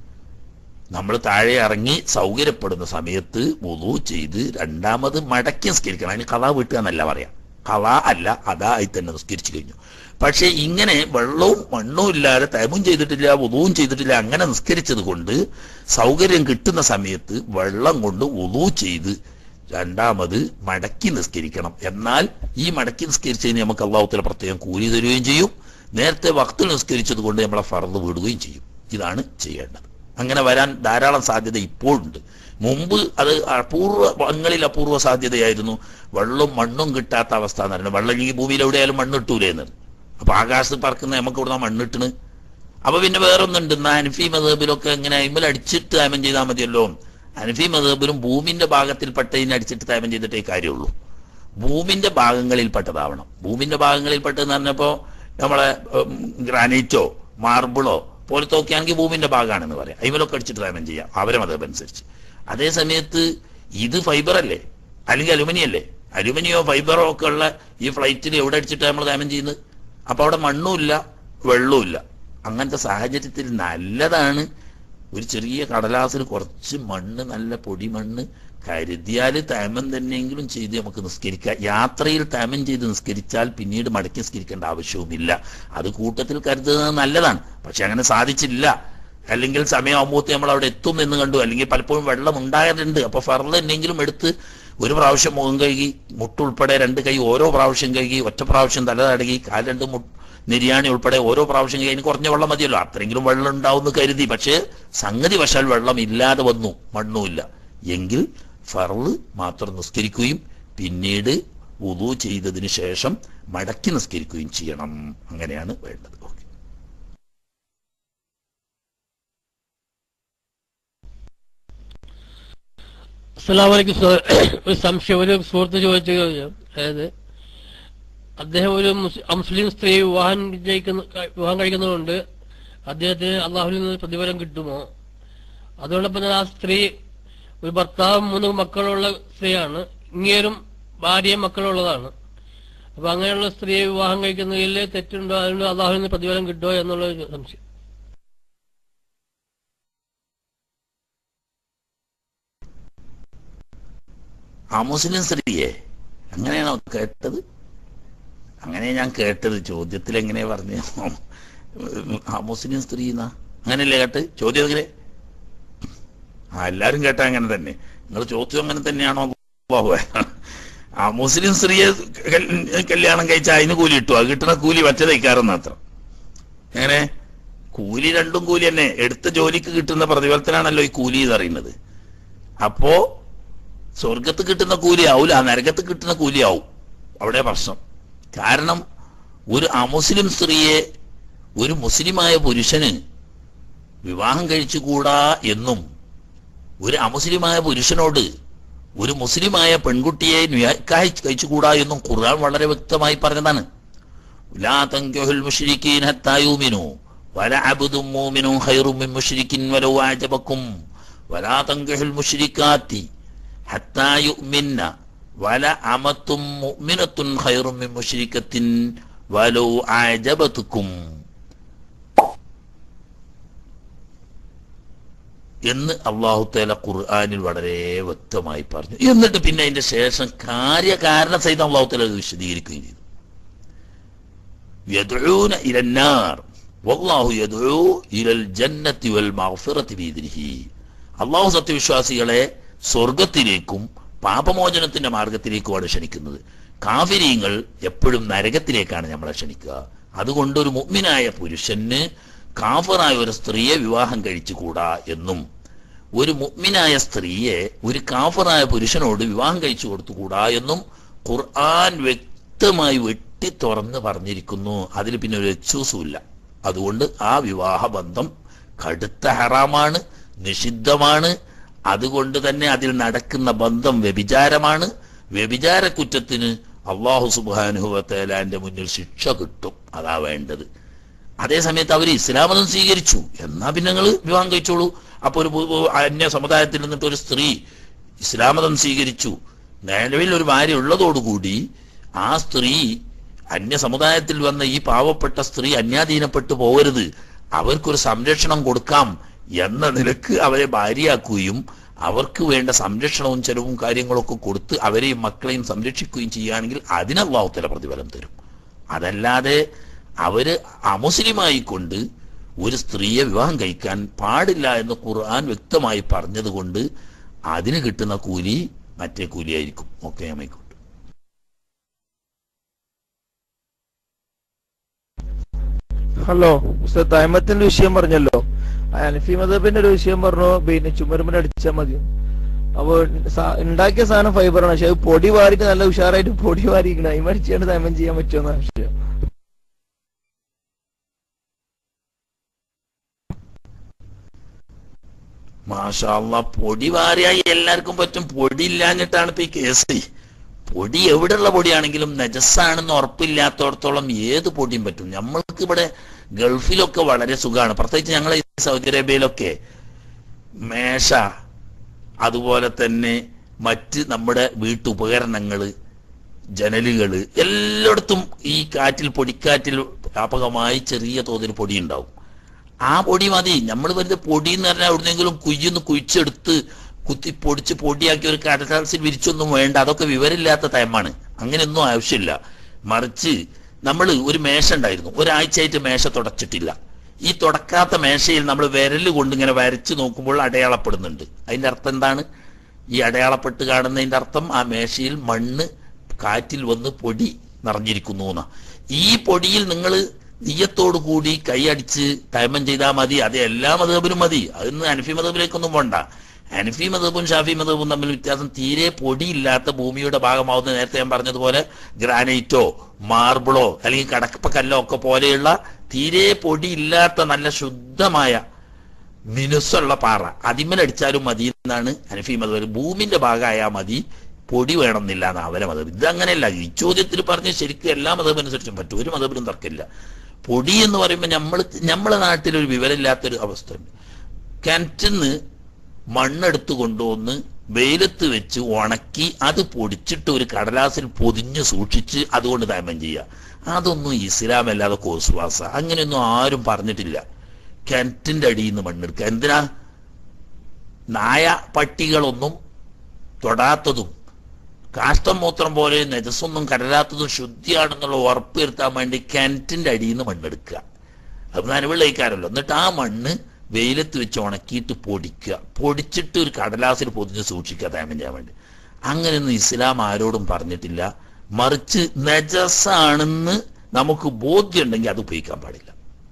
നമ്മൾ താഴെ ഇറങ്ങി സൗകര്യപ്പെടുന്ന സമയത്ത് വുളു ചെയ്ത് രണ്ടാമത് മടക്കി നിസ്കരിക്കണം അതിന് കഥ വീട്ടുക എന്നല്ല പറയാം കഥ അല്ല അതായി തന്നെ നിസ്കരിച്ചു കഴിഞ്ഞു പക്ഷെ ഇങ്ങനെ വെള്ളവും മണ്ണും ഇല്ലാതെ തൈമും ചെയ്തിട്ടില്ല വുളുവും ചെയ്തിട്ടില്ല അങ്ങനെ നിസ്കരിച്ചത് കൊണ്ട് സൗകര്യം കിട്ടുന്ന സമയത്ത് വെള്ളം കൊണ്ട് വുളു ചെയ്ത് രണ്ടാമത് മടക്കി നിസ്കരിക്കണം എന്നാൽ ഈ മടക്കി നിസ്കരിച്ചതിന് നമുക്ക് അള്ളാഹുത്തല പ്രത്യേകം കൂലി തരുകയും ചെയ്യും നേരത്തെ വക്ത് നിസ്കരിച്ചത് കൊണ്ട് നമ്മളെ ഫറന്ന് വിടുകയും ചെയ്യും ഇതാണ് ചെയ്യേണ്ടത് അങ്ങനെ വരാൻ ധാരാളം സാധ്യത ഇപ്പോഴുണ്ട് മുമ്പ് അത് അപൂർവങ്ങളിൽ അപൂർവ സാധ്യതയായിരുന്നു വെള്ളവും മണ്ണും കിട്ടാത്ത അവസ്ഥ എന്ന് പറയുന്നത് വെള്ളം ഈ ഭൂമിയിൽ എവിടെയായാലും മണ്ണിട്ടൂലേ എന്ന് അപ്പൊ ആകാശത്ത് പറക്കുന്ന നമുക്ക് ഇവിടുന്ന് മണ്ണിട്ടണ് അപ്പൊ പിന്നെ വേറൊന്നുണ്ട് എന്നാ അനഫി മതബിലൊക്കെ ഇങ്ങനെ അയിമൽ അടിച്ചിട്ട് തേമം ചെയ്താൽ മതിയല്ലോ അനഫി മതബിലും ഭൂമിന്റെ ഭാഗത്തിൽപ്പെട്ടതിനെ അടിച്ചിട്ട് തേമം ചെയ്തിട്ടേ കാര്യമുള്ളൂ ഭൂമിന്റെ ഭാഗങ്ങളിൽപ്പെട്ടതാവണം ഭൂമിന്റെ ഭാഗങ്ങളിൽപ്പെട്ടതെന്ന് പറഞ്ഞപ്പോ നമ്മളെ ഉം, ഗ്രാനൈറ്റോ മാർബിളോ പോലത്തെ ഒക്കെ ആണെങ്കിൽ ഭൂമിന്റെ ഭാഗമാണെന്ന് പറയാം അയിമലൊക്കെ അടിച്ചിട്ട് തേമം ചെയ്യാം അവരെ മതം അനുസരിച്ച് അതേ സമയത്ത് ഇത് ഫൈബർ അല്ലേ അല്ലെങ്കിൽ അലുമിനിയം അല്ലേ അലുമിനിയോ ഫൈബറോ ഒക്കെ ഉള്ള ഈ ഫ്ലൈറ്റിൽ എവിടെ അടിച്ചിട്ട് നമ്മൾ തേമം ചെയ്യുന്നത് അപ്പൊ അവിടെ മണ്ണുമില്ല വെള്ളവുമില്ല അങ്ങനത്തെ സാഹചര്യത്തിൽ നല്ലതാണ് ഒരു ചെറിയ കടലാസിൽ കുറച്ച് മണ്ണ് നല്ല പൊടി മണ്ണ് കരുതിയാൽ തേമം തന്നെയെങ്കിലും ചെയ്ത് നമുക്ക് നിസ്കരിക്കാം യാത്രയിൽ തേമം ചെയ്ത് നിസ്കരിച്ചാൽ പിന്നീട് മടക്കി നിസ്കരിക്കേണ്ട ആവശ്യവുമില്ല അത് കൂട്ടത്തിൽ കരുതുന്നത് നല്ലതാണ് പക്ഷെ അങ്ങനെ സാധിച്ചില്ല അല്ലെങ്കിൽ സമയമാകുമ്പോഴത്തെ നമ്മൾ അവിടെ എത്തും എന്ന് കണ്ടു അല്ലെങ്കിൽ പലപ്പോഴും വെള്ളം ഉണ്ടായതുണ്ട് അപ്പൊ ഫറല് എന്നെങ്കിലും എടുത്ത് ഒരു പ്രാവശ്യം മുഖം കഴുകി മുട്ടുൾപ്പെടെ രണ്ട് കൈ ഓരോ പ്രാവശ്യം കഴുകി ഒറ്റ പ്രാവശ്യം തല തടകി കാൽ രണ്ട് മു നിര്യാണി ഉൾപ്പെടെ ഓരോ പ്രാവശ്യം കഴുകി അതിന് കുറഞ്ഞ വെള്ളം മതിയല്ലോ അത്രയെങ്കിലും വെള്ളം ഉണ്ടാവുമെന്ന് കരുതി പക്ഷേ സംഗതി വശാൽ വെള്ളം ഇല്ലാതെ വന്നു മണ്ണുമില്ല എങ്കിൽ ഫറല് മാത്രം നിസ്കരിക്കുകയും പിന്നീട് ഉദു ചെയ്തതിന് ശേഷം മടക്കി നിസ്കരിക്കുകയും ചെയ്യണം അങ്ങനെയാണ് വേണ്ടത് ഓക്കെ അസ്സലാമു അലൈക്കും സഹോ- ഒരു സംശയം ഒരു സുഹൃത്ത് ചോദിച്ച ചോദ്യം അതായത് അദ്ദേഹം ഒരു മുസ്- അമുസ്ലിം സ്ത്രീ വിവാഹം ജയിക്കുന്ന വിവാഹം കഴിക്കുന്നതുകൊണ്ട് അദ്ദേഹത്തിന് അള്ളാഹുവിൽ നിന്ന് പ്രതിഫലം കിട്ടുമോ അതോടൊപ്പം തന്നെ ആ സ്ത്രീ ഒരു ഭർത്താവും മൂന്ന് മക്കളുള്ള സ്ത്രീയാണ് ഇങ്ങേരും ഭാര്യയും മക്കളുള്ളതാണ് അപ്പൊ അങ്ങനെയുള്ള സ്ത്രീയെ വിവാഹം കഴിക്കുന്നതിൽ തെറ്റുണ്ടോ അതുകൊണ്ട് അള്ളാഹുവിൽ നിന്ന് പ്രതിഫലം കിട്ടുമോ എന്നുള്ള ഒരു സംശയം ആ മുസ്ലിം സ്ത്രീയെ അങ്ങനെയാണോ കേട്ടത് അങ്ങനെ ഞാൻ കേട്ടത് ചോദ്യത്തിൽ എങ്ങനെ പറഞ്ഞു ആ മുസ്ലിം സ്ത്രീ എന്നാ അങ്ങനെയല്ലേ കേട്ട് ചോദ്യം എങ്ങനെ ആ എല്ലാരും കേട്ട അങ്ങനെ തന്നെ നിങ്ങൾ ചോദ്യം അങ്ങനെ തന്നെയാണോ അല്ലാഹുവേ? ആ മുസ്ലിം സ്ത്രീയെ കൽ- കല്യാണം കഴിച്ച അതിന് കൂലി കിട്ടും അത് കിട്ടുന്ന കൂലി മറ്റേ തയ്ക്കാറെന്ന് മാത്രം എങ്ങനെ കൂലി രണ്ടും കൂലി തന്നെ എടുത്ത ജോലിക്ക് കിട്ടുന്ന പ്രതിഫലത്തിനാണല്ലോ ഈ കൂലി എന്ന് പറയുന്നത് അപ്പോ സ്വർഗത്ത് കിട്ടുന്ന കൂലി ആവൂല നരകത്ത് കിട്ടുന്ന കൂലി ആവും അവിടെ പ്രശ്നം കാരണം ഒരു അമുസ്ലിം സ്ത്രീയെ ഒരു മുസ്ലിമായ പുരുഷന് വിവാഹം കഴിച്ചുകൂടാ എന്നും ഒരു അമുസ്ലിമായ പുരുഷനോട് ഒരു മുസ്ലിമായ പെൺകുട്ടിയെ നിക്കാഹ് കഴിച്ചുകൂടാ എന്നും ഖുർആൻ വളരെ വ്യക്തമായി പറഞ്ഞതാണ് ലാ തൻകിഹുൽ മുശ്രിക്കീന ഹത്താ യുമിനു വല അബ്ദും മുഅ്മിനും ഖൈറും മിൻ മുശ്രിക്കിൻ വലൗ അഅജബക്കും വലാ തൻകിഹുൽ മുശ്രിക്കാത്തി ഹത്താ യുഅ്മിന്ന വല അമത്തും മുഅ്മിനത്തുൻ ഖൈറും മിൻ മുശ്രിക്കത്തിൻ വലൗ അഅജബതുക്കും എന്ന് അള്ളാഹു തേല ഖുർആാനിൽ വളരെ വ്യക്തമായി പറഞ്ഞു എന്നിട്ട് പിന്നെ അതിന്റെ ശേഷം കാര്യകാരണ സഹിതം അള്ളാഹു തേല അത് വിശദീകരിക്കുകയും ചെയ്തു യദ്ഊന ഇലന്നാർ വല്ലാഹു യദ്ഊ ഇലൽ ജന്നത്തി വൽ മഗ്ഫിറത്തി ബിഇദ്നിഹി അള്ളാഹു സത്യവിശ്വാസികളെ സ്വർഗത്തിലേക്കും പാപമോചനത്തിന്റെ മാർഗത്തിലേക്കുമാണ് ക്ഷണിക്കുന്നത് കാഫിരീങ്ങൾ എപ്പോഴും നരകത്തിലേക്കാണ് നമ്മളെ ക്ഷണിക്കുക അതുകൊണ്ട് ഒരു മുഗ്മിനായ പുരുഷന് കാഫറായ ഒരു സ്ത്രീയെ വിവാഹം കഴിച്ചുകൂടാ എന്നും ഒരു മുഗ്മിനായ സ്ത്രീയെ ഒരു കാഫറായ പുരുഷനോട് വിവാഹം കഴിച്ചു കൊടുത്തുകൂടാ എന്നും ഖുർആൻ വ്യക്തമായി വെട്ടി തുറന്ന് പറഞ്ഞിരിക്കുന്നു അതിൽ പിന്നെ ഒരു എക്സ്ക്യൂസും ഇല്ല അതുകൊണ്ട് ആ വിവാഹ ബന്ധം കടുത്ത ഹറാമാണ് നിഷിദ്ധമാണ് അതുകൊണ്ട് തന്നെ അതിൽ നടക്കുന്ന ബന്ധം വ്യഭിചാരമാണ് വ്യഭിചാര കുറ്റത്തിന് അള്ളാഹു സുബാനുഹുവത്തേലാന്റെ മുന്നിൽ ശിക്ഷ കിട്ടും അതാ വേണ്ടത് അതേ സമയത്ത് അവർ ഇസ്ലാം മതം സ്വീകരിച്ചു എന്നാ പിന്നെ നിങ്ങൾ വിവാഹം കഴിച്ചോളൂ അപ്പൊ ഒരു പു- പു- അന്യ സമുദായത്തിൽ നിന്നിട്ട് ഒരു സ്ത്രീ ഇസ്ലാം മതം സ്വീകരിച്ചു നിലവിൽ ഒരു ഭാര്യ ഉള്ളതോടുകൂടി ആ സ്ത്രീ അന്യ സമുദായത്തിൽ വന്ന ഈ പാവപ്പെട്ട സ്ത്രീ അന്യാധീനപ്പെട്ടു പോകരുത് അവർക്കൊരു സംരക്ഷണം കൊടുക്കാം എന്ന നിലക്ക് അവരെ ഭാര്യയാക്കുകയും അവർക്ക് വേണ്ട സംരക്ഷണവും ചെലവും കാര്യങ്ങളൊക്കെ കൊടുത്ത് അവരെയും മക്കളെയും സംരക്ഷിക്കുകയും ചെയ്യുകയാണെങ്കിൽ അതിന് അള്ളാഹുത്തല പ്രതിഫലം തരും അതല്ലാതെ അവര് അമുസ്ലിമായിക്കൊണ്ട് ഒരു സ്ത്രീയെ വിവാഹം കഴിക്കാൻ പാടില്ല എന്ന് ഖുർആൻ വ്യക്തമായി പറഞ്ഞതുകൊണ്ട് അതിന് കിട്ടുന്ന കൂലി മറ്റേ കൂലിയായിരിക്കും ഓക്കെ അമ്മയ്ക്കോട്ടെ ഹലോ ഉസ്താദ് തൈമത്തിന്റെ വിഷയം പറഞ്ഞല്ലോ അനഫി മദബിന്റെ ഒരു വിഷയം പറഞ്ഞു പിന്നെ ചുമരുമല അടിച്ചാൽ മതി അപ്പൊ സാ- ഉണ്ടാക്കിയ സാധനം ഫൈബറാണ് പക്ഷെ അത് പൊടി വാരിട്ട് നല്ല ഉഷാറായിട്ട് പൊടി വാരിക്കണം അതിമടിച്ചാണ്ട് തൈമം ചെയ്യാൻ പറ്റുമെന്ന വിഷയം മാഷാല്ല പൊടി വാരിയായി എല്ലാവർക്കും പറ്റും പൊടി ഇല്ലാഞ്ഞിട്ടാണ് ഇപ്പൊ ഈ കേസ് പൊടി എവിടെയുള്ള പൊടിയാണെങ്കിലും നജസ്സാണെന്ന് ഉറപ്പില്ലാത്തടത്തോളം ഏത് പൊടിയും പറ്റും നമ്മൾക്ക് ഇവിടെ ഗൾഫിലൊക്കെ വളരെ സുഖമാണ് പ്രത്യേകിച്ച് ഞങ്ങളെ ഈ സൗദി അറേബ്യയിലൊക്കെ മേശ അതുപോലെ തന്നെ മറ്റ് നമ്മുടെ വീട്ടുപകരണങ്ങള് ജനലുകള് എല്ലായിടത്തും ഈ കാറ്റിൽ പൊടിക്കാറ്റിൽ വ്യാപകമായി ചെറിയ തോതിൽ പൊടി ഉണ്ടാവും ആ പൊടി മതി നമ്മൾ വെറുതെ പൊടി എന്ന് പറഞ്ഞാൽ എവിടുന്നെങ്കിലും കുയ്യൊന്ന് കുഴിച്ചെടുത്ത് കുത്തി പൊടിച്ച് പൊടിയാക്കി ഒരു കടലാസിൽ വിരിച്ചൊന്നും വേണ്ട അതൊക്കെ വിവരമില്ലാത്ത ടൈമാണ് അങ്ങനെയൊന്നും ആവശ്യമില്ല മറിച്ച് നമ്മൾ ഒരു മേശ ഉണ്ടായിരുന്നു ഒരാഴ്ചയായിട്ട് മേശ തുടച്ചിട്ടില്ല ഈ തുടക്കാത്ത മേശയിൽ നമ്മൾ വിരല് കൊണ്ട് ഇങ്ങനെ വരച്ച് നോക്കുമ്പോൾ അടയാളപ്പെടുന്നുണ്ട് അതിന്റെ അർത്ഥം എന്താണ് ഈ അടയാളപ്പെട്ട് കാണുന്നതിന്റെ അർത്ഥം ആ മേശയിൽ മണ്ണ് കാറ്റിൽ വന്ന് പൊടി നിറഞ്ഞിരിക്കുന്നു എന്നാ ഈ പൊടിയിൽ നിങ്ങൾ നീയത്തോടു കൂടി കൈയടിച്ച് തൈമം ചെയ്താൽ മതി അത് എല്ലാ മതബിനും മതി അതിന്ന് അനഫി മതബിലേക്കൊന്നും പോണ്ട അനഫി മതബും ഷാഫി മതബും തമ്മിൽ വ്യത്യാസം തീരെ പൊടിയില്ലാത്ത ഭൂമിയുടെ ഭാഗമാവുന്ന നേരത്തെ ഞാൻ പറഞ്ഞതുപോലെ ഗ്രാനൈറ്റോ മാർബിളോ അല്ലെങ്കിൽ കടക്കപ്പക്കല്ലോ ഒക്കെ പോലെയുള്ള തീരെ പൊടിയില്ലാത്ത നല്ല ശുദ്ധമായ മിനുസുള്ള പാറ അതിമലടിച്ചാലും മതി എന്നാണ് അനഫി മതബ് ഭൂമിന്റെ ഭാഗമായാൽ മതി പൊടി വേണമെന്നില്ല എന്ന് അവരെ മതം ഇത് അങ്ങനെയല്ല ഈ ചോദ്യത്തിൽ പറഞ്ഞ് ശരിക്കും എല്ലാ മതവും അനുസരിച്ചും പറ്റും ഒരു മതത്തിലും തർക്കമില്ല പൊടി എന്ന് പറയുമ്പോൾ നമ്മൾ നമ്മളെ നാട്ടിൽ ഒരു വിവരമില്ലാത്തൊരു അവസ്ഥയുണ്ട് കിണറ്റിന്ന് മണ്ണെടുത്ത് കൊണ്ടുവന്ന് വെയിലത്ത് വെച്ച് ഉണക്കി അത് പൊടിച്ചിട്ട് ഒരു കടലാസിൽ പൊതിഞ്ഞ് സൂക്ഷിച്ച് അതുകൊണ്ട് തൈമം ചെയ്യുക അതൊന്നും ഇസ്ലാം അല്ലാതെ കോസുവാസ അങ്ങനെയൊന്നും ആരും പറഞ്ഞിട്ടില്ല കിണറ്റിന്റെ അടിയിൽ നിന്ന് മണ്ണെടുക്കുക എന്തിനാ നായ പട്ടികളൊന്നും തൊടാത്തതും കാഷ്ടം മൂത്രം പോലെ നെജസ്സൊന്നും കടലാത്തതും ശുദ്ധിയാണെന്നുള്ള ഉറപ്പ് വരുത്താൻ വേണ്ടി കിണറ്റിന്റെ അടിയിൽ നിന്ന് മണ്ണെടുക്കുക അത് നനവുള്ളയിക്കാരല്ലോ എന്നിട്ട് ആ മണ്ണ് വെയിലത്ത് വെച്ച് ഉണക്കിയിട്ട് പൊടിക്കുക പൊടിച്ചിട്ട് ഒരു കടലാസിൽ പൊതിഞ്ഞ് സൂക്ഷിക്കുക തേമം ചെയ്യാൻ വേണ്ടി അങ്ങനെയൊന്നും ഇസ്ലാം ആരോടും പറഞ്ഞിട്ടില്ല മറിച്ച് നജസാണെന്ന് നമുക്ക് ബോധ്യമുണ്ടെങ്കിൽ അത് ഉപയോഗിക്കാൻ പാടില്ല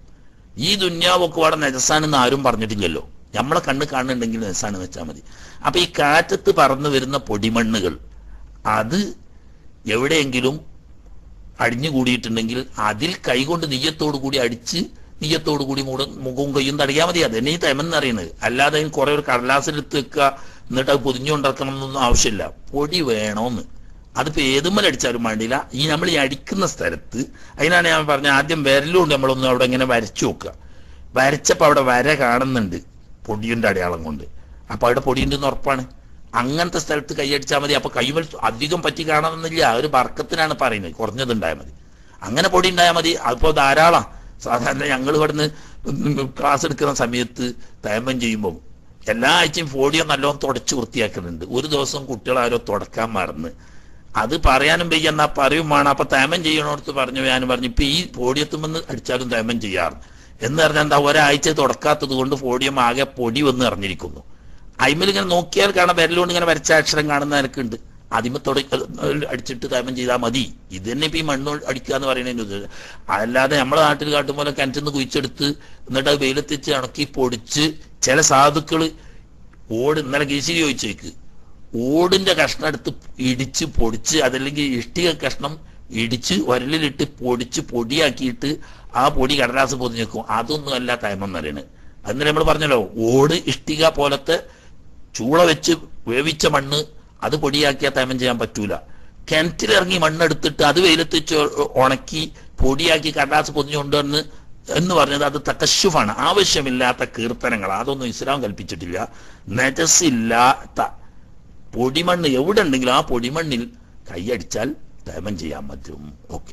ഈ ദുന്യാവൊക്കെ അവിടെ നജസാണെന്ന് ആരും പറഞ്ഞിട്ടില്ലല്ലോ നമ്മളെ കണ്ണ് കാണുന്നുണ്ടെങ്കിൽ നജസാണെന്ന് വെച്ചാൽ മതി അപ്പൊ ഈ കാറ്റത്ത് പറന്നു വരുന്ന പൊടിമണ്ണുകൾ അത് എവിടെയെങ്കിലും അടിഞ്ഞുകൂടിയിട്ടുണ്ടെങ്കിൽ അതിൽ കൈകൊണ്ട് നെയ്യത്തോടു കൂടി അടിച്ച് നെയ്യത്തോടു കൂടി മൂട മുഖവും കയ്യും തടയാൽ മതി അതന്നെ ഈ തൈമെന്ന് അറിയുന്നത് അല്ലാതെ അതിന് കുറെ ഒരു കടലാസിലെടുത്ത് വെക്കുക എന്നിട്ട് അത് പൊതിഞ്ഞുകൊണ്ടിറക്കണം എന്നൊന്നും ആവശ്യമില്ല പൊടി വേണമെന്ന് അതിപ്പോ ഏതുമ്മൽ അടിച്ചാലും വേണ്ടില്ല ഈ നമ്മൾ ഈ അടിക്കുന്ന സ്ഥലത്ത് അതിനാണ് ഞാൻ പറഞ്ഞ ആദ്യം വിരലുകൊണ്ട് നമ്മളൊന്ന് അവിടെ ഇങ്ങനെ വരച്ചു നോക്കുക വരച്ചപ്പോ അവിടെ വര കാണുന്നുണ്ട് പൊടിയുടെ അടയാളം കൊണ്ട് അപ്പൊ അവിടെ പൊടിയുണ്ടെന്ന് ഉറപ്പാണ് അങ്ങനത്തെ സ്ഥലത്ത് കൈയടിച്ചാൽ മതി അപ്പൊ കൈമൽ അധികം പറ്റി കാണണമെന്നില്ല ഒരു ബർക്കത്തിനാണ് പറയുന്നത് കുറഞ്ഞതുണ്ടായാൽ മതി അങ്ങനെ പൊടി ഉണ്ടായാൽ മതി അതിപ്പോ ധാരാളം സാധാരണ ഞങ്ങൾ ഇവിടുന്ന് ക്ലാസ് എടുക്കുന്ന സമയത്ത് തേമം ചെയ്യുമ്പോൾ എല്ലാ ആഴ്ചയും ഫോഡിയോ നല്ലോണം തുടച്ച് വൃത്തിയാക്കുന്നുണ്ട് ഒരു ദിവസം കുട്ടികൾ ആരോ തുടക്കാൻ മറന്ന് അത് പറയാനും വയ്യ എന്നാ പറയും വേണം അപ്പൊ തേമം ചെയ്യണോടത്ത് പറഞ്ഞു ഞാൻ പറഞ്ഞു ഇപ്പൊ ഈ പോഡിയത്തുമെന്ന് അടിച്ചാലും തേമം ചെയ്യാറ് എന്ന് പറഞ്ഞാൽ എന്താ ഒരാഴ്ച തുടക്കാത്തത് കൊണ്ട് പോഡിയം ആകെ പൊടി വന്ന് അറിഞ്ഞിരിക്കുന്നു അയിമൽ ഇങ്ങനെ നോക്കിയാൽ കാണാം വിരലുകൊണ്ട് ഇങ്ങനെ വരച്ച അക്ഷരം കാണുന്ന എനിക്കുണ്ട് അതിമ തുട അടിച്ചിട്ട് തേമം ചെയ്താൽ മതി ഇത് തന്നെ ഇപ്പൊ ഈ മണ്ണ് അടിക്കുക എന്ന് പറയുന്നതിന് ഉദ്ദേശം അല്ലാതെ നമ്മളെ നാട്ടിൽ കാട്ടും പോലെ കിണറ്റിൽ നിന്ന് കുഴിച്ചെടുത്ത് എന്നിട്ട് അത് വെയിലത്തിച്ച് ഇണക്കി പൊടിച്ച് ചില സാധുക്കള് ഓട് ഇന്നലെ കീശിരി ചോദിച്ചേക്ക് ഓടിന്റെ കഷ്ണം എടുത്ത് ഇടിച്ച് പൊടിച്ച് അതല്ലെങ്കിൽ ഇഷ്ടിക കഷ്ണം ഇടിച്ച് ഉരലിലിട്ട് പൊടിച്ച് പൊടിയാക്കിയിട്ട് ആ പൊടി കടലാസ് പൊതിഞ്ഞേക്കും അതൊന്നും അല്ല തൈമം എന്ന് പറയുന്നത് അന്നേരം നമ്മൾ പറഞ്ഞല്ലോ ഓട് ഇഷ്ടിക പോലത്തെ ചൂള വെച്ച് വേവിച്ച മണ്ണ് അത് പൊടിയാക്കിയാൽ തൈമം ചെയ്യാൻ പറ്റൂല കിണറ്റിലിറങ്ങി മണ്ണെടുത്തിട്ട് അത് വെയിലത്ത് വെച്ച് ഉണക്കി പൊടിയാക്കി കടലാസ് പൊതിഞ്ഞു കൊണ്ടുവന്ന് എന്ന് പറഞ്ഞത് അത് തക്കശുഫാണ് ആവശ്യമില്ലാത്ത കീർത്തനങ്ങൾ അതൊന്നും ഇസ്ലാം കൽപ്പിച്ചിട്ടില്ല നജസില്ലാത്ത പൊടിമണ്ണ് എവിടെ ഉണ്ടെങ്കിലും ആ പൊടിമണ്ണിൽ കൈയടിച്ചാൽ തേമം ചെയ്യാൻ പറ്റും ഓക്കെ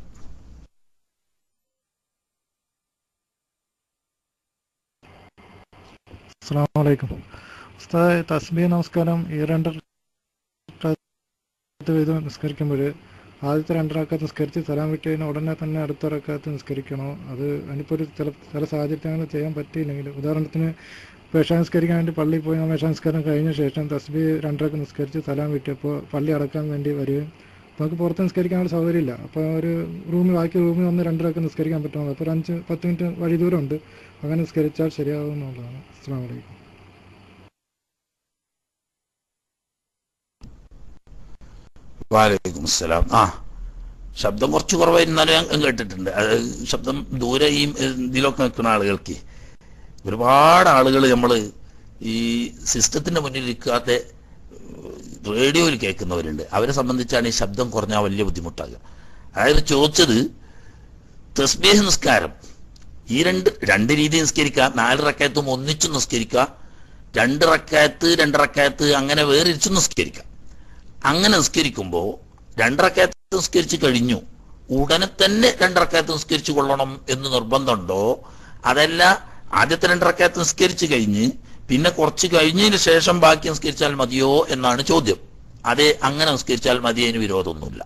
അസ്സാം വലൈക്കും ഉസ്താദ് തസ്ബീ നമസ്കാരം ഈ രണ്ട് റക്അത്ത് വീതം നിസ്കരിക്കുമ്പോൾ ആദ്യത്തെ രണ്ട് റക്കാത്ത് നിസ്കരിച്ച് സലാം വിട്ടതിന് ഉടനെ തന്നെ അടുത്ത റക്കാത്ത് നിസ്കരിക്കണോ അത് അതിനിപ്പോൾ ഒരു ചില ചില സാഹചര്യത്തിൽ അങ്ങനെ ചെയ്യാൻ പറ്റിയില്ലെങ്കിൽ ഉദാഹരണത്തിന് പേഷ നിസ്കരിക്കാൻ വേണ്ടി പള്ളിയിൽ പോയി ആ പേഷ നിസ്കാരം കഴിഞ്ഞ ശേഷം തസ്ബി രണ്ടരക്ക് നിസ്കരിച്ച് സലാം വിട്ടപ്പോൾ പള്ളി അടക്കാൻ വേണ്ടി വരികയും നമുക്ക് പുറത്ത് നിസ്കരിക്കാനുള്ള സൗകര്യമില്ല അപ്പോൾ ഒരു റൂമിൽ ബാക്കി റൂമിൽ വന്ന് രണ്ടരക്ക് നിസ്കരിക്കാൻ പറ്റുന്നത് അപ്പോൾ ഒരു അഞ്ച് പത്ത് മിനിറ്റ് വഴി ദൂരമുണ്ട് അങ്ങനെ നിസ്കരിച്ചാൽ ശരിയാവും എന്നുള്ളതാണ് അസ്സാം വലൈക്കും വാലൈക്കും അസ്സലാം ആ ശബ്ദം കുറച്ച് കുറവായിരുന്നാലും ഞാൻ കേട്ടിട്ടുണ്ട് അത് ശബ്ദം ദൂരെ ഈ ഇതിലൊക്കെ നിൽക്കുന്ന ആളുകൾക്ക് ഒരുപാട് ആളുകൾ നമ്മൾ ഈ സിസ്റ്റത്തിന്റെ മുന്നിൽ ഇരിക്കാതെ റേഡിയോയിൽ കേൾക്കുന്നവരുണ്ട് അവരെ സംബന്ധിച്ചാണ് ഈ ശബ്ദം കുറഞ്ഞാൽ വലിയ ബുദ്ധിമുട്ടാകുക അതായത് ചോദിച്ചത് തസ്ബീഹ് നിസ്കാരം ഈ രണ്ട് രണ്ട് രീതി നിസ്കരിക്കാം നാല് റക്കായത്തും ഒന്നിച്ചു നിസ്കരിക്കാം രണ്ട് റക്കായത്ത് രണ്ട് റക്കായത്ത് അങ്ങനെ വേറിരിച്ചു നിസ്കരിക്കാം അങ്ങനെ നിസ്കരിക്കുമ്പോൾ രണ്ടറക്കായത്ത് നിസ്കരിച്ച് കഴിഞ്ഞു ഉടനെ തന്നെ രണ്ടറക്കായത്ത് നിസ്കരിച്ചു കൊള്ളണം എന്ന് നിർബന്ധമുണ്ടോ അതല്ല ആദ്യത്തെ രണ്ടറക്കായത്ത് നിസ്കരിച്ച് കഴിഞ്ഞ് പിന്നെ കുറച്ച് കഴിഞ്ഞതിന് ശേഷം ബാക്കി നിസ്കരിച്ചാൽ മതിയോ എന്നാണ് ചോദ്യം അതെ അങ്ങനെ നിസ്കരിച്ചാൽ മതി അതിന് വിരോധമൊന്നുമില്ല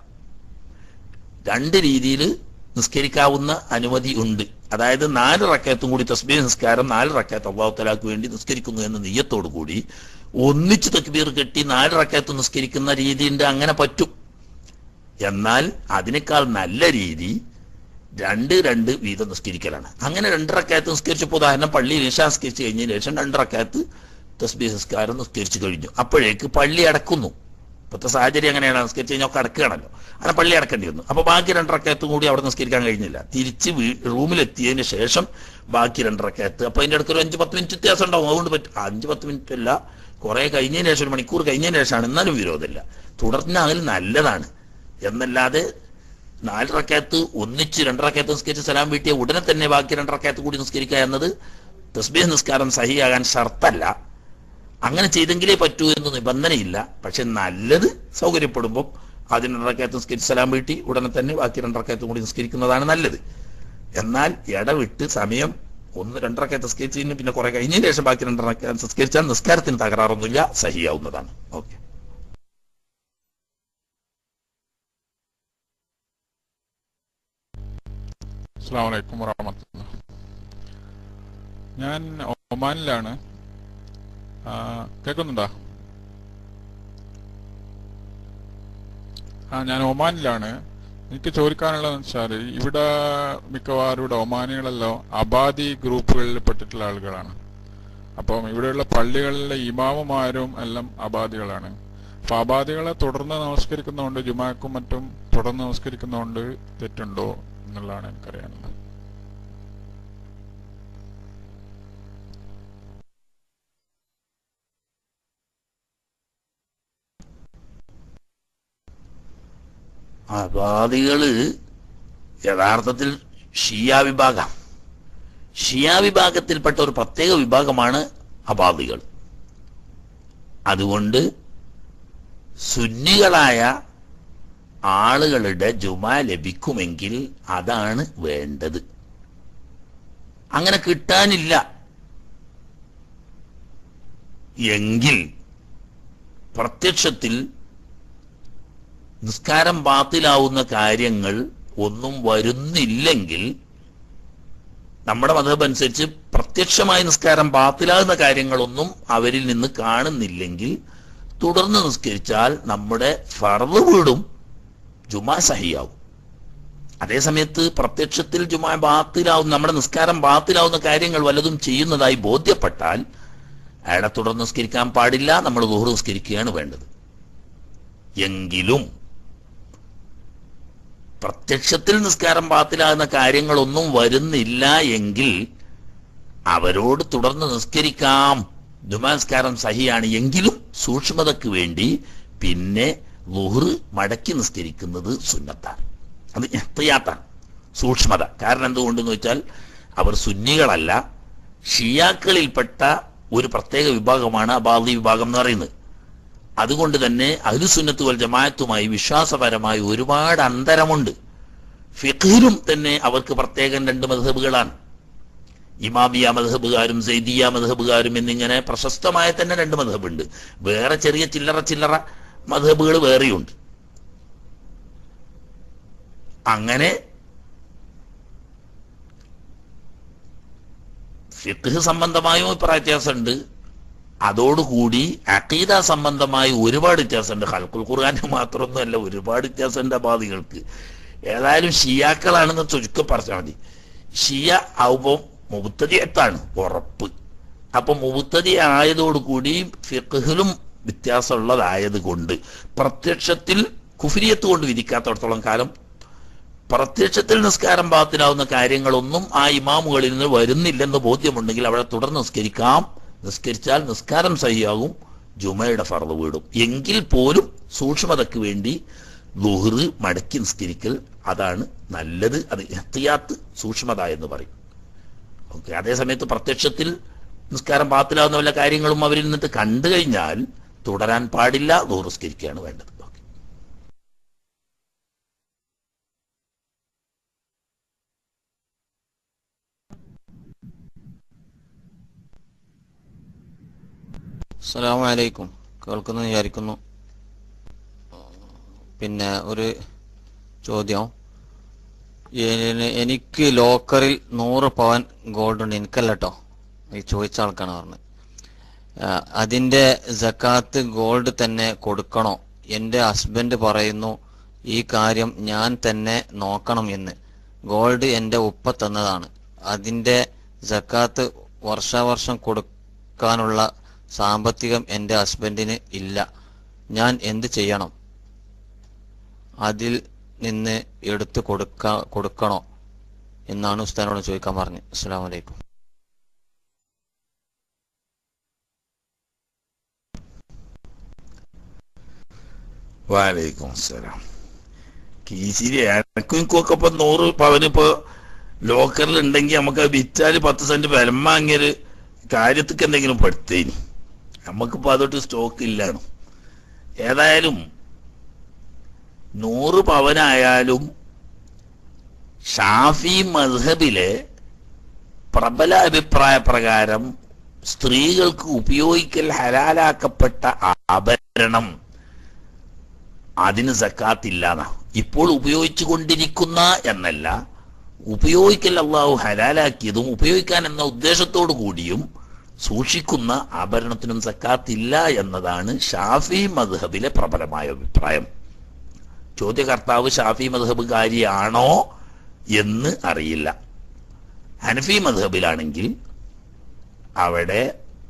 രണ്ട് രീതിയിൽ നിസ്കരിക്കാവുന്ന അനുമതി ഉണ്ട് അതായത് നാല് റക്കയത്തും കൂടി തസ്ബീഹ് നിസ്കാരം നാല് റക്കയത്ത് അള്ളാഹു തലാക്ക് വേണ്ടി നിസ്കരിക്കുന്നു എന്ന നെയ്യത്തോടു കൂടി ഒന്നിച്ച് തക്ബീർ കെട്ടി നാല് റക്കയത്ത് നിസ്കരിക്കുന്ന രീതിയുണ്ട് അങ്ങനെ പറ്റും എന്നാൽ അതിനേക്കാൾ നല്ല രീതി രണ്ട് രണ്ട് വീതം നിസ്കരിക്കലാണ് അങ്ങനെ രണ്ട് റക്കയത്ത് നിസ്കരിച്ചപ്പോൾ ഉദാഹരണം പള്ളിയിൽ ഇഷ നിസ്കരിച്ച് കഴിഞ്ഞതിന് ശേഷം രണ്ട് റക്കയത്ത് തസ്ബീഹ് നിസ്കാരം നിസ്കരിച്ചു കഴിഞ്ഞു അപ്പോഴേക്ക് പള്ളി അടക്കുന്നു ഇപ്പോഴത്തെ സാഹചര്യം അങ്ങനെയാണ് നിസ്കരിച്ച് കഴിഞ്ഞാൽ ഒക്കെ അടക്കുകയാണല്ലോ അങ്ങനെ പള്ളി അടക്കേണ്ടി വന്നു അപ്പൊ ബാക്കി രണ്ടരക്കയത്തും കൂടി അവിടെ നിസ്കരിക്കാൻ കഴിഞ്ഞില്ല തിരിച്ച് വീ റൂമിലെത്തിയതിന് ശേഷം ബാക്കി രണ്ടരക്കയത്ത് അപ്പൊ അതിന്റെ അടുത്ത് ഒരു അഞ്ച് പത്ത് മിനിറ്റ് വ്യത്യാസം ഉണ്ടാവും അതുകൊണ്ട് പറ്റും അഞ്ച് പത്ത് മിനിറ്റ് അല്ല കുറെ കഴിഞ്ഞതിന് ശേഷം ഒരു മണിക്കൂർ കഴിഞ്ഞതിന് ശേഷമാണ് എന്നാലും വിരോധമില്ല തുടർന്നാൽ നല്ലതാണ് എന്നല്ലാതെ നാല് റക്കയത്ത് ഒന്നിച്ച് രണ്ടരക്കയത്ത് നിസ്കരിച്ച് സലാം വീട്ടിയ ഉടനെ തന്നെ ബാക്കി രണ്ടരക്കയത്ത് കൂടി നിസ്കരിക്കുക എന്നത് തസ്ബീഹ് നിസ്കാരം സഹിയാകാൻ ഷർത്തല്ല അങ്ങനെ ചെയ്തെങ്കിലേ പറ്റൂ എന്ന് നിബന്ധനയില്ല പക്ഷെ നല്ലത് സൗകര്യപ്പെടുമ്പോൾ ആദ്യം രണ്ടരക്കയത്ത് നിസ്കരിച്ച് സലാം വീട്ടി ഉടനെ തന്നെ ബാക്കി രണ്ടരക്കയത്തും കൂടി നിസ്കരിക്കുന്നതാണ് നല്ലത് എന്നാൽ ഇടവിട്ട് സമയം ഒന്ന് രണ്ടരക്കയത്ത് നിസ്കരിച്ചതിന് പിന്നെ കുറെ കഴിഞ്ഞതിന് ശേഷം ബാക്കി രണ്ടരക്കയത്ത് നിസ്കരിച്ചാൽ നിസ്കാരത്തിന് തകരാറൊന്നുമില്ല സഹിയാവുന്നതാണ് ഓക്കെ അസ്സാം വലൈക്കും വറഹമത്തുള്ള ഞാൻ ഒമാനിലാണ് ആ, കേൾക്കുന്നുണ്ടോ ആ ഞാൻ ഒമാനിലാണ് എനിക്ക് ചോദിക്കാനുള്ളതെന്ന് വെച്ചാൽ ഇവിടെ മിക്കവാറും ഇവിടെ ഒമാനികളെല്ലാം അബാദി ഗ്രൂപ്പുകളിൽ പെട്ടിട്ടുള്ള ആളുകളാണ് അപ്പം ഇവിടെയുള്ള പള്ളികളിലെ ഇമാമുമാരും എല്ലാം അബാദികളാണ് അപ്പൊ അബാദികളെ തുടർന്ന് നമസ്കരിക്കുന്നതുകൊണ്ട് ജുമാക്കും മറ്റും തുടർന്ന് നമസ്കരിക്കുന്നതുകൊണ്ട് തെറ്റുണ്ടോ എന്നുള്ളതാണ് എനിക്കറിയാനുള്ളത് അബാദികള് യഥാർത്ഥത്തിൽ ഷിയ വിഭാഗം ഷിയ വിഭാഗത്തിൽപ്പെട്ട ഒരു പ്രത്യേക വിഭാഗമാണ് അബാദികൾ അതുകൊണ്ട് സുന്നികളായ ആളുകളുടെ ജുമ ലഭിക്കുമെങ്കിൽ അതാണ് വേണ്ടത് അങ്ങനെ കിട്ടാനില്ല എങ്കിൽ പ്രത്യക്ഷത്തിൽ നിസ്കാരം ബാത്തിലാവുന്ന കാര്യങ്ങൾ ഒന്നും വരുന്നില്ലെങ്കിൽ നമ്മുടെ മതം അനുസരിച്ച് പ്രത്യക്ഷമായി നിസ്കാരം ബാത്തിലാകുന്ന കാര്യങ്ങളൊന്നും അവരിൽ നിന്ന് കാണുന്നില്ലെങ്കിൽ തുടർന്ന് നിസ്കരിച്ചാൽ നമ്മുടെ ഫർദ് വീടും ജുമാ സഹിയാവും അതേസമയത്ത് പ്രത്യക്ഷത്തിൽ ജുമാ ബാത്തിലാവുന്ന നമ്മുടെ നിസ്കാരം ബാത്തിലാവുന്ന കാര്യങ്ങൾ വല്ലതും ചെയ്യുന്നതായി ബോധ്യപ്പെട്ടാൽ അയാളെ തുടർന്ന് നിസ്കരിക്കാൻ പാടില്ല നമ്മൾ ദുഹർ നിസ്കരിക്കുകയാണ് വേണ്ടത് എങ്കിലും പ്രത്യക്ഷത്തിൽ നിസ്കാരം പാത്തിലാകുന്ന കാര്യങ്ങളൊന്നും വരുന്നില്ല എങ്കിൽ അവരോട് തുടർന്ന് നിസ്കരിക്കാം ദുമാസ്കാരം സഹിയാണ് എങ്കിലും സൂക്ഷ്മതയ്ക്ക് വേണ്ടി പിന്നെ ലുഹറ് മടക്കി നിസ്കരിക്കുന്നത് സുന്നത്താണ് അത് എഹ്തിയാത്താണ് സൂക്ഷ്മത കാരണം എന്തുകൊണ്ടെന്ന് വെച്ചാൽ അവർ സുന്നികളല്ല ഷിയാക്കളിൽപ്പെട്ട ഒരു പ്രത്യേക വിഭാഗമാണ് അബാദി വിഭാഗം എന്ന് പറയുന്നത് അതുകൊണ്ട് തന്നെ അഹ്ലുസുന്നത്ത് വൽ ജമാഅത്തുമായി വിശ്വാസപരമായി ഒരുപാട് അന്തരമുണ്ട് ഫിഖിലും തന്നെ അവർക്ക് പ്രത്യേകം രണ്ട് മധബുകളാണ് ഇമാമിയ മധബുകാരും സൈദിയ മധബുകാരും എന്നിങ്ങനെ പ്രശസ്തമായ തന്നെ രണ്ട് മധബുണ്ട് വേറെ ചെറിയ ചില്ലറ ചില്ലറ മധബുകൾ വേറെയുണ്ട് അങ്ങനെ ഫിഖ് സംബന്ധമായും അഭിപ്രായ വ്യത്യാസമുണ്ട് അതോടുകൂടി അഖീദ സംബന്ധമായി ഒരുപാട് വ്യത്യാസമുണ്ട് ഹൽക്കുൽ ഖുർആാന് മാത്രമൊന്നുമല്ല ഒരുപാട് വ്യത്യാസമുണ്ട് അബാദികൾക്ക് ഏതായാലും ഷിയാക്കളാണെന്ന് ചുരുക്കം പറഞ്ഞാൽ മതി ഷിയ ആവുമ്പോൾ മുബത്തതിയത്താണ് ഉറപ്പ് അപ്പൊ മുബത്തതി ആയതോടുകൂടി ഫിഖ്ഹിലും വ്യത്യാസമുള്ളതായത് കൊണ്ട് പ്രത്യക്ഷത്തിൽ കുഫിരിയത്ത് കൊണ്ട് വിധിക്കാത്തടത്തോളം കാലം പ്രത്യക്ഷത്തിൽ നിസ്കാരം പാകത്തിനാവുന്ന കാര്യങ്ങളൊന്നും ആ ഇമാമുകളിൽ നിന്ന് വരുന്നില്ലെന്ന് ബോധ്യമുണ്ടെങ്കിൽ അവിടെ തുടർന്ന് നിസ്കരിക്കാം നിസ്കരിച്ചാൽ നിസ്കാരം സഹിയാകും ജുമയുടെ ഫർദ് വീടും എങ്കിൽ പോലും സൂക്ഷ്മതയ്ക്ക് വേണ്ടി ലുഹറ് മടക്കി നിസ്കരിക്കൽ അതാണ് നല്ലത് അത് എഹ്തിയാത്ത് സൂക്ഷ്മത എന്ന് പറയും ഓക്കെ അതേസമയത്ത് പ്രത്യക്ഷത്തിൽ നിസ്കാരം പാത്തിലാവുന്ന വല്ല കാര്യങ്ങളും അവരിൽ നിന്നിട്ട് കണ്ടു കഴിഞ്ഞാൽ തുടരാൻ പാടില്ല ലുഹറ് നിസ്കരിക്കുകയാണ് വേണ്ടത് ഓക്കെ അസ്സലാമു അലൈക്കും കേൾക്കുന്നു വിചാരിക്കുന്നു പിന്നെ ഒരു ചോദ്യം എനി- എനിക്ക് ലോക്കറിൽ നൂറ് പവൻ ഗോൾഡ് ഉണ്ട് എനിക്കല്ല കേട്ടോ ഈ ചോദിച്ച ആൾക്കാണ് പറഞ്ഞത് ആ, അതിന്റെ ജക്കാത്ത് ഗോൾഡ് തന്നെ കൊടുക്കണോ എന്റെ ഹസ്ബൻഡ് പറയുന്നു ഈ കാര്യം ഞാൻ തന്നെ നോക്കണം എന്ന് ഗോൾഡ് എന്റെ ഉപ്പ തന്നതാണ് അതിന്റെ ജക്കാത്ത് വർഷാവർഷം കൊടുക്കാനുള്ള സാമ്പത്തികം എന്റെ ഹസ്ബൻഡിന് ഇല്ല ഞാൻ എന്ത് ചെയ്യണം അതിൽ നിന്ന് എടുത്തു കൊടുക്ക കൊടുക്കണോ എന്നാണ് ഉസ്താദിനോട് ചോദിക്കാൻ പറഞ്ഞത് അസ്സാം വലൈക്കും വാലൈക്കും അസ്സലാം കീശിരി എനക്കും എനിക്കൊക്കെ ഇപ്പൊ നൂറ് പവന് ഇപ്പൊ ലോക്കറിൽ ഉണ്ടെങ്കിൽ നമുക്ക് അത് വിറ്റാല് പത്ത് സെന്റ് വിലം വാങ്ങിയൊരു കാര്യത്തിക്ക് എന്തെങ്കിലും പെടുത്തേനി നമുക്കിപ്പോ അതൊട്ട് സ്റ്റോക്ക് ഇല്ലാണ് ഏതായാലും നൂറ് പവനായാലും ഷാഫി മദ്ഹബിലെ പ്രബല അഭിപ്രായ പ്രകാരം സ്ത്രീകൾക്ക് ഉപയോഗിക്കൽ ഹലാലാക്കപ്പെട്ട ആഭരണം അതിന് സക്കാത്തില്ലാന്ന ഇപ്പോൾ ഉപയോഗിച്ചു കൊണ്ടിരിക്കുന്ന എന്നല്ല ഉപയോഗിക്കൽ അള്ളാഹു ഹലാലാക്കിയതും ഉപയോഗിക്കാൻ എന്ന ഉദ്ദേശത്തോടു കൂടിയും സൂക്ഷിക്കുന്ന ആഭരണത്തിനും സക്കാത്തില്ല എന്നതാണ് ഷാഫി മദ്ഹബിലെ പ്രബലമായ അഭിപ്രായം ചോദ്യകർത്താവ് ഷാഫി മദ്ഹബുകാരിയാണോ എന്ന് അറിയില്ല ഹനഫി മദ്ഹബിലാണെങ്കിൽ അവിടെ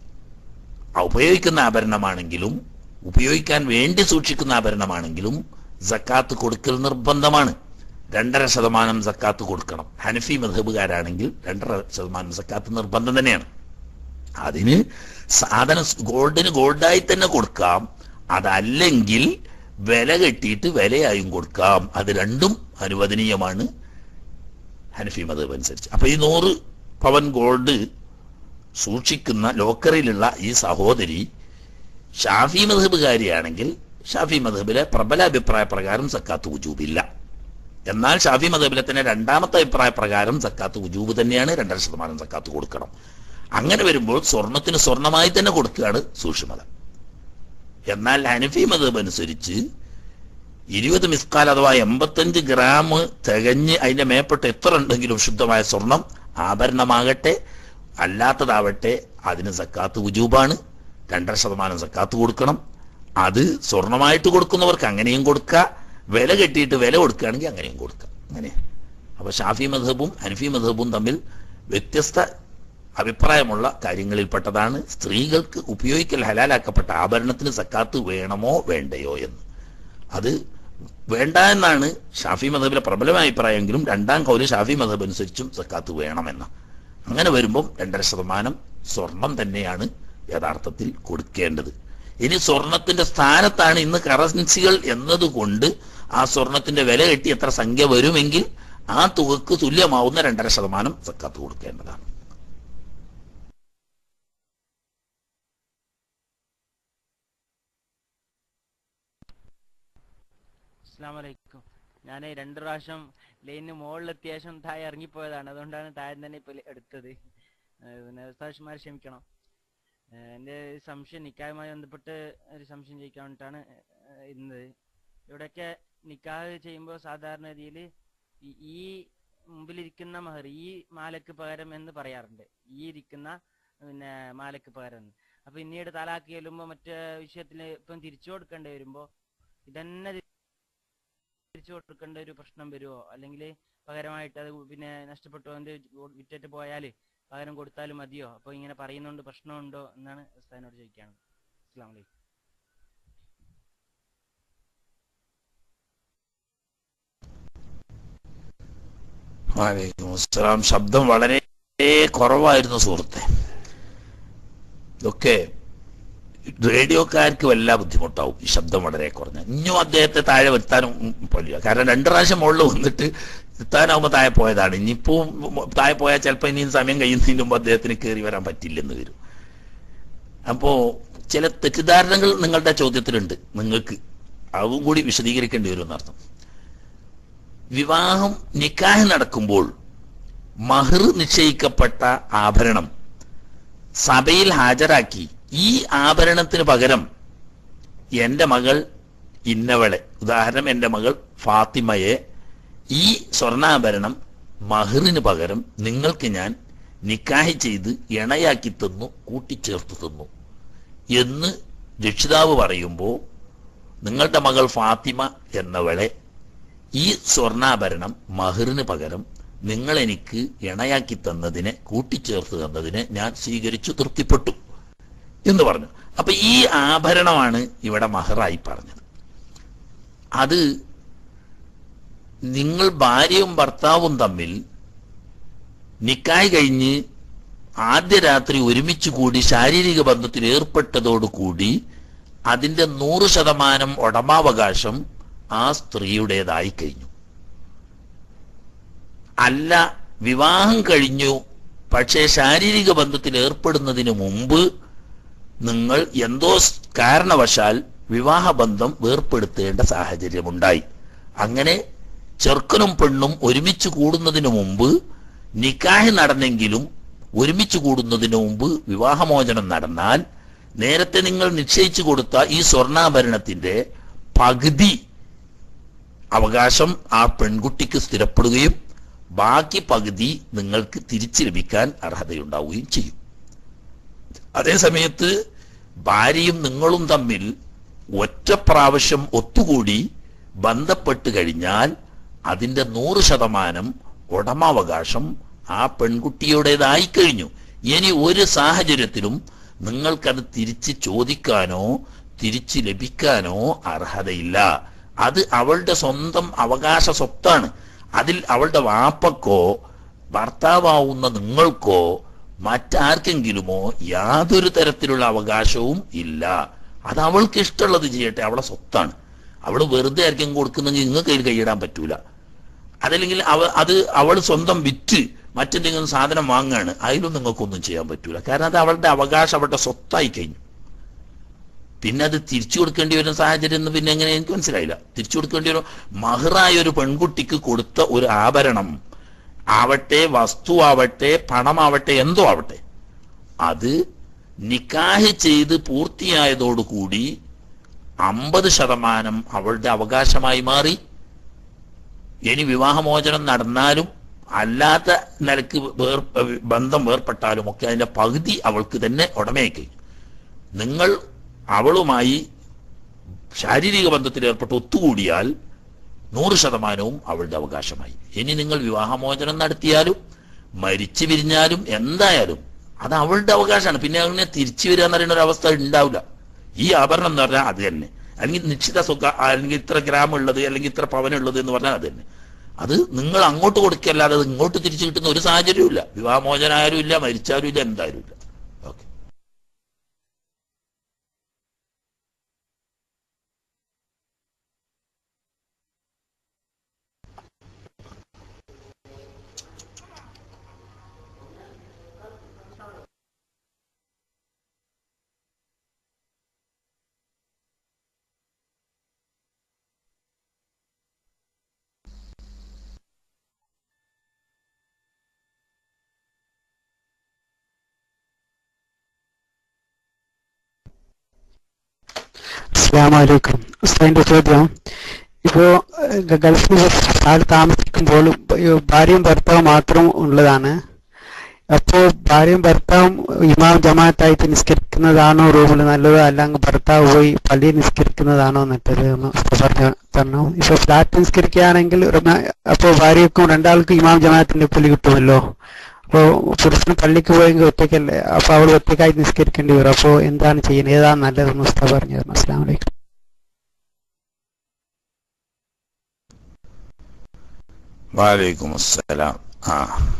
ഉപയോഗിക്കുന്ന ആഭരണമാണെങ്കിലും ഉപയോഗിക്കാൻ വേണ്ടി സൂക്ഷിക്കുന്ന ആഭരണമാണെങ്കിലും സക്കാത്ത് കൊടുക്കൽ നിർബന്ധമാണ് രണ്ടര ശതമാനം സക്കാത്ത് കൊടുക്കണം ഹനഫി മധബുകാരാണെങ്കിൽ രണ്ടര ശതമാനം സക്കാത്ത് നിർബന്ധം തന്നെയാണ് അതിന് സാധനം ഗോൾഡിന് ഗോൾഡായി തന്നെ കൊടുക്കാം അതല്ലെങ്കിൽ വില കെട്ടിയിട്ട് വിലയായും കൊടുക്കാം അത് രണ്ടും അനുവദനീയമാണ് ഹനഫി മതം അനുസരിച്ച് അപ്പൊ ഈ നൂറ് പവൻ ഗോൾഡ് സൂക്ഷിക്കുന്ന ലോക്കറിലുള്ള ഈ സഹോദരി ഷാഫി മധബുകാരിയാണെങ്കിൽ ഷാഫി മധബിലെ പ്രബല അഭിപ്രായ പ്രകാരം സക്കാത്ത് ഉജൂബില്ല എന്നാൽ ഷാഫി മധബിലെ തന്നെ രണ്ടാമത്തെ അഭിപ്രായ പ്രകാരം സക്കാത്ത് ഉജൂബ് തന്നെയാണ് രണ്ടര ശതമാനം സക്കാത്ത് കൊടുക്കണം അങ്ങനെ വരുമ്പോൾ സ്വർണത്തിന് സ്വർണമായി തന്നെ കൊടുക്കുകയാണ് സൂക്ഷ്മത എന്നാൽ ഹനഫി മധബ് അനുസരിച്ച് ഇരുപത് മിസ്കാൽ അഥവാ എൺപത്തഞ്ച് ഗ്രാം തികഞ്ഞ് അതിന്റെ മേപ്പെട്ട് എത്ര ഉണ്ടെങ്കിലും ശുദ്ധമായ സ്വർണം ആഭരണമാകട്ടെ അല്ലാത്തതാവട്ടെ അതിന് സക്കാത്ത് ഉജൂബാണ് രണ്ടര ശതമാനം സക്കാത്ത് കൊടുക്കണം അത് സ്വർണമായിട്ട് കൊടുക്കുന്നവർക്ക് അങ്ങനെയും കൊടുക്കുക വില കെട്ടിയിട്ട് വില കൊടുക്കുകയാണെങ്കിൽ അങ്ങനെയും കൊടുക്കുക അങ്ങനെ അപ്പൊ ഷാഫി മധബും ഹനഫി മധബും തമ്മിൽ വ്യത്യസ്ത അഭിപ്രായമുള്ള കാര്യങ്ങളിൽപ്പെട്ടതാണ് സ്ത്രീകൾക്ക് ഉപയോഗിക്കൽ ഹലാലാക്കപ്പെട്ട ആഭരണത്തിന് സക്കാത്ത് വേണമോ വേണ്ടയോ എന്ന് അത് വേണ്ട എന്നാണ് ഷാഫി മധബിലെ പ്രബലമായ അഭിപ്രായമെങ്കിലും രണ്ടാം കൗല് ഷാഫി മധബ് അനുസരിച്ചും സക്കാത്ത് വേണമെന്ന് അങ്ങനെ വരുമ്പം രണ്ടര ശതമാനം സ്വർണം തന്നെയാണ് യഥാർത്ഥത്തിൽ കൊടുക്കേണ്ടത് ഇനി സ്വർണത്തിന്റെ സ്ഥാനത്താണ് ഇന്ന് കറൻസികൾ എന്നതുകൊണ്ട് ആ സ്വർണത്തിന്റെ വില കെട്ടി എത്ര സംഖ്യ വരുമെങ്കിൽ ആ തുകക്ക് തുല്യമാവുന്ന രണ്ടര ശതമാനം സക്കാത്ത് കൊടുക്കേണ്ടതാണ് അസ്ലാമലൈക്കും ഞാൻ രണ്ട് പ്രാവശ്യം ലൈനിന് മുകളിലെത്തിയ ശേഷം താഴെ ഇറങ്ങിപ്പോയതാണ് അതുകൊണ്ടാണ് താഴെ തന്നെ ഇപ്പൊ എടുത്തത് ഏഹ് പിന്നെ ഉസ്താദ്മാർ ക്ഷമിക്കണം ഏഹ് എൻ്റെ ഒരു സംശയം നിക്കാഹുമായി ബന്ധപ്പെട്ട് ഒരു സംശയം ചോദിക്കാൻ വേണ്ടിയിട്ടാണ് ഏഹ് ഇരുന്നത് ഇവിടെയൊക്കെ നിക്കാഹ് ചെയ്യുമ്പോൾ സാധാരണ രീതിയിൽ ഈ മുമ്പിലിരിക്കുന്ന മഹർ ഈ മാലക്ക് പകരം എന്ന് പറയാറുണ്ട് ഈ ഇരിക്കുന്ന പിന്നെ മാലക്ക് പകരം എന്ന് അപ്പൊ പിന്നീട് തലാക്ക് ചെല്ലുമ്പോൾ മറ്റേ വിഷയത്തിൽ ഇപ്പം തിരിച്ചു കൊടുക്കേണ്ടി വരുമ്പോൾ ഇതന്നെ തിരിച്ചു കൊടുക്കേണ്ട ഒരു പ്രശ്നം വരുമോ അല്ലെങ്കിൽ പകരമായിട്ട് അത് പിന്നെ നഷ്ടപ്പെട്ടു അതിന്റെ വിറ്റിട്ട് പോയാൽ പകരം കൊടുത്താലും മതിയോ അപ്പോൾ ഇങ്ങനെ പറയുന്നതുകൊണ്ട് പ്രശ്നമുണ്ടോ എന്നാണ് ഉസ്താദിനോട് ചോദിക്കാനുള്ളത് അസ്സാം വലൈക്കും വാലേക്കും അസ്സലാം ശബ്ദം വളരെ കുറവായിരുന്നു സുഹൃത്തെ ഇതൊക്കെ റേഡിയോക്കാർക്ക് വല്ല ബുദ്ധിമുട്ടാവും ഈ ശബ്ദം വളരെ കുറഞ്ഞ ഇനിയും അദ്ദേഹത്തെ താഴെ വരുത്താനും പറ്റില്ല കാരണം രണ്ട് പ്രാവശ്യം മുകളിൽ വന്നിട്ട് എത്താനാവുമ്പോൾ താഴെ പോയതാണ് ഇനിയിപ്പോ താഴെ പോയാൽ ചിലപ്പോൾ ഇനിയും സമയം കഴിയുന്നതിന് മുമ്പ് അദ്ദേഹത്തിന് കയറി വരാൻ പറ്റില്ലെന്ന് വരും അപ്പോ ചില തെറ്റിദ്ധാരണകൾ നിങ്ങളുടെ ചോദ്യത്തിലുണ്ട് നിങ്ങൾക്ക് അതും കൂടി വിശദീകരിക്കേണ്ടി വരും എന്നർത്ഥം വിവാഹം നിക്കാഹ് നടക്കുമ്പോൾ മഹർ നിശ്ചയിക്കപ്പെട്ട ആഭരണം സഭയിൽ ഹാജരാക്കി ഈ ആഭരണത്തിന് പകരം എന്റെ മകൾ ഇന്നവളെ ഉദാഹരണം എന്റെ മകൾ ഫാത്തിമയെ ഈ സ്വർണ്ണാഭരണം മഹറിന് പകരം നിങ്ങൾക്ക് ഞാൻ നിക്കാഹ് ചെയ്ത് ഇണയാക്കി തന്നു കൂട്ടിച്ചേർത്ത് തന്നു എന്ന് രക്ഷിതാവ് പറയുമ്പോൾ നിങ്ങളുടെ മകൾ ഫാത്തിമ എന്നവളെ ഈ സ്വർണ്ണാഭരണം മഹറിന് പകരം നിങ്ങൾ എനിക്ക് ഇണയാക്കി തന്നതിനെ കൂട്ടിച്ചേർത്ത് തന്നതിനെ ഞാൻ സ്വീകരിച്ചു തൃപ്തിപ്പെട്ടു എന്ന് പറഞ്ഞു അപ്പൊ ഈ ആഭരണമാണ് ഇവിടെ മഹറായി പറഞ്ഞത് അത് നിങ്ങൾ ഭാര്യയും ഭർത്താവും തമ്മിൽ നിക്കായ് കഴിഞ്ഞ് ആദ്യ രാത്രി ഒരുമിച്ച് കൂടി ശാരീരിക ബന്ധത്തിൽ ഏർപ്പെട്ടതോടുകൂടി അതിന്റെ നൂറ് ശതമാനം ഉടമാവകാശം ആ സ്ത്രീയുടേതായി കഴിഞ്ഞു അല്ല വിവാഹം കഴിഞ്ഞു പക്ഷേ ശാരീരിക ബന്ധത്തിൽ ഏർപ്പെടുന്നതിന് മുമ്പ് നിങ്ങൾ എന്തോ സ് കാരണവശാൽ വിവാഹബന്ധം വേർപ്പെടുത്തേണ്ട സാഹചര്യമുണ്ടായി അങ്ങനെ ചെറുക്കനും പെണ്ണും ഒരുമിച്ച് കൂടുന്നതിന് മുമ്പ് നിക്കാഹ് നടന്നെങ്കിലും ഒരുമിച്ച് കൂടുന്നതിന് മുമ്പ് വിവാഹമോചനം നടന്നാൽ നേരത്തെ നിങ്ങൾ നിശ്ചയിച്ചു കൊടുത്ത ഈ സ്വർണ്ണാഭരണത്തിന്റെ പകുതി അവകാശം ആ പെൺകുട്ടിക്ക് സ്ഥിരപ്പെടുകയും ബാക്കി പകുതി നിങ്ങൾക്ക് തിരിച്ചു ലഭിക്കാൻ അർഹതയുണ്ടാവുകയും ചെയ്യും അതേസമയത്ത് ഭാര്യയും നിങ്ങളും തമ്മിൽ ഒറ്റ പ്രാവശ്യം ഒത്തുകൂടി ബന്ധപ്പെട്ട് കഴിഞ്ഞാൽ അതിന്റെ നൂറ് ശതമാനം ഉടമാവകാശം ആ പെൺകുട്ടിയുടേതായി കഴിഞ്ഞു ഇനി ഒരു സാഹചര്യത്തിലും നിങ്ങൾക്കത് തിരിച്ച് ചോദിക്കാനോ തിരിച്ച് ലഭിക്കാനോ അർഹതയില്ല അത് അവളുടെ സ്വന്തം അവകാശ സ്വത്താണ് അതിൽ അവളുടെ വാപ്പക്കോ ഭർത്താവാവുന്ന നിങ്ങൾക്കോ മറ്റാർക്കെങ്കിലുമോ യാതൊരു തരത്തിലുള്ള അവകാശവും ഇല്ല അത് അവൾക്ക് ഇഷ്ടമുള്ളത് ചെയ്യട്ടെ അവളെ സ്വത്താണ് അവൾ വെറുതെ ആർക്കും കൊടുക്കുന്നെങ്കിൽ നിങ്ങൾക്ക് അതിൽ കൈയിടാൻ പറ്റൂല അതല്ലെങ്കിൽ അവ അത് അവൾ സ്വന്തം വിറ്റ് മറ്റെന്തെങ്കിലും സാധനം വാങ്ങാണ് അതിലും നിങ്ങൾക്കൊന്നും ചെയ്യാൻ പറ്റൂല കാരണം അത് അവളുടെ അവകാശം അവളുടെ സ്വത്തായി കഴിഞ്ഞു പിന്നെ അത് തിരിച്ചു കൊടുക്കേണ്ടി വരുന്ന സാഹചര്യം എന്ന് പിന്നെ എങ്ങനെ എനിക്ക് മനസ്സിലായില്ല തിരിച്ചു കൊടുക്കേണ്ടി വരും മഹറായ ഒരു പെൺകുട്ടിക്ക് കൊടുത്ത ഒരു ആഭരണം ആവട്ടെ വസ്തു ആവട്ടെ പണമാവട്ടെ എന്തോ ആവട്ടെ അത് നിക്കാഹ് ചെയ്ത് പൂർത്തിയായതോടുകൂടി അമ്പത് ശതമാനം അവളുടെ അവകാശമായി മാറി ഇനി വിവാഹമോചനം നടന്നാലും അല്ലാത്ത നിലക്ക് വേർ ബന്ധം വേർപ്പെട്ടാലും ഒക്കെ അതിന്റെ പകുതി അവൾക്ക് തന്നെ ഉടമയായി കഴിഞ്ഞു നിങ്ങൾ അവളുമായി ശാരീരിക ബന്ധത്തിൽ ഏർപ്പെട്ട് ഒത്തുകൂടിയാൽ നൂറ് ശതമാനവും അവളുടെ അവകാശമായി ഇനി നിങ്ങൾ വിവാഹമോചനം നടത്തിയാലും മരിച്ചു പിരിഞ്ഞാലും എന്തായാലും അത് അവളുടെ അവകാശമാണ് പിന്നെ അങ്ങനെ തിരിച്ചു വരിക എന്ന് പറയുന്ന ഒരു അവസ്ഥ ഉണ്ടാവില്ല ഈ ആഭരണം എന്ന് പറഞ്ഞാൽ അത് തന്നെ അല്ലെങ്കിൽ നിശ്ചിത സുഖ അല്ലെങ്കിൽ ഇത്ര ഗ്രാം ഉള്ളത് അല്ലെങ്കിൽ ഇത്ര പവനുള്ളത് എന്ന് പറഞ്ഞാൽ അത് തന്നെ അത് നിങ്ങൾ അങ്ങോട്ട് കൊടുക്കല്ലാതെ അത് ഇങ്ങോട്ട് തിരിച്ചു കിട്ടുന്ന ഒരു സാഹചര്യവും ഇല്ല വിവാഹമോചനായാലും ഇല്ല മരിച്ചാലും ഇല്ല എന്തായാലും ഇല്ല ഓക്കെ അസ്സാമലൈക്കും ഉസ്താദിന്റെ ചോദ്യം ഇപ്പോ ഏഹ്, ഗൾഫിൽ ആൾ താമസിക്കുമ്പോൾ ഈ ഭാര്യയും ഭർത്താവും മാത്രം ഉള്ളതാണ് അപ്പോ ഭാര്യയും ഭർത്താവും ഇമാം ജമാഅത്തായിട്ട് നിസ്കരിക്കുന്നതാണോ റൂമിൽ നല്ലത് അല്ലെങ്കിൽ ഭർത്താവ് പോയി പള്ളിയിൽ നിസ്കരിക്കുന്നതാണോ നല്ലത് എന്ന് പറഞ്ഞു തരണം ഇപ്പൊ ഫ്ലാറ്റ് നിസ്കരിക്കുകയാണെങ്കിൽ റമ- അപ്പോ ഭാര്യക്കും രണ്ടാൾക്കും ഇമാം ജമാഅത്തിന്റെ പുലി കിട്ടുമല്ലോ അപ്പോ പുരുഷന് പള്ളിക്ക് പോയെങ്കിൽ ഒറ്റയ്ക്കല്ലേ അപ്പൊ അവൾ ഒറ്റയ്ക്കായി നിസ്കരിക്കേണ്ടി വരും അപ്പോ എന്താണ് ചെയ്യുന്നത് ഏതാണ് നല്ലതെന്ന് ഉസ്താദ് പറഞ്ഞു തരണം അസ്സാം വലൈക്കും വാലൈക്കും അസ്സലാം ആ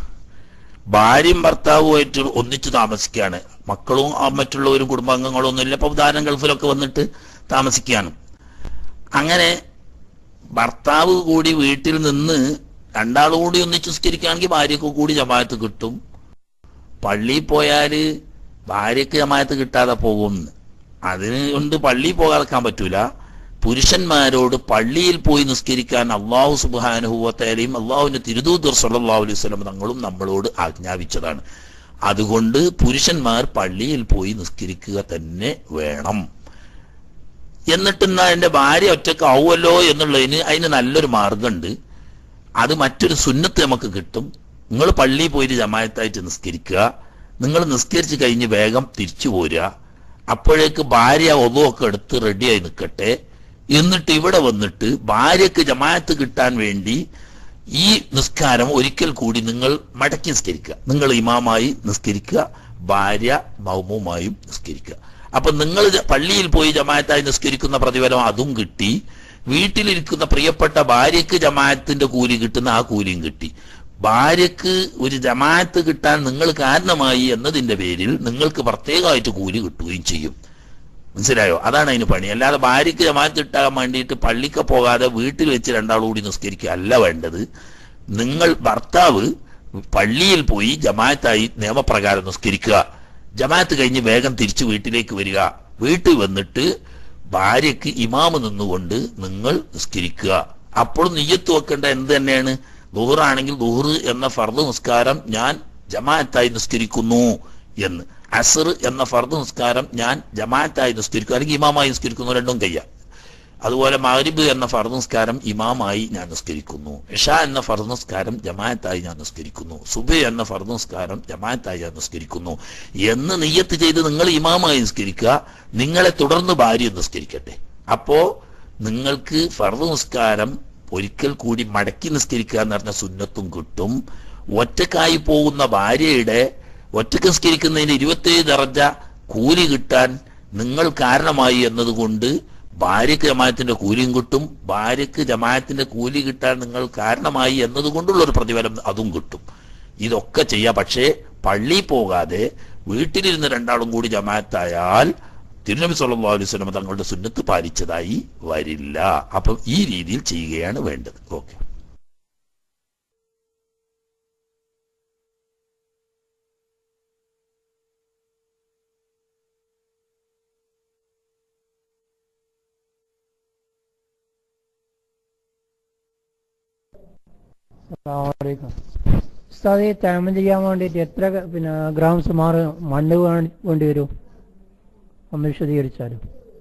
ഭാര്യയും ഭർത്താവുമായിട്ട് ഒന്നിച്ച് താമസിക്കുകയാണ് മക്കളും ആ മറ്റുള്ളവരും കുടുംബാംഗങ്ങളും ഒന്നും ഇല്ല ഇപ്പൊ ഉദാഹരണം ഗൾഫിലൊക്കെ വന്നിട്ട് താമസിക്കുകയാണ് അങ്ങനെ ഭർത്താവ് കൂടി വീട്ടിൽ നിന്ന് രണ്ടാളും കൂടി ഒന്നിച്ച് നിസ്കരിക്കുകയാണെങ്കിൽ ഭാര്യക്ക് കൂടി ജമാഅത്ത് കിട്ടും പള്ളിയിൽ പോയാല് ഭാര്യക്ക് ജമാഅത്ത് കിട്ടാതെ പോകും അതിന് കൊണ്ട് പള്ളിയിൽ പോകാതിരിക്കാൻ പറ്റൂല പുരുഷന്മാരോട് പള്ളിയിൽ പോയി നിസ്കരിക്കാൻ അള്ളാഹു സുബാനുഭവത്തേലയും അള്ളാഹുവിന്റെ തിരുദൂതർ സല്ലല്ലാഹു അലൈഹി വസല്ലം തങ്ങളും നമ്മളോട് ആജ്ഞാപിച്ചതാണ് അതുകൊണ്ട് പുരുഷന്മാർ പള്ളിയിൽ പോയി നിസ്കരിക്കുക തന്നെ വേണം എന്നിട്ട് എന്നാ എന്റെ ഭാര്യ ഒറ്റക്ക് ആവുമല്ലോ എന്നുള്ളതിന് അതിന് നല്ലൊരു മാർഗമുണ്ട് അത് മറ്റൊരു സുന്നത്ത് നമുക്ക് കിട്ടും നിങ്ങൾ പള്ളിയിൽ പോയിട്ട് ജമായത്തായിട്ട് നിസ്കരിക്കുക നിങ്ങൾ നിസ്കരിച്ച് കഴിഞ്ഞ് വേഗം തിരിച്ചു പോരുക അപ്പോഴേക്ക് ഭാര്യ ഒതുവൊക്കെ എടുത്ത് റെഡിയായി നിൽക്കട്ടെ എന്നിട്ട് ഇവിടെ വന്നിട്ട് ഭാര്യക്ക് ജമായത്ത് കിട്ടാൻ വേണ്ടി ഈ നിസ്കാരം ഒരിക്കൽ കൂടി നിങ്ങൾ മടക്കി നിസ്കരിക്കുക നിങ്ങൾ ഇമാമായി നിസ്കരിക്കുക ഭാര്യ മൗമുമായും നിസ്കരിക്കുക അപ്പൊ നിങ്ങൾ ജ- പള്ളിയിൽ പോയി ജമായത്തായി നിസ്കരിക്കുന്ന പ്രതിഫലം അതും കിട്ടി വീട്ടിലിരിക്കുന്ന പ്രിയപ്പെട്ട ഭാര്യക്ക് ജമായത്തിന്റെ കൂലി കിട്ടുന്ന ആ കൂലിയും കിട്ടി ഭാര്യക്ക് ഒരു ജമാഅത്ത് കിട്ടാൻ നിങ്ങൾ കാരണമായി എന്നതിന്റെ പേരിൽ നിങ്ങൾക്ക് പ്രത്യേകമായിട്ട് കൂലി കിട്ടുകയും ചെയ്യും മനസ്സിലായോ അതാണ് അതിന് പണി അല്ലാതെ ഭാര്യയ്ക്ക് ജമാഅത്ത് കിട്ടാൻ വേണ്ടിയിട്ട് പള്ളിക്ക് പോകാതെ വീട്ടിൽ വെച്ച് രണ്ടാളും കൂടി നിസ്കരിക്കുക അല്ല വേണ്ടത് നിങ്ങൾ ഭർത്താവ് പള്ളിയിൽ പോയി ജമാഅത്തായി നിയമപ്രകാരം നിസ്കരിക്കുക ജമാഅത്ത് കഴിഞ്ഞ് വേഗം തിരിച്ചു വീട്ടിലേക്ക് വരിക വീട്ടിൽ വന്നിട്ട് ഭാര്യയ്ക്ക് ഇമാമ് നിന്നുകൊണ്ട് നിങ്ങൾ നിസ്കരിക്കുക അപ്പോൾ നെയ്യത്ത് വെക്കേണ്ട എന്ത് തന്നെയാണ് ദുഹറാണെങ്കിൽ ദുഹർ എന്ന ഫർദ് നിസ്കാരം ഞാൻ ജമാഅത്തായി നിസ്കരിക്കുന്നു എന്ന് അസർ എന്ന ഫർദ് നിസ്കാരം ഞാൻ ജമാഅത്തായി നിസ്കരിക്കുന്നു അല്ലെങ്കിൽ ഇമാമായി നിസ്കരിക്കുന്നു രണ്ടും കയ്യ അതുപോലെ മഗ്രിബ് എന്ന ഫർദ് നിസ്കാരം ഇമാമായി ഞാൻ നിസ്കരിക്കുന്നു ഇഷ എന്ന ഫർദ് നിസ്കാരം ജമാഅത്തായി ഞാൻ നിസ്കരിക്കുന്നു സുബൈ എന്ന ഫർദ് നിസ്കാരം ജമാഅത്തായി ഞാൻ നിസ്കരിക്കുന്നു എന്ന് നിയ്യത്ത് ചെയ്ത് നിങ്ങൾ ഇമാമായി നിസ്കരിക്കുക നിങ്ങളെ തുടർന്ന് ഭാര്യ നിസ്കരിക്കട്ടെ അപ്പോ നിങ്ങൾക്ക് ഫർദ് നിസ്കാരം ഒരിക്കൽ കൂടി മടക്കി നിസ്കരിക്കുക എന്ന് പറഞ്ഞ സുന്നത്തും കിട്ടും ഒറ്റക്കായി പോകുന്ന ഭാര്യയുടെ ഒറ്റക്ക് നിസ്കരിക്കുന്നതിന് ഇരുപത്തേഴ് ദറജ കൂലി കിട്ടാൻ നിങ്ങൾ കാരണമായി എന്നതുകൊണ്ട് ഭാര്യക്ക് ജമാഅത്തിന്റെ കൂലിയും കിട്ടും ഭാര്യക്ക് ജമാഅത്തിന്റെ കൂലി കിട്ടാൻ നിങ്ങൾ കാരണമായി എന്നതുകൊണ്ടുള്ള ഒരു പ്രതിഫലം അതും കിട്ടും ഇതൊക്കെ ചെയ്യാം പക്ഷേ പള്ളിയിൽ പോകാതെ വീട്ടിലിരുന്ന് രണ്ടാളും കൂടി ജമാഅത്തായാൽ തിരുനബി സല്ലല്ലാഹു അലൈഹി വസല്ലം തങ്ങളുടെ സുന്നത്ത് പാലിച്ചതായി വരില്ല അപ്പം ഈ രീതിയിൽ ചെയ്യുകയാണ് വേണ്ടത് ഓക്കെ അസ്സലാമലൈക്കും ഉസ്താദ് ഈ തേമം ചെയ്യാൻ വേണ്ടിയിട്ട് എത്ര ക- പിന്നെ ഗ്രാം സുമാർ മണ്ണ് വേണ്ടി വേണ്ടി വരും ഒന്ന് വിശദീകരിച്ചാലും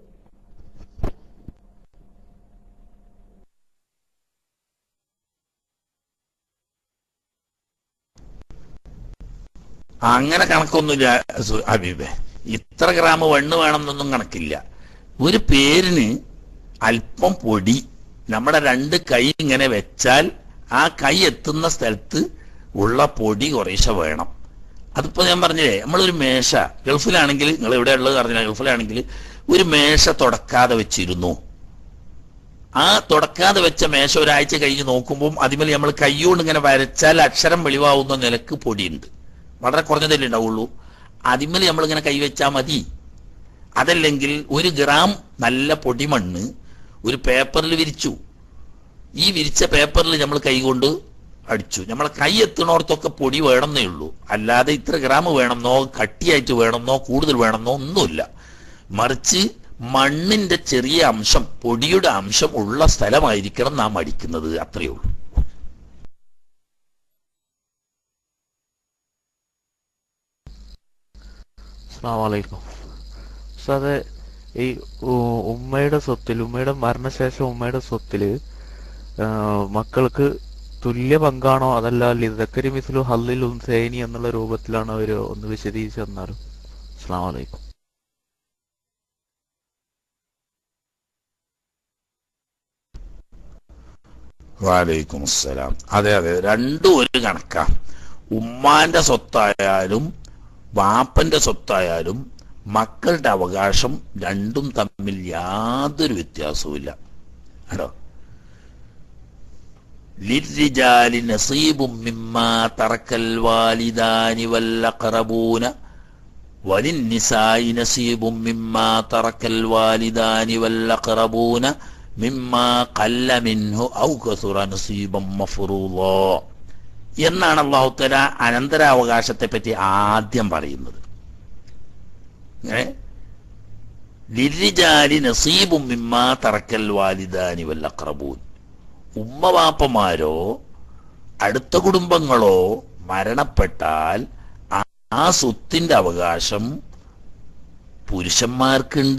അങ്ങനെ കണക്കൊന്നുമില്ല സു- ഹബീബെ ഇത്ര ഗ്രാം വെണ്ണ് വേണമെന്നൊന്നും കണക്കില്ല ഒരു പേരിന് അല്പം പൊടി നമ്മുടെ രണ്ട് കൈ ഇങ്ങനെ വെച്ചാൽ ആ കൈ എത്തുന്ന സ്ഥലത്ത് ഉള്ള പൊടി കുറേശ്ശെ വേണം അതിപ്പോ ഞാൻ പറഞ്ഞില്ലേ നമ്മളൊരു മേശ ഗൾഫിലാണെങ്കിൽ നിങ്ങൾ എവിടെ ഉള്ളത് പറഞ്ഞില്ല ഗൾഫിലാണെങ്കിൽ ഒരു മേശ തുടക്കാതെ വെച്ചിരുന്നു ആ തുടക്കാതെ വെച്ച മേശ ഒരാഴ്ച കഴിഞ്ഞ് നോക്കുമ്പോൾ അതിമേൽ നമ്മൾ കൈകൊണ്ട് ഇങ്ങനെ വരച്ചാൽ അക്ഷരം വെളിവാവുന്ന നിലക്ക് പൊടിയുണ്ട് വളരെ കുറഞ്ഞതല്ലേ ഉണ്ടാവുള്ളൂ അതിമേൽ നമ്മളിങ്ങനെ കൈവച്ചാൽ മതി അതല്ലെങ്കിൽ ഒരു ഗ്രാം നല്ല പൊടിമണ്ണ് ഒരു പേപ്പറിൽ വിരിച്ചു ഈ വിരിച്ച പേപ്പറിൽ നമ്മൾ കൈകൊണ്ട് അടിച്ചു നമ്മളെ കൈ എത്തുന്നോടത്തൊക്കെ പൊടി വേണമെന്നേ ഉള്ളൂ അല്ലാതെ ഇത്ര ഗ്രാം വേണമെന്നോ കട്ടിയായിട്ട് വേണമെന്നോ കൂടുതൽ വേണമെന്നോ ഒന്നുമില്ല മറിച്ച് മണ്ണിന്റെ ചെറിയ അംശം പൊടിയുടെ അംശം ഉള്ള സ്ഥലമായിരിക്കണം നാം അടിക്കുന്നത് അത്രയേ ഉള്ളൂ അസ്സാമലൈക്കും സാറേ ഈ ഉ- ഉമ്മയുടെ സ്വത്തിൽ ഉമ്മയുടെ മരണശേഷം ഉമ്മയുടെ സ്വത്തില് ആ, മക്കൾക്ക് തുല്യ പങ്കാണോ അതല്ല ലിതക്കരി മിസ്ലു ഹല്ലിൽ ഉൻസൈനി എന്നുള്ള രൂപത്തിലാണ് അവർ ഒന്ന് വിശദീകരിച്ച് തന്നാലും അസ്സാം വലൈക്കും വാലൈക്കും അസ്സലാം അതെ അതെ രണ്ടും ഒരു കണക്കാ ഉമ്മാന്റെ സ്വത്തായാലും വാപ്പന്റെ സ്വത്തായാലും മക്കളുടെ അവകാശം രണ്ടും തമ്മിൽ യാതൊരു വ്യത്യാസവുമില്ല കേട്ടോ ലിരിജാലി നസീബും മിമ്മാ തറക്കൽ വാലിദാനി വല്ലഖറബൂന വലിന്നിസായി നസീബും മിമ്മാ തറക്കൽ വാലിദാനി വല്ലഖറബൂന മിമ്മാ കല്ല മിൻഹു ഔ കസുറ നസീബം മഫ്റൂളോ എന്നാണ് അള്ളാഹുത്തല അനന്തരാവകാശത്തെ പറ്റി ആദ്യം പറയുന്നത് ഏ ലിരിജാലി നസീബും മിമ്മാ തറക്കൽ വാലിദാനി വല്ലഖറബൂൻ ഉമ്മവാപ്പമാരോ അടുത്ത കുടുംബങ്ങളോ മരണപ്പെട്ടാൽ ആ- ആ സ്വത്തിന്റെ അവകാശം പുരുഷന്മാർക്കുണ്ട്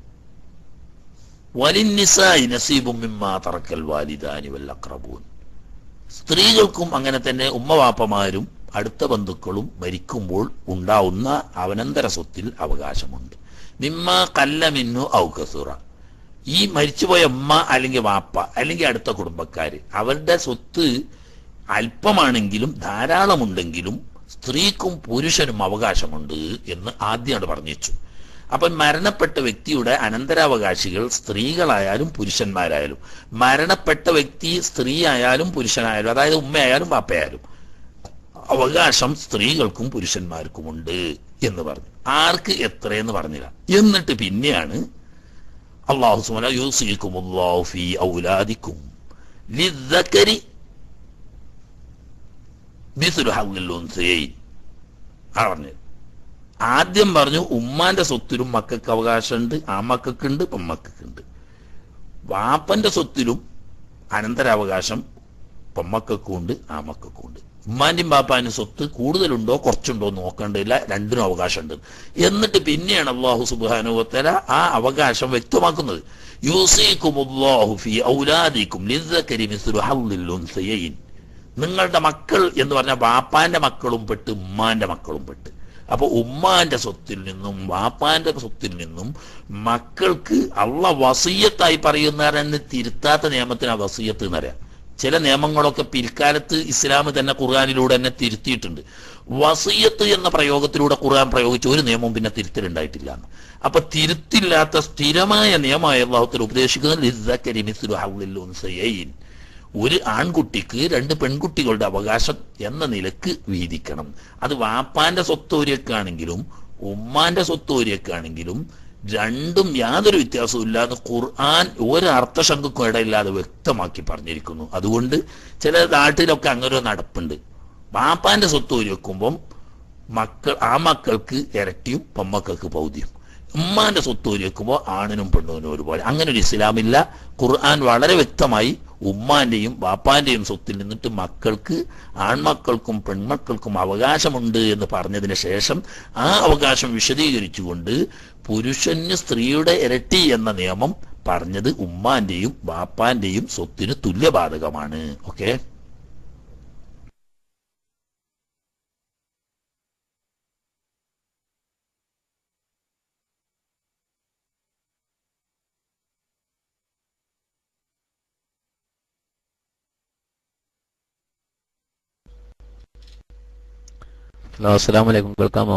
വലിന്നിസായി നസീബും മിമ്മാ തറക്കൽ വാലിദാനി വല്ലഖറബൂൻ സ്ത്രീകൾക്കും അങ്ങനെ തന്നെ ഉമ്മവാപ്പമാരും അടുത്ത ബന്ധുക്കളും മരിക്കുമ്പോൾ ഉണ്ടാവുന്ന അവനന്തര സ്വത്തിൽ അവകാശമുണ്ട് മിമ്മ കല്ല മിന്നു ഔകസുറ ഈ മരിച്ചുപോയ ഉമ്മ അല്ലെങ്കിൽ വാപ്പ അല്ലെങ്കിൽ അടുത്ത കുടുംബക്കാര് അവരുടെ സ്വത്ത് അല്പമാണെങ്കിലും ധാരാളമുണ്ടെങ്കിലും സ്ത്രീക്കും പുരുഷനും അവകാശമുണ്ട് എന്ന് ആദ്യമാണ് പറഞ്ഞു വെച്ചു അപ്പൊ മരണപ്പെട്ട വ്യക്തിയുടെ അനന്തരാവകാശികൾ സ്ത്രീകളായാലും പുരുഷന്മാരായാലും മരണപ്പെട്ട വ്യക്തി സ്ത്രീ ആയാലും പുരുഷനായാലും അതായത് ഉമ്മയായാലും പാപ്പയായാലും അവകാശം സ്ത്രീകൾക്കും പുരുഷന്മാർക്കുമുണ്ട് എന്ന് പറഞ്ഞു ആർക്ക് എത്രയെന്ന് പറഞ്ഞില്ല എന്നിട്ട് പിന്നെയാണ് അള്ളാഹു സുബ്ഹാന യൂസിക്കുമുല്ലാഹു ഫീ ഔലാദിക്കും ലിദ്ദക്കരി മിസ്ലു ഹദ്ദിൽ ഉൻസയൈൻ ആ പറഞ്ഞത് ആദ്യം പറഞ്ഞു ഉമ്മാന്റെ സ്വത്തിലും മക്കൾക്ക് അവകാശമുണ്ട് ആ മക്കൾക്കുണ്ട് പെമ്മക്കൾക്കുണ്ട് വാപ്പന്റെ സ്വത്തിലും അനന്തരാവകാശം പെമ്മക്കൾക്കും ഉണ്ട് ആ മക്കൾക്കും ഉണ്ട് ഉമ്മാന്റെയും ബാപ്പാന്റെ സ്വത്ത് കൂടുതലുണ്ടോ കുറച്ചുണ്ടോ എന്ന് നോക്കേണ്ടതില്ല രണ്ടിനും അവകാശമുണ്ട് എന്നിട്ട് പിന്നെയാണ് അള്ളാഹു സുബാനുവത്തല ആ അവകാശം വ്യക്തമാക്കുന്നത് യൂസിക്കുമുല്ലാഹു ഫീ ഔലാദിക്കും ലിദ്ദക്കരി മിസ്ലു ഹദ്ദിൽ ഉൻസയൈൻ നിങ്ങളുടെ മക്കൾ എന്ന് പറഞ്ഞാൽ ബാപ്പാന്റെ മക്കളും പെട്ട് ഉമ്മാന്റെ മക്കളും പെട്ട് അപ്പൊ ഉമ്മാന്റെ സ്വത്തിൽ നിന്നും വാപ്പാന്റെ സ്വത്തിൽ നിന്നും മക്കൾക്ക് അള്ള വസീയത്തായി പറയുന്നവരെന്ന് തിരുത്താത്ത നിയമത്തിന് ആ വസീയത്ത് എന്നറിയാം ചില നിയമങ്ങളൊക്കെ പിൽക്കാലത്ത് ഇസ്ലാം തന്നെ ഖുർആാനിലൂടെ തന്നെ തിരുത്തിയിട്ടുണ്ട് വസീയത്ത് എന്ന പ്രയോഗത്തിലൂടെ ഖുർആൻ പ്രയോഗിച്ച ഒരു നിയമവും പിന്നെ തിരുത്തലുണ്ടായിട്ടില്ല എന്ന്. അപ്പൊ തിരുത്തില്ലാത്ത സ്ഥിരമായ നിയമമായ അള്ളാഹുത്തിൽ ഉപദേശിക്കുന്നത് ലിസ്സക്കരി മിസ്ലു ഹവ്ലിൽ ഉൻസയൈൻ. ഒരു ആൺകുട്ടിക്ക് രണ്ട് പെൺകുട്ടികളുടെ അവകാശം എന്ന നിലക്ക് വീതിക്കണം അത് വാപ്പാന്റെ സ്വത്തോരിയൊക്കെ ആണെങ്കിലും ഉമ്മാന്റെ സ്വത്തോരിയൊക്കെ ആണെങ്കിലും രണ്ടും യാതൊരു വ്യത്യാസവും ഇല്ലാതെ ഖുർആൻ ഒരു അർത്ഥശങ്കക്കും ഇടയില്ലാതെ വ്യക്തമാക്കി പറഞ്ഞിരിക്കുന്നു അതുകൊണ്ട് ചില നാട്ടിലൊക്കെ അങ്ങനെ ഒരു നടപ്പുണ്ട് വാപ്പാന്റെ സ്വത്തോരി വെക്കുമ്പം മക്കൾ ആ മക്കൾക്ക് ഇരട്ടിയും പെമ്മക്കൾക്ക് പൗതിയും ഉമ്മാന്റെ സ്വത്തോരി വെക്കുമ്പോൾ ആണിനും പെണ്ണിനും ഒരുപോലെ അങ്ങനെ ഒരു ഇസ്ലാമില്ല ഖുർആൻ വളരെ വ്യക്തമായി ഉമ്മാന്റെയും ബാപ്പാന്റെയും സ്വത്തിൽ നിന്നിട്ട് മക്കൾക്ക് ആൺമക്കൾക്കും പെൺമക്കൾക്കും അവകാശമുണ്ട് എന്ന് പറഞ്ഞതിന് ശേഷം ആ അവകാശം വിശദീകരിച്ചുകൊണ്ട് പുരുഷന് സ്ത്രീയുടെ ഇരട്ടി എന്ന നിയമം പറഞ്ഞത് ഉമ്മാന്റെയും ബാപ്പാന്റെയും സ്വത്തിന് തുല്യബാധകമാണ് ഓക്കെ ഹലോ അസ്സലാം വലൈക്കും കേൾക്കാമോ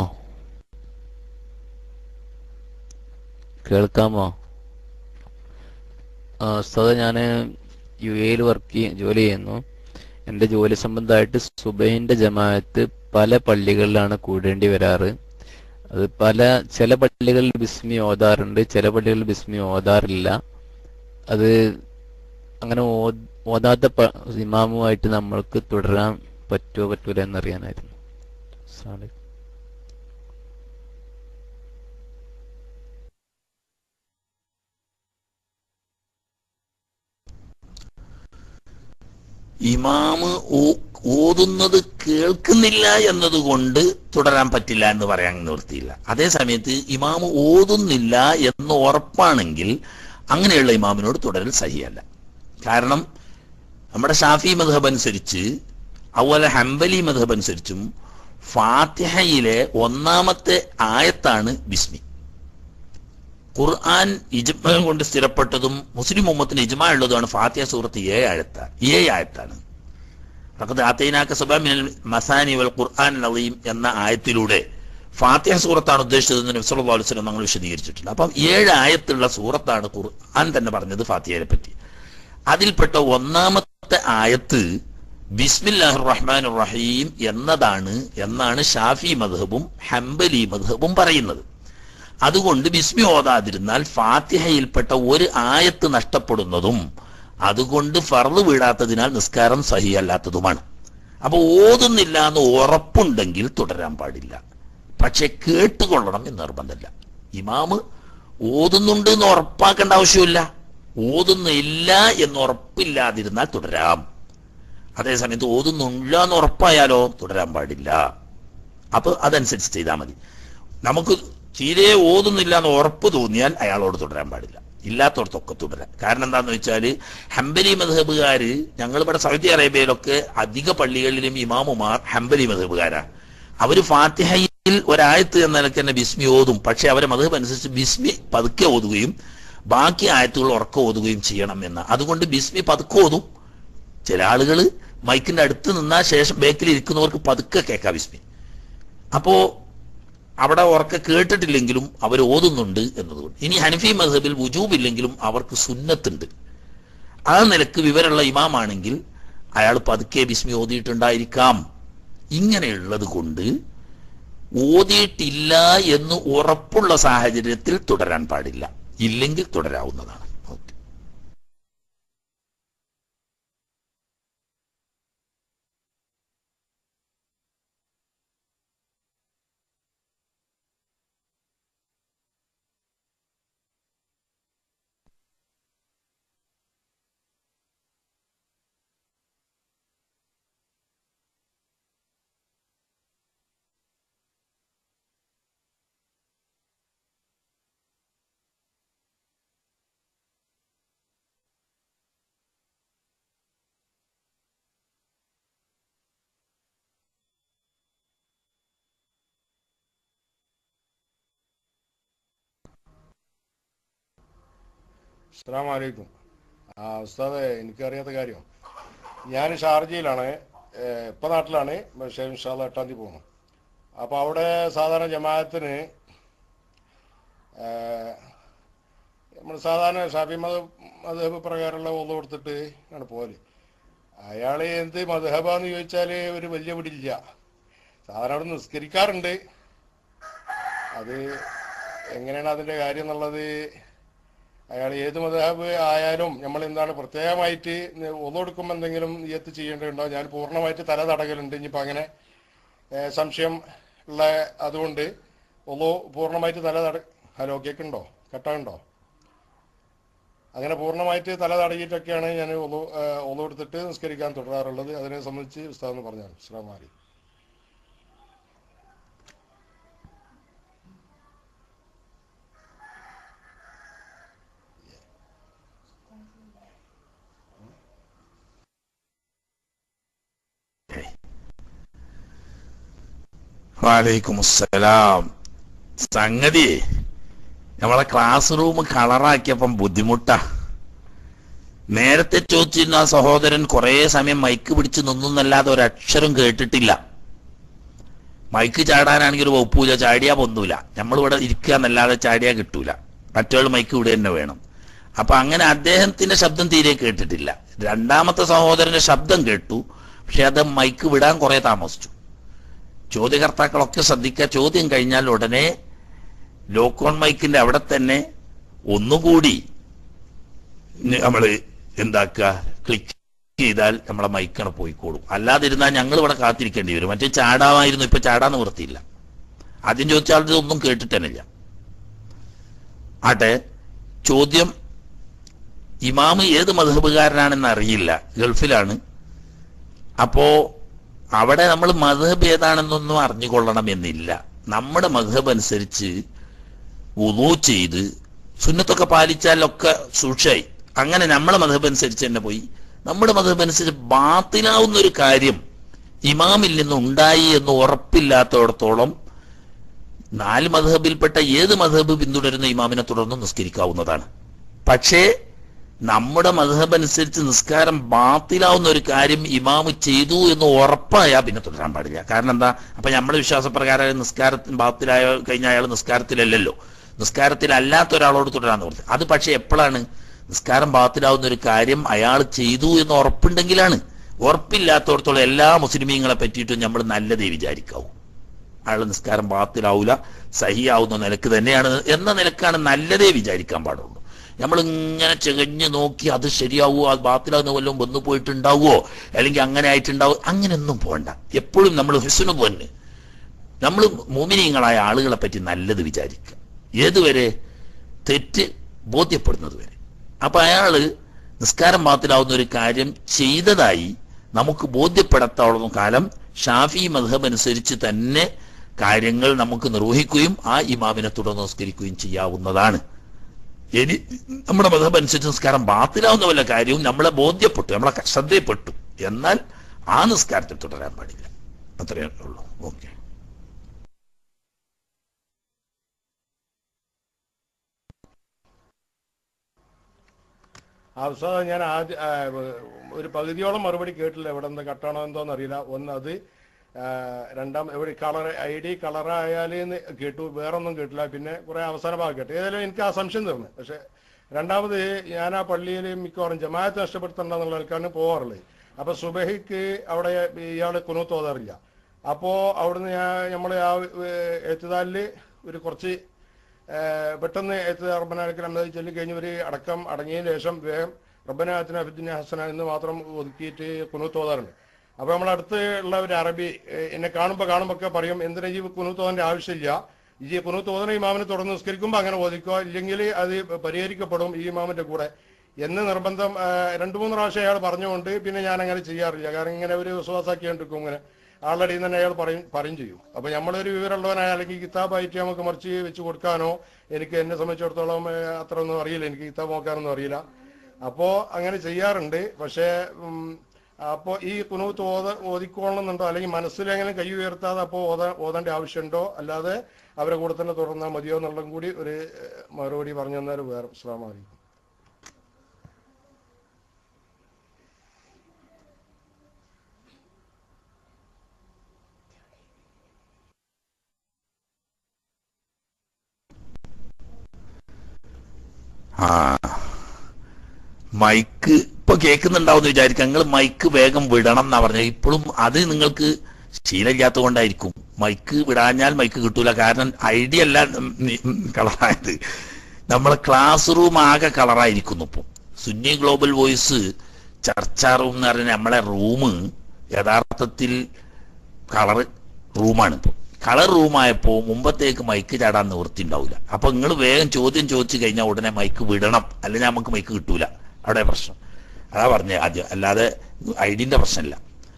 കേൾക്കാമോ ആ ഉസ്താദ് ഞാൻ യു എയിൽ വർക്ക് ജോലി ചെയ്യുന്നു എൻ്റെ ജോലി സംബന്ധമായിട്ട് സുബൈൻ്റെ ജമാഅത്ത് പല പള്ളികളിലാണ് കൂടേണ്ടി വരാറ് അത് പല ചില പള്ളികളിൽ ബിസ്മി ഓതാറുണ്ട് ചില പള്ളികളിൽ ബിസ്മി ഓതാറില്ല അത് അങ്ങനെ ഓ- ഓതാത്ത പ- ഇമാമുമായിട്ട് നമ്മൾക്ക് തുടരാൻ പറ്റുമോ പറ്റൂല എന്നറിയാനായിരുന്നു അസ്സലാമു അലൈക്കും. ഇമാമ് ഓ- ഓതുന്നത് കേൾക്കുന്നില്ല എന്നതുകൊണ്ട് തുടരാൻ പറ്റില്ല എന്ന് പറയാൻ നിവൃത്തിയില്ല അതേ സമയത്ത് ഇമാമ് ഓതുന്നില്ല എന്ന് ഉറപ്പാണെങ്കിൽ അങ്ങനെയുള്ള ഇമാമിനോട് തുടരൽ സഹിയല്ല കാരണം നമ്മുടെ ഷാഫി മധബ് അനുസരിച്ച് അതുപോലെ ഹംബലി മധബ് അനുസരിച്ചും ഫാത്തിഹയിലെ ഒന്നാമത്തെ ആയത്താണ് ബിസ്മി ഖുർആൻ ഇജ്മ കൊണ്ട് സ്ഥിരപ്പെട്ടതും മുസ്ലിം ഉമ്മത്തിന് ഇജ്മ ഉള്ളതുമാണ് ഫാത്തിഹ സൂറത്ത് ഏഴ് ആയത്ത ഏഴ് ആയത്താണ് ഫഖദ് ആതൈനാക സബഅ മിനൽ മസാനി വൽ ഖുർആൻ അലീം എന്ന ആയത്തിലൂടെ ഫാത്തിഹ സൂറത്താണ് ഉദ്ദേശിച്ചതെന്ന് നബി സല്ലല്ലാഹു അലൈഹി വസല്ലം നമ്മൾ വിശദീകരിച്ചിട്ടുണ്ട് അപ്പം ഏഴ് ആയത്തുള്ള സൂറത്താണ് ഖുർആൻ തന്നെ പറഞ്ഞത് ഫാത്തിഹയെ പറ്റി അതിൽപ്പെട്ട ഒന്നാമത്തെ ആയത്ത് ബിസ്മില്ലാഹിർ റഹ്മാൻ റഹീം എന്നതാണ് എന്നാണ് ഷാഫി മധബും ഹംബലി മധബും പറയുന്നത് അതുകൊണ്ട് ബിസ്മി ഓതാതിരുന്നാൽ ഫാത്തിഹയിൽപ്പെട്ട ഒരു ആയത്ത് നഷ്ടപ്പെടുന്നതും അതുകൊണ്ട് ഫർള് വീഴാത്തതിനാൽ നിസ്കാരം സഹിയല്ലാത്തതുമാണ് അപ്പൊ ഓതുന്നില്ല എന്ന് ഉറപ്പുണ്ടെങ്കിൽ തുടരാൻ പാടില്ല പക്ഷെ കേട്ടുകൊള്ളണം എന്ന് നിർബന്ധമില്ല ഇമാമ് ഓതുന്നുണ്ട് എന്ന് ഉറപ്പാക്കേണ്ട ആവശ്യമില്ല ഓതുന്നില്ല എന്ന് ഉറപ്പില്ലാതിരുന്നാൽ തുടരാം അതേസമയത്ത് ഓതുന്നില്ല എന്ന് ഉറപ്പായാലോ തുടരാൻ പാടില്ല അപ്പൊ അതനുസരിച്ച് ചെയ്താൽ മതി നമുക്ക് തീരെ ഓതുന്നില്ല എന്ന് ഉറപ്പ് തോന്നിയാൽ അയാളോട് തുടരാൻ പാടില്ല ഇല്ലാത്തടത്തൊക്കെ തുടരാം കാരണം എന്താന്ന് വെച്ചാൽ ഹംബലി മധബുകാര് ഞങ്ങൾ ഇവിടെ സൗദി അറേബ്യയിലൊക്കെ അധിക പള്ളികളിലും ഇമാമുമാർ ഹംബലി മധബുകാരാണ് അവര് ഫാത്തിഹയിൽ ഒരായത്ത് എന്ന നിലയ്ക്ക് തന്നെ ബിസ്മി ഓതും പക്ഷെ അവരെ മധബ് അനുസരിച്ച് ബിസ്മി പതുക്കെ ഓതുകയും ബാക്കി ആയത്തുകൾ ഉറക്കം ഓതുകയും ചെയ്യണം എന്ന് അതുകൊണ്ട് ബിസ്മി പതുക്കെ ഓതും ചില ആളുകൾ മൈക്കിന്റെ അടുത്ത് നിന്നാൽ ശേഷം ബേക്കിൽ ഇരിക്കുന്നവർക്ക് പതുക്കെ കേൾക്കാം ബിസ്മി അപ്പോ അവിടെ ഉറക്കെ കേട്ടിട്ടില്ലെങ്കിലും അവർ ഓതുന്നുണ്ട് എന്നതുകൊണ്ട് ഇനി ഹനഫി മധബിൽ വുജൂബില്ലെങ്കിലും അവർക്ക് സുന്നത്തുണ്ട് ആ നിലക്ക് വിവരമുള്ള ഇമാമാണെങ്കിൽ അയാൾ പതുക്കെ ബിസ്മി ഓതിയിട്ടുണ്ടായിരിക്കാം ഇങ്ങനെയുള്ളത് കൊണ്ട് ഓതിയിട്ടില്ല എന്ന് ഉറപ്പുള്ള സാഹചര്യത്തിൽ തുടരാൻ പാടില്ല ഇല്ലെങ്കിൽ തുടരാവുന്നതാണ് ഓക്കെ അസ്സാം വലൈക്കും ആ ഉസ്താദെ എനിക്കറിയാത്ത കാര്യം ഞാൻ ഷാർജയിലാണ് ഏഹ് ഇപ്പൊ നാട്ടിലാണ് പക്ഷേ ഇൻഷാല്ല എട്ടാം തീയതി പോകുന്നു അപ്പോൾ അവിടെ സാധാരണ ജമാഅത്തിന് നമ്മൾ സാധാരണ ഷാഫി മത മധബ് പ്രകാരമുള്ള ഒന്നു കൊടുത്തിട്ട് ആണ് പോല് അയാൾ എന്ത് മധബാന്ന് ചോദിച്ചാൽ ഒരു വലിയ പിടിയില്ല സാധാരണ അവിടെ നിസ്കരിക്കാറുണ്ട് അത് എങ്ങനെയാണ് അതിൻ്റെ കാര്യം എന്നുള്ളത് അയാൾ ഏത് മതഹാബ് ആയാലും നമ്മൾ എന്താണ് പ്രത്യേകമായിട്ട് ഒന്നെടുക്കുമ്പോൾ എന്തെങ്കിലും നിയത്ത് ചെയ്യേണ്ടതുണ്ടോ ഞാൻ പൂർണ്ണമായിട്ട് തല തടകലുണ്ട് ഇനിയിപ്പോൾ അങ്ങനെ ഏഹ്, സംശയം ഉള്ള അതുകൊണ്ട് ഒന്നു പൂർണ്ണമായിട്ട് തല തട ഹലോ കേൾക്കുന്നുണ്ടോ കെട്ടാണ്ടോ അങ്ങനെ പൂർണ്ണമായിട്ട് തല തടകിയിട്ടൊക്കെയാണ് ഞാൻ ഒന്നു ഒന്നു എടുത്തിട്ട് നിസ്കരിക്കാൻ തുടരാറുള്ളത് അതിനെ സംബന്ധിച്ച് ഉസ്താദ് പറഞ്ഞു അസ്ലാം മാറി വാലൈക്കും അസ്സലാം സംഗതി നമ്മളെ ക്ലാസ് റൂം കളറാക്കിയപ്പം ബുദ്ധിമുട്ടാ നേരത്തെ ചോദിച്ചിരുന്ന ആ സഹോദരൻ കുറെ സമയം മൈക്ക് പിടിച്ച് നിന്നല്ലാതെ ഒരക്ഷരം കേട്ടിട്ടില്ല മൈക്ക് ചാടാനാണെങ്കിൽ ഒരു വകുപ്പൂല ചാടിയാ പൊന്നൂല നമ്മളിവിടെ ഇരിക്കുക എന്നല്ലാതെ ചാടിയാ കിട്ടൂല മറ്റൊരാൾ മൈക്ക് ഇവിടെ തന്നെ വേണം അപ്പൊ അങ്ങനെ അദ്ദേഹത്തിന്റെ ശബ്ദം തീരെ കേട്ടിട്ടില്ല രണ്ടാമത്തെ സഹോദരന്റെ ശബ്ദം കേട്ടു പക്ഷെ അത് മൈക്ക് വിടാൻ കുറെ താമസിച്ചു ചോദ്യകർത്താക്കളൊക്കെ ശ്രദ്ധിക്കുക ചോദ്യം കഴിഞ്ഞാൽ ഉടനെ ലോക്ക് ഓൺ മൈക്കിന്റെ അവിടെ തന്നെ ഒന്നുകൂടി നമ്മൾ എന്താക്കുക ക്ലിക്ക് ചെയ്താൽ നമ്മളെ മൈക്കാണ് പോയിക്കോളും അല്ലാതിരുന്നാൽ ഞങ്ങൾ ഇവിടെ കാത്തിരിക്കേണ്ടി വരും മറ്റേ ചാടാമായിരുന്നു ഇപ്പൊ ചാടാൻ നിവൃത്തിയില്ല ആദ്യം ചോദിച്ച ആളുടെ ഒന്നും കേട്ടിട്ടനില്ല ആട്ടെ ചോദ്യം ഇമാമ് ഏത് മധബുകാരനാണെന്ന് അറിയില്ല ഗൾഫിലാണ് അപ്പോ അവിടെ നമ്മൾ മധബ് ഏതാണെന്നൊന്നും അറിഞ്ഞുകൊള്ളണം എന്നില്ല നമ്മുടെ മധബ് അനുസരിച്ച് വുളു ചെയ്ത് സുന്നത്തൊക്കെ പാലിച്ചാലൊക്കെ സൂക്ഷായി അങ്ങനെ നമ്മളെ മധബ് അനുസരിച്ച് തന്നെ പോയി നമ്മുടെ മതം അനുസരിച്ച് ബാത്തിലാവുന്ന ഒരു കാര്യം ഇമാമിൽ നിന്ന് ഉണ്ടായി എന്ന് ഉറപ്പില്ലാത്തടത്തോളം നാല് മധബിൽപ്പെട്ട ഏത് മധബ് പിന്തുടരുന്ന ഇമാമിനെ തുടർന്ന് നിസ്കരിക്കാവുന്നതാണ് പക്ഷേ നമ്മുടെ മധബ് അനുസരിച്ച് നിസ്കാരം ബാത്തിലാവുന്ന ഒരു കാര്യം ഇമാമ് ചെയ്തു എന്ന് ഉറപ്പായാൽ പിന്നെ തുടരാൻ പാടില്ല കാരണം എന്താ അപ്പൊ നമ്മുടെ വിശ്വാസപ്രകാരം നിസ്കാരത്തിന് ബാത്തിലായ കഴിഞ്ഞ അയാൾ നിസ്കാരത്തിലല്ലല്ലോ നിസ്കാരത്തിലല്ലാത്ത ഒരാളോട് തുടരാന്ന് പറഞ്ഞു അത് പക്ഷെ എപ്പോഴാണ് നിസ്കാരം ബാത്തിലാവുന്ന ഒരു കാര്യം അയാൾ ചെയ്തു എന്ന് ഉറപ്പുണ്ടെങ്കിലാണ് ഉറപ്പില്ലാത്തടത്തോളം എല്ലാ മുസ്ലിമീങ്ങളെ പറ്റിയിട്ടും നമ്മൾ നല്ലതേ വിചാരിക്കാവൂ അയാൾ നിസ്കാരം ബാത്തിലാവൂല സഹിയാവുന്ന നിലക്ക് തന്നെയാണ് എന്ന നിലക്കാണ് നല്ലതേ വിചാരിക്കാൻ പാടുള്ളൂ നമ്മൾ ഇങ്ങനെ ചെകഞ്ഞ് നോക്കി അത് ശരിയാവുമോ അത് ബാത്തിലാവുന്ന വല്ലതും വന്നു പോയിട്ടുണ്ടാവുമോ അല്ലെങ്കിൽ അങ്ങനെ ആയിട്ടുണ്ടാവും അങ്ങനെയൊന്നും പോകണ്ട എപ്പോഴും നമ്മൾ ഹിസുന് പോന്നെ നമ്മൾ മോമിനിയങ്ങളായ ആളുകളെ പറ്റി നല്ലത് വിചാരിക്കുക ഏതുവരെ തെറ്റ് ബോധ്യപ്പെടുന്നത് വരെ അപ്പൊ അയാള് നിസ്കാരം ബാത്തിലാവുന്ന ഒരു കാര്യം ചെയ്തതായി നമുക്ക് ബോധ്യപ്പെടത്തോളം കാലം ഷാഫി മധബ് അനുസരിച്ച് തന്നെ കാര്യങ്ങൾ നമുക്ക് നിർവഹിക്കുകയും ആ ഇമാമിനെ തുടർന്ന് നിസ്കരിക്കുകയും ചെയ്യാവുന്നതാണ് ഇനി നമ്മുടെ മതം അനുസരിച്ച് നിസ്കാരം ബാത്തിലാവുന്ന വല്ല കാര്യവും നമ്മളെ ബോധ്യപ്പെട്ടു നമ്മളെ ശ്രദ്ധയിൽപ്പെട്ടു എന്നാൽ ആ നിസ്കാരത്തിൽ തുടരാൻ പാടില്ല അത്രയേ ഉള്ളൂ ഓക്കെ അവസാനം ഞാൻ ആദ്യ ആ, ഒരു പകുതിയോളം മറുപടി കേട്ടില്ല എവിടെ നിന്ന് കട്ടാണോ എന്തോന്ന് അറിയില്ല ഒന്ന് അത് ആ, രണ്ടാം എവിടെ കളർ ഐ ഡി കളറായാലെന്ന് കേട്ടു വേറൊന്നും കേട്ടില്ല പിന്നെ കുറെ അവസാന ഭാഗം കേട്ടു ഏതായാലും എനിക്ക് ആ സംശയം തീർന്നു പക്ഷെ രണ്ടാമത് ഞാൻ ആ പള്ളിയിൽ മിക്കവാറും ജമാഅത്ത് നഷ്ടപ്പെടുത്തണ്ട എന്നുള്ള നിലക്കാണ് പോകാറുള്ളത് അപ്പൊ സുബഹിക്ക് അവിടെ ഇയാള് കുനൂത്ത് ഓതാറില്ല അപ്പോ അവിടുന്ന് ഞാൻ നമ്മളെ ആ എഴുത്തുതാലില് ഒരു കുറച്ച് ഏഹ് പെട്ടെന്ന് എത്ത് റബ്ബനാലിക്കൽ അമ്മതി ചൊല്ലി കഴിഞ്ഞ് ഒരു അടക്കം അടങ്ങിയതിന് ശേഷം വേഗം റബ്ബനാത്തിന് അഫിദ്ദിന ഹസന എന്ന് മാത്രം ഒതുക്കിയിട്ട് കുനൂത്ത് ഓതാറുണ്ട് അപ്പൊ നമ്മൾ അടുത്ത് ഉള്ള ഒരു അറബി ഏഹ് എന്നെ കാണുമ്പോൾ കാണുമ്പോൾ ഒക്കെ പറയും എന്തിനാ ഈ കുനൂത്ത് ഓതേണ്ട ആവശ്യമില്ല ഈ കുനൂത്ത് ഓതന ഇമാമിനെ തുടർന്ന് നിസ്കരിക്കുമ്പോൾ അങ്ങനെ ഓദിക്കോ ഇല്ലെങ്കിൽ അത് പരിഹരിക്കപ്പെടും ഈ ഇമാമിന്റെ കൂടെ എന്ന് നിർബന്ധം ഏഹ് രണ്ടു മൂന്ന് പ്രാവശ്യം അയാൾ പറഞ്ഞുകൊണ്ട് പിന്നെ ഞാൻ അങ്ങനെ ചെയ്യാറില്ല കാരണം ഇങ്ങനെ ഒരു വിശ്വാസാക്കിയോണ്ടിരിക്കും ഇങ്ങനെ ആളുടെ അടിയിൽ തന്നെ അയാൾ പറയും പറയും ചെയ്യും അപ്പൊ നമ്മളൊരു വിവരമുള്ളവനായ അല്ലെങ്കിൽ കിതാബായിട്ട് നമുക്ക് മറിച്ച് വെച്ച് കൊടുക്കാനോ എനിക്ക് എന്നെ സംബന്ധിച്ചിടത്തോളം ഏഹ്, അത്ര ഒന്നും അറിയില്ല എനിക്ക് കിതാബ് നോക്കാനൊന്നും അറിയില്ല അപ്പോ അങ്ങനെ ചെയ്യാറുണ്ട് പക്ഷേ ഉം, അപ്പോ ഈ കുനൂത്ത് ഓത ഓതിക്കൊള്ളണമെന്നുണ്ടോ അല്ലെങ്കിൽ മനസ്സിലെങ്ങനെ കൈ ഉയർത്താതെ അപ്പോൾ ഓത ഓതേണ്ട ആവശ്യമുണ്ടോ അല്ലാതെ അവരെ കൂടെ തന്നെ തുടർന്നാൽ മതിയോ എന്നുള്ളതും കൂടി ഒരു ഏഹ്, മറുപടി പറഞ്ഞു തന്നാൽ വേറെ അസ്സലാമു അലൈക്കും ആ മൈക്ക് ഇപ്പൊ കേൾക്കുന്നുണ്ടാവും വിചാരിക്കാം നിങ്ങൾ മൈക്ക് വേഗം വിടണം എന്നാ പറഞ്ഞത് ഇപ്പോഴും അത് നിങ്ങൾക്ക് ശീലമില്ലാത്ത കൊണ്ടായിരിക്കും മൈക്ക് വിടാഞ്ഞാൽ മൈക്ക് കിട്ടൂല കാരണം ഐഡിയ അല്ല കളറായത് നമ്മളെ ക്ലാസ് റൂം ആകെ കളറായിരിക്കുന്നു ഇപ്പം സുന്നി ഗ്ലോബൽ വോയിസ് ചർച്ചാ റൂം എന്ന് പറഞ്ഞാൽ നമ്മളെ റൂം യഥാർത്ഥത്തിൽ കളർ റൂമാണ് ഇപ്പോൾ കളർ റൂമായപ്പോൾ മുമ്പത്തേക്ക് മൈക്ക് ചാടാൻ നിവൃത്തി ഉണ്ടാവില്ല അപ്പൊ നിങ്ങൾ വേഗം ചോദ്യം ചോദിച്ചു കഴിഞ്ഞാൽ ഉടനെ മൈക്ക് വിടണം അല്ലെങ്കിൽ നമുക്ക് മൈക്ക് കിട്ടൂല അവിടെ പ്രശ്നം അതാ പറഞ്ഞേ ആദ്യം അല്ലാതെ ഐഡിന്റെ പ്രശ്നമില്ല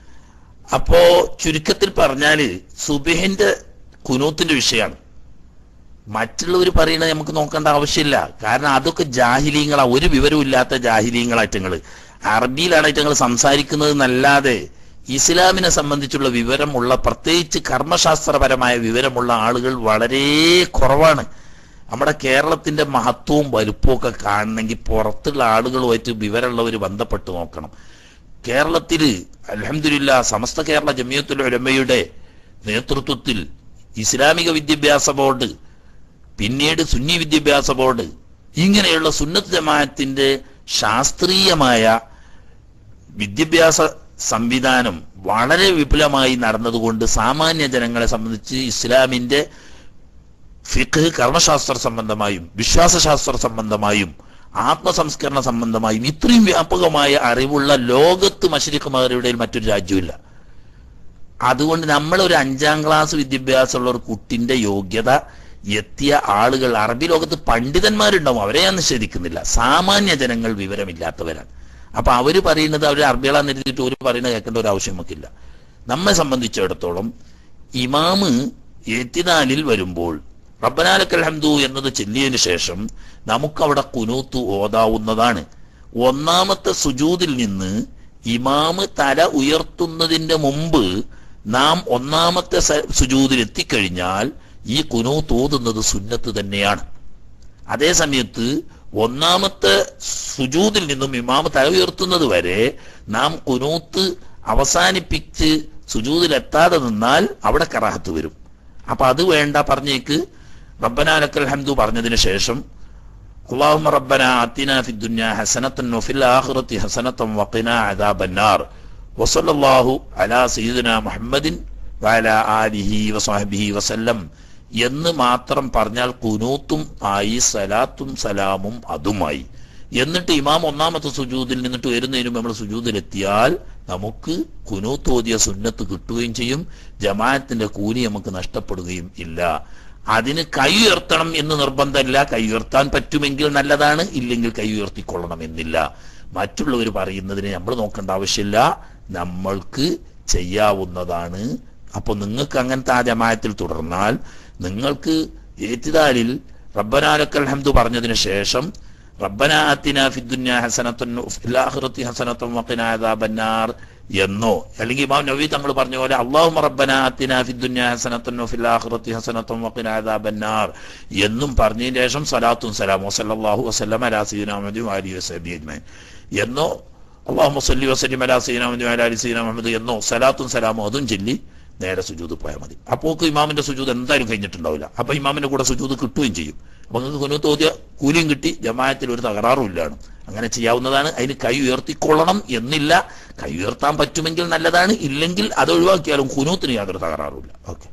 അപ്പോ ചുരുക്കത്തിൽ പറഞ്ഞാല് സുബിഹിന്റെ കുനൂത്തിന്റെ വിഷയമാണ് മറ്റുള്ളവർ പറയണത് നമുക്ക് നോക്കേണ്ട ആവശ്യമില്ല കാരണം അതൊക്കെ ജാഹിലീങ്ങളാ ഒരു വിവരവും ഇല്ലാത്ത ജാഹിലീങ്ങളായിട്ടങ്ങള് അറബിയിലാണ് ഞങ്ങൾ സംസാരിക്കുന്നത് എന്നല്ലാതെ ഇസ്ലാമിനെ സംബന്ധിച്ചുള്ള വിവരമുള്ള പ്രത്യേകിച്ച് കർമ്മശാസ്ത്രപരമായ വിവരമുള്ള ആളുകൾ വളരെ കുറവാണ് നമ്മുടെ കേരളത്തിന്റെ മഹത്വവും വലുപ്പവും ഒക്കെ കാണണമെങ്കിൽ പുറത്തുള്ള ആളുകളുമായിട്ട് വിവരമുള്ളവർ ബന്ധപ്പെട്ട് നോക്കണം കേരളത്തില് അലഹമില്ല സമസ്ത കേരള ജമിയത്തുൽ ഉലമയുടെ നേതൃത്വത്തിൽ ഇസ്ലാമിക വിദ്യാഭ്യാസ ബോർഡ് പിന്നീട് സുന്നി വിദ്യാഭ്യാസ ബോർഡ് ഇങ്ങനെയുള്ള സുന്നത്ത് ജമാഅത്തിന്റെ ശാസ്ത്രീയമായ വിദ്യാഭ്യാസ സംവിധാനം വളരെ വിപുലമായി നടന്നതുകൊണ്ട് സാമാന്യ ജനങ്ങളെ സംബന്ധിച്ച് ഇസ്ലാമിന്റെ ഫിഖ് കർമ്മശാസ്ത്ര സംബന്ധമായും വിശ്വാസശാസ്ത്ര സംബന്ധമായും ആത്മസംസ്കരണ സംബന്ധമായും ഇത്രയും വ്യാപകമായ അറിവുള്ള ലോകത്ത് മഷരിഖുമാരുടെ മറ്റൊരു രാജ്യമില്ല അതുകൊണ്ട് നമ്മളൊരു അഞ്ചാം ക്ലാസ് വിദ്യാഭ്യാസമുള്ള ഒരു കുട്ടിന്റെ യോഗ്യത എത്തിയ ആളുകൾ അറബി ലോകത്ത് പണ്ഡിതന്മാരുണ്ടാവും അവരെ ഞാൻ നിഷേധിക്കുന്നില്ല സാമാന്യ ജനങ്ങൾ വിവരമില്ലാത്തവരാണ് അപ്പൊ അവര് പറയുന്നത് അവർ അറബികളാന്ന് എഴുതിയിട്ട് ഒരു പറയുന്നത് കേൾക്കേണ്ട ഒരു ആവശ്യം നമുക്കില്ല നമ്മെ സംബന്ധിച്ചിടത്തോളം ഇമാമ് എത്തിനാലിൽ വരുമ്പോൾ റബ്ബനാലക്കൽ ഹംദു എന്നത് ചെല്ലിയതിനു ശേഷം നമുക്കവിടെ കുനൂത്ത് ഓതാവുന്നതാണ് ഒന്നാമത്തെ സുജൂദിൽ നിന്ന് ഇമാമ് തല ഉയർത്തുന്നതിന്റെ മുമ്പ് നാം ഒന്നാമത്തെ സ- സുജൂദിൽ എത്തിക്കഴിഞ്ഞാൽ ഈ കുനൂത്ത് ഓതുന്നത് സുന്നത്ത് തന്നെയാണ് അതേ സമയത്ത് ഒന്നാമത്തെ സുജൂദിൽ നിന്നും ഇമാമ് തല ഉയർത്തുന്നത് വരെ നാം കുനൂത്ത് അവസാനിപ്പിച്ച് സുജൂദിൽ എത്താതെ നിന്നാൽ അവിടെ കറാഹത്ത് വരും അപ്പൊ അത് വേണ്ട പറഞ്ഞേക്ക് റബ്ബനാലക്കൽ ഹംദു പറഞ്ഞതിന് ശേഷം اللهم ربنا آتنا في الدنيا حسنة وفي الآخرة حسنة وقنا عذاب النار وصلى الله على سيدنا محمد وعلى آله وصحبه وسلم എന്ന് മാത്രം പറഞ്ഞാൽ കുനൂത്തും ആയി സലാത്തും സലാമും അതുമായി എന്നിട്ട് ഇമാം ഒന്നാമത്തെ സുജൂദിൽ നിന്നിട്ട് വരുന്നതിനും നമ്മൾ സുജൂദിലെത്തിയാൽ നമുക്ക് കുനൂത്ത് ഓതിയ സുന്നത്ത് കിട്ടുകയും ചെയ്യും ജമാഅത്തിന്റെ കൂലി നമുക്ക് നഷ്ടപ്പെടുകയും ഇല്ല അതിന് കൈ ഉയർത്തണം എന്ന് നിർബന്ധമില്ല കൈ ഉയർത്താൻ പറ്റുമെങ്കിൽ നല്ലതാണ് ഇല്ലെങ്കിൽ കൈ ഉയർത്തിക്കൊള്ളണം എന്നില്ല മറ്റുള്ളവർ പറയുന്നതിന് നമ്മൾ നോക്കേണ്ട ആവശ്യമില്ല നമ്മൾക്ക് ചെയ്യാവുന്നതാണ് അപ്പൊ നിങ്ങൾക്ക് അങ്ങനത്തെ ആ ജമായത്തിൽ തുടർന്നാൽ നിങ്ങൾക്ക് ഏറ്റുതാലിൽ റബ്ബനാലക്കൽ ഹംദു പറഞ്ഞതിന് ശേഷം റബ്ബന ആത്തിന ഫിദ്ദുന്യ ഹസനത്തുൻ ഫിൽ ആഖിറത്തി ഹസനത്തുൻ വഖിനാ അദാബന്നാർ എന്നോ അല്ലെങ്കിൽ ഇമാം നബി തങ്ങൾ പറഞ്ഞ പോലെ അള്ളാഹു റബ്ബന ആത്തിന ഫിദ്ദുന്യ ഹസനത്തുൻ ഫിൽ ആഖിറത്തി ഹസനത്തുൻ വഖിനാ അദാബന്നാർ എന്നും പറഞ്ഞതിന് ശേഷം സലാത്തും സലാമു സല്ലല്ലാഹു വസല്ലം അലാ സയ്യിദിന മുഹമ്മദ് വഅലിഹി വസഹ്ബിഹി അജ്മഈൻ എന്നോ അള്ളാഹു സല്ലി വസല്ലം അലാ സയ്യിദിന മുഹമ്മദ് വഅലാ അലി സയ്യിദിന മുഹമ്മദ് എന്നോ സലാത്തും സലാമും അതും ചൊല്ലി നേരെ സുജൂദ് പോയാൽ മതി അപ്പോൾ ഇമാമിന്റെ സുജൂദ് എന്തായാലും കഴിഞ്ഞിട്ടുണ്ടാവില്ല അപ്പൊ ഇമാമിന്റെ കൂടെ സുജൂദ് കിട്ടുകയും ചെയ്യും അപ്പൊ നിങ്ങൾക്ക് കുനൂത്ത് ഓതിയ കൂലിയും കിട്ടി ജമായത്തിൽ ഒരു തകരാറും ഇല്ലാണ് അങ്ങനെ ചെയ്യാവുന്നതാണ് അതിന് കൈ ഉയർത്തിക്കൊള്ളണം എന്നില്ല കൈ ഉയർത്താൻ പറ്റുമെങ്കിൽ നല്ലതാണ് ഇല്ലെങ്കിൽ അത് ഒഴിവാക്കിയാലും കുനൂത്തിന് യാതൊരു തകരാറുമില്ല ഓക്കെ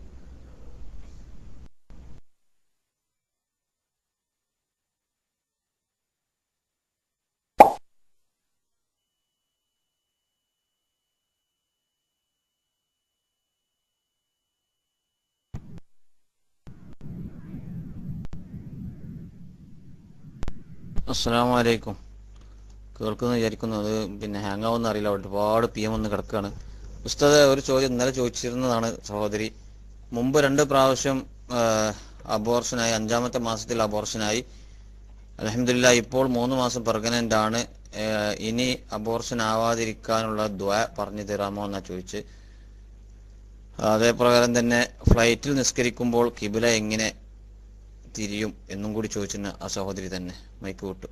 അസ്സലാമു അലൈക്കും കേൾക്കുന്നു വിചാരിക്കുന്നു അത് പിന്നെ ഹാങ് ആവുന്ന അറിയില്ല ഒരുപാട് പി എം ഒന്ന് കിടക്കുകയാണ് ഉസ്താദ് ഒരു ചോദ്യം ഇന്നലെ ചോദിച്ചിരുന്നതാണ് സഹോദരി മുമ്പ് രണ്ട് പ്രാവശ്യം അബോർഷനായി അഞ്ചാമത്തെ മാസത്തിൽ അബോർഷനായി അലഹമില്ല ഇപ്പോൾ മൂന്ന് മാസം പ്രഗ്നന്റ് ആണ് ഏഹ് ഇനി അബോർഷൻ ആവാതിരിക്കാനുള്ള ദ്വ പറഞ്ഞു തരാമോ എന്നാ ചോദിച്ച് അതേപ്രകാരം തന്നെ ഫ്ലൈറ്റിൽ നിസ്കരിക്കുമ്പോൾ കിബില എങ്ങനെ തിരിയും എന്നും കൂടി ചോദിച്ചിരുന്ന ആ സഹോദരി തന്നെ മൈക്ക് വിട്ടു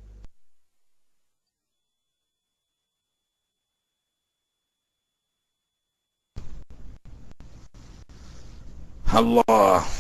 അല്ലാ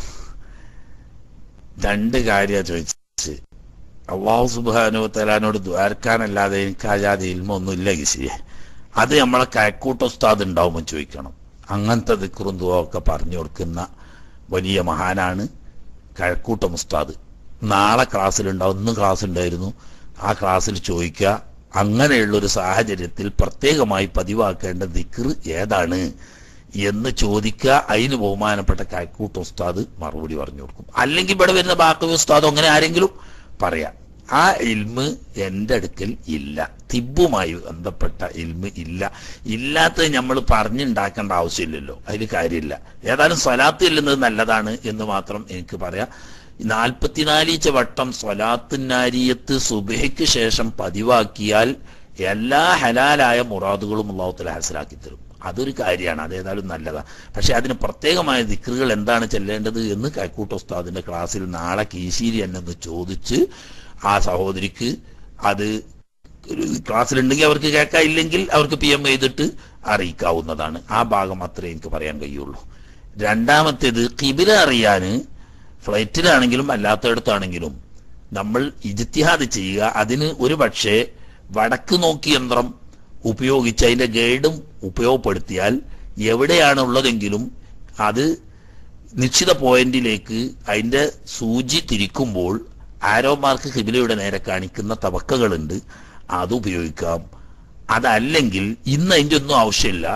രണ്ട് കാര്യ ചോദിച്ച് അള്ളാഹു സുബാനു തലാനോട് ദ്വാരക്കാനല്ലാതെ എനിക്ക് ആജാതി ഇൽമൊന്നുമില്ല ഗിസിയെ അത് നമ്മളെ കയക്കൂട്ട ഉസ്താദ് ഉണ്ടാവുമ്പോൾ ചോദിക്കണം അങ്ങനത്തെ ദിക്റും ദുആ ഒക്കെ പറഞ്ഞു കൊടുക്കുന്ന വലിയ മഹാനാണ് കഴക്കൂട്ടം ഉസ്താദ് നാളെ ക്ലാസ്സിലുണ്ടാവും ഇന്ന് ക്ലാസ് ഉണ്ടായിരുന്നു ആ ക്ലാസ്സിൽ ചോദിക്കുക അങ്ങനെയുള്ള ഒരു സാഹചര്യത്തിൽ പ്രത്യേകമായി പതിവാക്കേണ്ട ദിക്ർ ഏതാണ് എന്ന് ചോദിക്കുക അതിന് ബഹുമാനപ്പെട്ട കൈക്കൂട്ട് ഉസ്താദ് മറുപടി പറഞ്ഞു കൊടുക്കും അല്ലെങ്കിൽ ഇവിടെ വരുന്ന ബാക്കി ഉസ്താദോ അങ്ങനെ ആരെങ്കിലും പറയാം ആ ഇൽമ് എൻ്റെ അടുക്കൽ ഇല്ല തിബുമായി ബന്ധപ്പെട്ട ഇൽമ് ഇല്ല ഇല്ലാത്തത് നമ്മൾ പറഞ്ഞുണ്ടാക്കേണ്ട ആവശ്യമില്ലല്ലോ അതിൽ കാര്യമില്ല ഏതായാലും സ്വലാത്ത് ചെല്ലുന്നത് നല്ലതാണ് എന്ന് മാത്രം എനിക്ക് പറയാം നാൽപ്പത്തിനാലീച്ച വട്ടം സ്വലാത്തുനാരിയത്ത് സുബഹയ്ക്ക് ശേഷം പതിവാക്കിയാൽ എല്ലാ ഹലാലായ മുറാദുകളും അള്ളാഹുത്തല ഹാസിലാക്കി തരും അതൊരു കാര്യമാണ് അതേതായാലും നല്ലതാണ് പക്ഷെ അതിന് പ്രത്യേകമായ ദിക്റുകൾ എന്താണ് ചെല്ലേണ്ടത് എന്ന് കൈക്കൂട്ട ഉസ്താദിന്റെ ക്ലാസ്സിൽ നാളെ കീശീരി എന്നെന്ന് ചോദിച്ച് ആ സഹോദരിക്ക് അത് ഒരു ക്ലാസ്സിലുണ്ടെങ്കിൽ അവർക്ക് കേൾക്കാം ഇല്ലെങ്കിൽ അവർക്ക് പി എം ചെയ്തിട്ട് അറിയിക്കാവുന്നതാണ് ആ ഭാഗം മാത്രമേ എനിക്ക് പറയാൻ കഴിയുള്ളൂ രണ്ടാമത്തേത് കിബില അറിയാന് ഫ്ലൈറ്റിലാണെങ്കിലും അല്ലാത്തയിടത്താണെങ്കിലും നമ്മൾ ഇജിത്തിഹാദ് ചെയ്യുക അതിന് ഒരു പക്ഷേ വടക്ക് നോക്കി യന്ത്രം ഉപയോഗിച്ച് അതിന്റെ ഗൈഡും ഉപയോഗപ്പെടുത്തിയാൽ എവിടെയാണ് ഉള്ളതെങ്കിലും അത് നിശ്ചിത പോയിന്റിലേക്ക് അതിന്റെ സൂചി തിരിക്കുമ്പോൾ ആരോ മാർക്ക് ഹിബിലയുടെ നേരെ കാണിക്കുന്ന തവക്കകളുണ്ട് അത് ഉപയോഗിക്കാം അതല്ലെങ്കിൽ ഇന്ന് അതിന്റെ ഒന്നും ആവശ്യമില്ല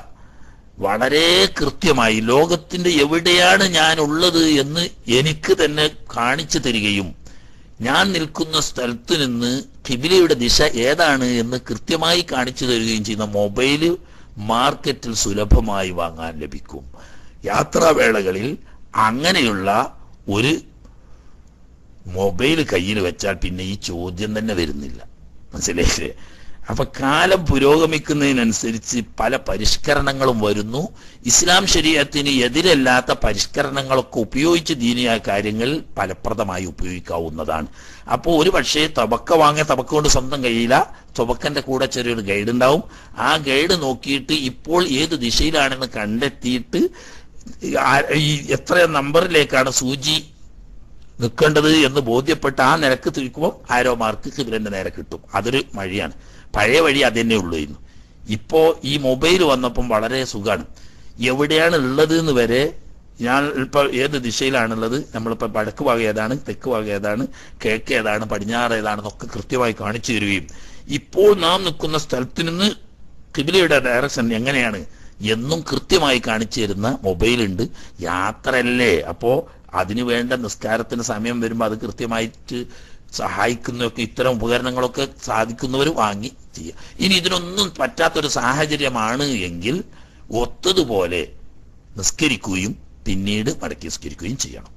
വളരെ കൃത്യമായി ലോകത്തിന്റെ എവിടെയാണ് ഞാൻ ഉള്ളത് എന്ന് എനിക്ക് തന്നെ കാണിച്ചു തരികയും ഞാൻ നിൽക്കുന്ന സ്ഥലത്ത് നിന്ന് കിബിലയുടെ ദിശ ഏതാണ് എന്ന് കൃത്യമായി കാണിച്ചു തരികയും ചെയ്യുന്ന മൊബൈല് മാർക്കറ്റിൽ സുലഭമായി വാങ്ങാൻ ലഭിക്കും യാത്രാവേളകളിൽ അങ്ങനെയുള്ള ഒരു മൊബൈൽ കയ്യിൽ വെച്ചാൽ പിന്നെ ഈ ചോദ്യം തന്നെ വരുന്നില്ല മനസ്സിലായില്ലേ അപ്പൊ കാലം പുരോഗമിക്കുന്നതിനനുസരിച്ച് പല പരിഷ്കരണങ്ങളും വരുന്നു ഇസ്ലാം ശരീരത്തിന് എതിരല്ലാത്ത പരിഷ്കരണങ്ങളൊക്കെ ഉപയോഗിച്ച് ദീനിയായ കാര്യങ്ങൾ ഫലപ്രദമായി ഉപയോഗിക്കാവുന്നതാണ് അപ്പോൾ ഒരു പക്ഷേ തബക്ക വാങ്ങിയ തബക്ക കൊണ്ട് സ്വന്തം കഴിയില്ല തുബക്കന്റെ കൂടെ ചെറിയൊരു ഗൈഡ് ഉണ്ടാവും ആ ഗൈഡ് നോക്കിയിട്ട് ഇപ്പോൾ ഏത് ദിശയിലാണെന്ന് കണ്ടെത്തിയിട്ട് ആ- ഈ എത്ര നമ്പറിലേക്കാണ് സൂചി നിൽക്കേണ്ടത് എന്ന് ബോധ്യപ്പെട്ട് ആ നിരക്ക് തിരിക്കുമ്പോൾ ആരോ മാർക്ക് കിബിലന്റെ നേരെ കിട്ടും അതൊരു വഴിയാണ് പഴയ വഴി അത് തന്നെ ഉള്ളൂ ഇന്ന് ഇപ്പോ ഈ മൊബൈൽ വന്നപ്പം വളരെ സുഖമാണ് എവിടെയാണ് ഉള്ളത് എന്ന് വരെ ഞാൻ ഇപ്പൊ ഏത് ദിശയിലാണുള്ളത് നമ്മളിപ്പോ വടക്ക് ഭാഗം ഏതാണ് തെക്ക് ഭാഗം ഏതാണ് കിഴക്ക് ഏതാണ് പടിഞ്ഞാറ് ഏതാണെന്നൊക്കെ കൃത്യമായി കാണിച്ചു തരികയും ഇപ്പോൾ നാം നിൽക്കുന്ന സ്ഥലത്ത് നിന്ന് കിബിലയുടെ ഡയറക്ഷൻ എങ്ങനെയാണ് എന്നും കൃത്യമായി കാണിച്ചു തരുന്ന മൊബൈലുണ്ട് യാത്രയല്ലേ അപ്പോ അതിനു വേണ്ട നിസ്കാരത്തിന് സമയം വരുമ്പോൾ അത് കൃത്യമായിട്ട് സഹായിക്കുന്നതൊക്കെ ഇത്തരം ഉപകരണങ്ങളൊക്കെ സാധിക്കുന്നവർ വാങ്ങി ചെയ്യുക ഇനി ഇതിനൊന്നും പറ്റാത്തൊരു സാഹചര്യമാണ് എങ്കിൽ ഒത്തതുപോലെ നിസ്കരിക്കുകയും പിന്നീട് മടക്കി നിസ്കരിക്കുകയും ചെയ്യണം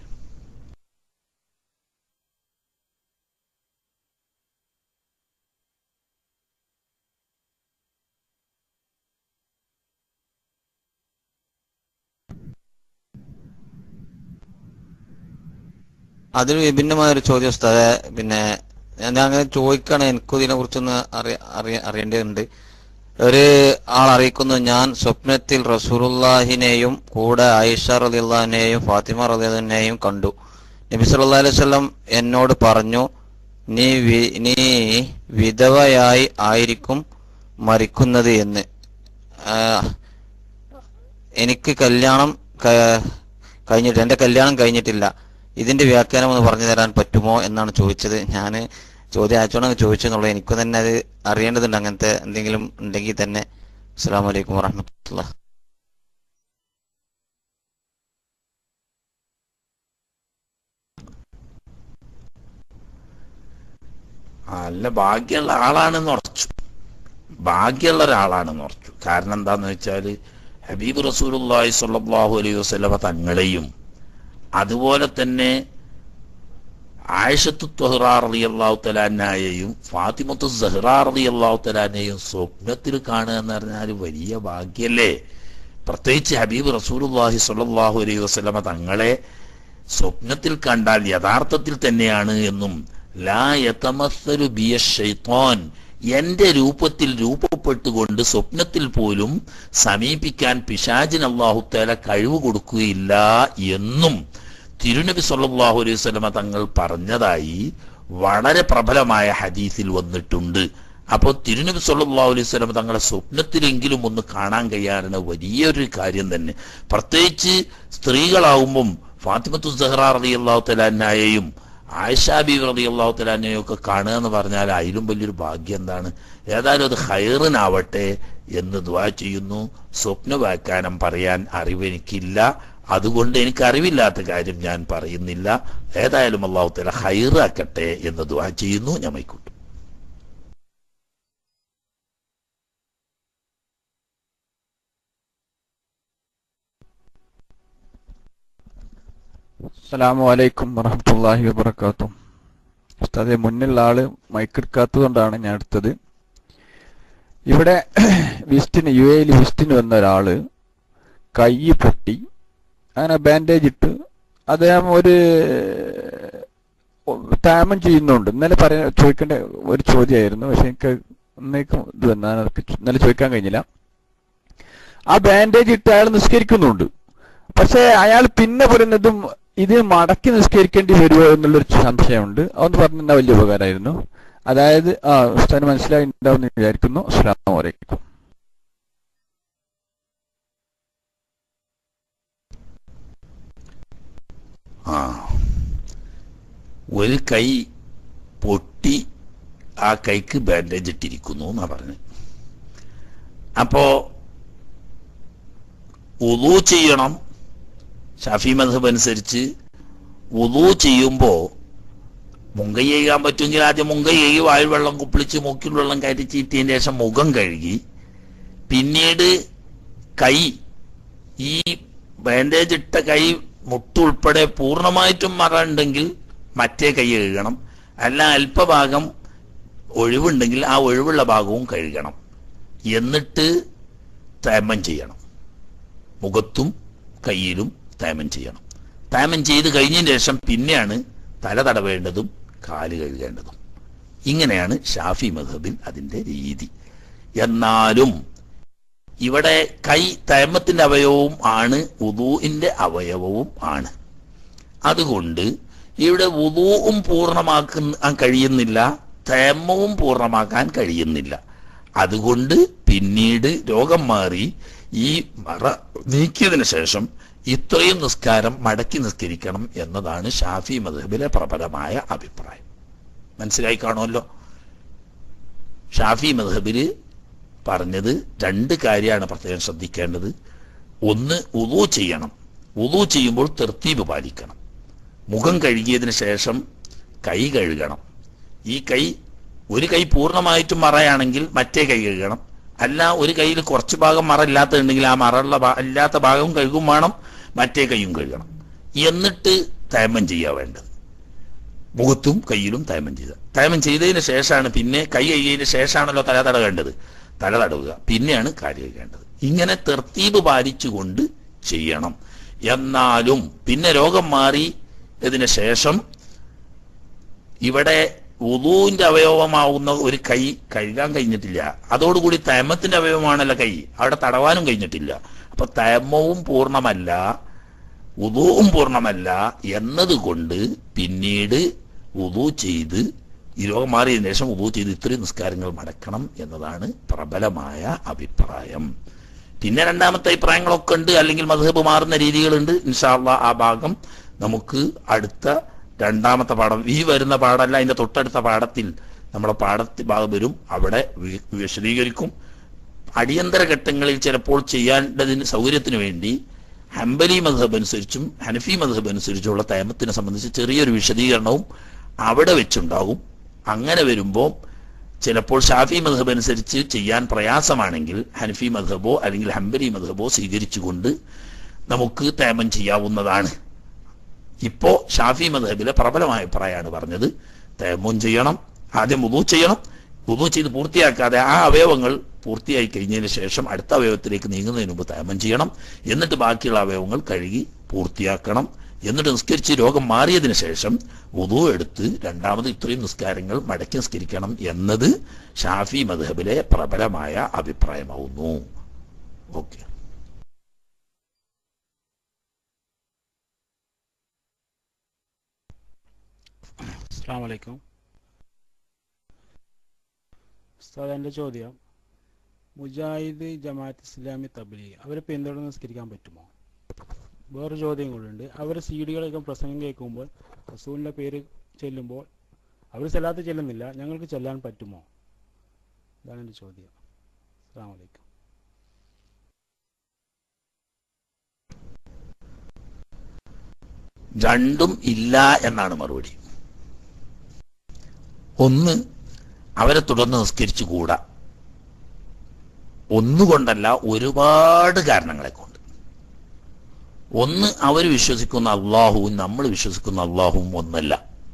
അതിൽ വിഭിന്നമായ ഒരു ചോദ്യം ഉസ്താദെ പിന്നെ ഞാൻ അങ്ങനെ ചോദിക്കാണ് എനിക്കും ഇതിനെ കുറിച്ചൊന്ന് അറിയ അറിയ അറിയേണ്ടതുണ്ട് ഒരു ആൾ അറിയിക്കുന്നു ഞാൻ സ്വപ്നത്തിൽ റസൂറുല്ലാഹിനെയും കൂടെ ആയിഷ റലിള്ളാഹിനെയും ഫാത്തിമ റലിനെയും കണ്ടു നബി സല്ലല്ലാഹു അലൈഹി വസല്ലം എന്നോട് പറഞ്ഞു നീ വി- നീ വിധവയായി ആയിരിക്കും മരിക്കുന്നത് എന്ന് ആ, എനിക്ക് കല്യാണം ക- കഴിഞ്ഞിട്ട് എന്റെ കല്യാണം കഴിഞ്ഞിട്ടില്ല ഇതിന്റെ വ്യാഖ്യാനം ഒന്ന് പറഞ്ഞു തരാൻ പറ്റുമോ എന്നാണ് ചോദിച്ചത് ഞാൻ ചോദ്യം അയച്ചോണെന്ന് ചോദിച്ചെന്നുള്ളത് എനിക്ക് തന്നെ അത് അറിയേണ്ടതുണ്ട് അങ്ങനത്തെ എന്തെങ്കിലും ഉണ്ടെങ്കിൽ തന്നെ അസ്സാം വലൈക്കും വറഹമത്തുള്ള നല്ല ഭാഗ്യമുള്ള ആളാണെന്ന് ഉറച്ചു ഭാഗ്യമുള്ള ഒരാളാണെന്ന് ഉറച്ചു കാരണം എന്താന്ന് വെച്ചാല് ഹബീബ് റസൂലുള്ളാഹി സ്വല്ലല്ലാഹു അലൈഹി വസല്ലമ തങ്ങളെയും അതുപോലെ തന്നെ ആയിഷത്തു ത്വഹ്റാ റളിയല്ലാഹു തലാനായെയും ഫാത്തിമത്തു സഹ്റാ റളിയല്ലാഹു തലാനെയും സ്വപ്നത്തിൽ കാണുക എന്ന് പറഞ്ഞാൽ വലിയ ഭാഗ്യല്ലേ പ്രത്യേകിച്ച് ഹബീബ് റസൂലുള്ളാഹി സ്വല്ലല്ലാഹു അലൈഹി വസല്ലമ തങ്ങളെ സ്വപ്നത്തിൽ കണ്ടാൽ യഥാർത്ഥത്തിൽ തന്നെയാണ് എന്നും ലാ യതമസ്സലു ബിയ ഷൈത്താൻ എന്റെ രൂപത്തിൽ രൂപപ്പെട്ടുകൊണ്ട് സ്വപ്നത്തിൽ പോലും സമീപിക്കാൻ പിശാചിന് അള്ളാഹുത്തേല കഴിവ് കൊടുക്കുകയില്ല എന്നും തിരുനബി സല്ലല്ലാഹു അലൈഹി വസല്ലമ തങ്ങൾ പറഞ്ഞതായി വളരെ പ്രബലമായ ഹദീസിൽ വന്നിട്ടുണ്ട് അപ്പോൾ തിരുനബി സല്ലല്ലാഹു അലൈഹി വസല്ലമ തങ്ങളെ സ്വപ്നത്തിലെങ്കിലും ഒന്ന് കാണാൻ കഴിയാറുണ്ട് വലിയൊരു കാര്യം തന്നെ പ്രത്യേകിച്ച് സ്ത്രീകളാവുമ്പം ഫാത്തിമത്തു സഹ്റ റളിയല്ലാഹു തലാനായെയും ആയിഷാ ബീവി റളിയല്ലാഹു തലാനെയും ഒക്കെ കാണുക എന്ന് പറഞ്ഞാൽ അതിലും വലിയൊരു ഭാഗ്യം എന്താണ് ഏതായാലും അത് ഹൈറിനാവട്ടെ എന്ന് ദുവാ ചെയ്യുന്നു സ്വപ്ന വ്യാഖ്യാനം പറയാൻ അറിവെനിക്കില്ല അതുകൊണ്ട് എനിക്ക് അറിവില്ലാത്ത കാര്യം ഞാൻ പറയുന്നില്ല ഏതായാലും അള്ളാഹു തല ഹൈറാക്കട്ടെ എന്ന് ദുവാ ചെയ്യുന്നു ഞമ്മയ്ക്കുട്ടു അസ്സലാമു അലൈക്കും വറഹ്മത്തുള്ളാഹി വബറകാതുഹു ഉസ്താദെ മുന്നിലുള്ള ആള് മൈക്കെടുക്കാത്തതുകൊണ്ടാണ് ഞാൻ എടുത്തത് ഇവിടെ വിസ്റ്റിന് യു എയിൽ വിസ്റ്റിന് വന്ന ഒരാള് കൈ പൊട്ടി അങ്ങനെ ബാൻഡേജ് ഇട്ട് അദ്ദേഹം ഒരു താമം ചെയ്യുന്നുണ്ട് ഇന്നലെ പറയാൻ ചോദിക്കേണ്ട ഒരു ചോദ്യമായിരുന്നു പക്ഷെ എനിക്ക് ഇന്നേക്കും ഇത് വന്നാൽ അതൊക്കെ ഇന്നലെ ചോദിക്കാൻ കഴിഞ്ഞില്ല ആ ബാൻഡേജ് ഇട്ട് അയാൾ നിസ്കരിക്കുന്നുണ്ട് പക്ഷെ അയാൾ പിന്നെ പറയുന്നതും ഇത് മടക്കി നിസ്കരിക്കേണ്ടി വരുമോ എന്നുള്ളൊരു സംശയമുണ്ട് അതൊന്ന് പറഞ്ഞാൽ വലിയ ഉപകാരമായിരുന്നു അതായത് ആ ഉസ്താദിന് മനസ്സിലായി ഉണ്ടാവും എന്ന് വിചാരിക്കുന്നു അസ്സാം വലൈക്കും ആ ഒരു കൈ പൊട്ടി ആ കൈക്ക് ബാൻഡേജ് ഇട്ടിരിക്കുന്നു എന്നാ പറഞ്ഞത് അപ്പോ ഉദു ചെയ്യണം ഷാഫി മധബ് അനുസരിച്ച് ഉദു ചെയ്യുമ്പോ മുങ്കൈ ചെയ്യാൻ പറ്റുമെങ്കിൽ ആദ്യം മുങ്കൈ ചെയ്യി വായിൽ വെള്ളം കുപ്പിളിച്ച് മൂക്കിൽ വെള്ളം കയറ്റി ചീറ്റിയതിന് ശേഷം മുഖം കഴുകി പിന്നീട് കൈ ഈ ബാൻഡേജ് ഇട്ട കൈ മുട്ടുൾപ്പെടെ പൂർണ്ണമായിട്ടും മറ ഉണ്ടെങ്കിൽ മറ്റേ കൈ കഴുകണം അല്ല അല്പഭാഗം ഒഴിവുണ്ടെങ്കിൽ ആ ഒഴിവുള്ള ഭാഗവും കഴുകണം എന്നിട്ട് തേമം ചെയ്യണം മുഖത്തും കയ്യിലും തേമം ചെയ്യണം തേമം ചെയ്ത് കഴിഞ്ഞതിന് ശേഷം പിന്നെയാണ് തല തടവേണ്ടതും കാല് കഴുകേണ്ടതും ഇങ്ങനെയാണ് ഷാഫി മധബിൽ അതിന്റെ രീതി എന്നാലും ഇവിടെ കൈ തേമത്തിന്റെ അവയവവും ആണ് ഉദൂഇന്റെ അവയവവും ആണ് അതുകൊണ്ട് ഇവിടെ ഉദൂവും പൂർണ്ണമാക്കാൻ കഴിയുന്നില്ല തേമവും പൂർണ്ണമാക്കാൻ കഴിയുന്നില്ല അതുകൊണ്ട് പിന്നീട് രോഗം മാറി ഈ മറ നീക്കിയതിനു ശേഷം ഇത്രയും നിസ്കാരം മടക്കി നിസ്കരിക്കണം എന്നതാണ് ഷാഫി മധബിലെ പ്രബലമായ അഭിപ്രായം മനസ്സിലായി കാണുമല്ലോ ഷാഫി മധബില് പറഞ്ഞത് രണ്ട് കാര്യമാണ് പ്രത്യേകം ശ്രദ്ധിക്കേണ്ടത് ഒന്ന് ഉദു ചെയ്യണം ഉദു ചെയ്യുമ്പോൾ തെർത്തീബ് പാലിക്കണം മുഖം കഴുകിയതിന് ശേഷം കൈ കഴുകണം ഈ കൈ ഒരു കൈ പൂർണ്ണമായിട്ടും മറയാണെങ്കിൽ മറ്റേ കൈ കഴുകണം അല്ല ഒരു കയ്യിൽ കുറച്ച് ഭാഗം മറ ഇല്ലാത്തതുണ്ടെങ്കിൽ ആ മറയുള്ള ഭാ- ഇല്ലാത്ത ഭാഗവും കഴുകും വേണം മറ്റേ കൈയും കഴുകണം എന്നിട്ട് തേമം ചെയ്യാൻ വേണ്ടത് മുഖത്തും കയ്യിലും തേമം ചെയ്ത തേമം ചെയ്തതിന് ശേഷമാണ് പിന്നെ കൈ കഴുകിയതിന് ശേഷമാണല്ലോ തല തടവേണ്ടത് തല തടവുക പിന്നെയാണ് കാല് കഴുകേണ്ടത് ഇങ്ങനെ തെർത്തീബ് പാലിച്ചുകൊണ്ട് ചെയ്യണം എന്നാലും പിന്നെ രോഗം മാറി ഇതിന് ശേഷം ഇവിടെ ഉദൂവിന്റെ അവയവമാവുന്ന ഒരു കൈ കഴുകാൻ കഴിഞ്ഞിട്ടില്ല അതോടുകൂടി തേമത്തിന്റെ അവയവമാണല്ലോ കൈ അവിടെ തടവാനും കഴിഞ്ഞിട്ടില്ല അപ്പൊ തേമവും പൂർണ്ണമല്ല ഉദൂവും പൂർണ്ണമല്ല എന്നതുകൊണ്ട് പിന്നീട് ഉദു ചെയ്ത് ഈ രോഗം മാറിയതിനു ശേഷം ഉദു ചെയ്ത് ഇത്രയും നിസ്കാരങ്ങൾ മടക്കണം എന്നതാണ് പ്രബലമായ അഭിപ്രായം പിന്നെ രണ്ടാമത്തെ അഭിപ്രായങ്ങളൊക്കെ ഉണ്ട് അല്ലെങ്കിൽ മധുഹബ് മാറുന്ന രീതികളുണ്ട് ഇൻഷാല്ല ആ ഭാഗം നമുക്ക് അടുത്ത രണ്ടാമത്തെ പാഠം ഈ വരുന്ന പാഠമല്ല അതിന്റെ തൊട്ടടുത്ത പാഠത്തിൽ നമ്മുടെ പാഠത്തിൽ ഭാഗം വരും അവിടെ വി- വിശദീകരിക്കും അടിയന്തര ഘട്ടങ്ങളിൽ ചിലപ്പോൾ ചെയ്യേണ്ടതിന് സൗകര്യത്തിന് വേണ്ടി ഹംബലി മധബ് അനുസരിച്ചും ഹനഫി മധബ് അനുസരിച്ചുള്ള തേമത്തിനെ സംബന്ധിച്ച് ചെറിയൊരു വിശദീകരണവും അവിടെ വെച്ചുണ്ടാകും അങ്ങനെ വരുമ്പോൾ ചിലപ്പോൾ ഷാഫി മധബ് അനുസരിച്ച് ചെയ്യാൻ പ്രയാസമാണെങ്കിൽ ഹനഫി മധബോ അല്ലെങ്കിൽ ഹംബലി മധബോ സ്വീകരിച്ചുകൊണ്ട് നമുക്ക് തേമം ചെയ്യാവുന്നതാണ് ഇപ്പോ ഷാഫി മധബിലെ പ്രബലമായ അഭിപ്രായമാണ് പറഞ്ഞത് തേമം ചെയ്യണം ആദ്യം ഉദു ചെയ്യണം ഉദു ചെയ്ത് പൂർത്തിയാക്കാതെ ആ അവയവങ്ങൾ പൂർത്തിയായി കഴിഞ്ഞതിന് ശേഷം അടുത്ത അവയവത്തിലേക്ക് നീങ്ങുന്നതിന് മുമ്പ് തേമം ചെയ്യണം എന്നിട്ട് ബാക്കിയുള്ള അവയവങ്ങൾ കഴുകി പൂർത്തിയാക്കണം എന്നിട്ട് നിസ്കരിച്ച് രോഗം മാറിയതിനു ശേഷം ഉദു എടുത്ത് രണ്ടാമത് ഇത്രയും നിസ്കാരങ്ങൾ മടക്കി നിസ്കരിക്കണം എന്നത് ഷാഫി മധബിലെ പ്രബലമായ അഭിപ്രായമാവുന്നു ഓക്കെ അസ്സാം വലൈക്കും ഉസ്താദ് എൻ്റെ ചോദ്യം മുജാഹിദ് ജമാഅത്ത് ഇസ്ലാമി തബ്ലീഗ് അവരെ പിന്തുടർന്ന് നിസ്കരിക്കാൻ പറ്റുമോ വേറെ ചോദ്യം കൂടിയുണ്ട് അവർ സി ഡികളൊക്കെ പ്രസംഗം കേൾക്കുമ്പോൾ റസൂലിൻ്റെ പേര് ചെല്ലുമ്പോൾ അവർ ചെല്ലാത്ത ചെല്ലുന്നില്ല ഞങ്ങൾക്ക് ചെല്ലാൻ പറ്റുമോ ഇതാണ് എൻ്റെ ചോദ്യം അസ്സാം വലൈക്കും രണ്ടും ഇല്ല എന്നാണ് മറുപടി ഒന്ന് അവരെ തുടർന്ന് നിസ്കരിച്ചു കൂടാ ഒന്നുകൊണ്ടല്ല ഒരുപാട് കാരണങ്ങളെ കൊണ്ട് ഒന്ന് അവർ വിശ്വസിക്കുന്ന അള്ളാഹുവും നമ്മൾ വിശ്വസിക്കുന്ന അള്ളാഹുവും ഒന്നല്ല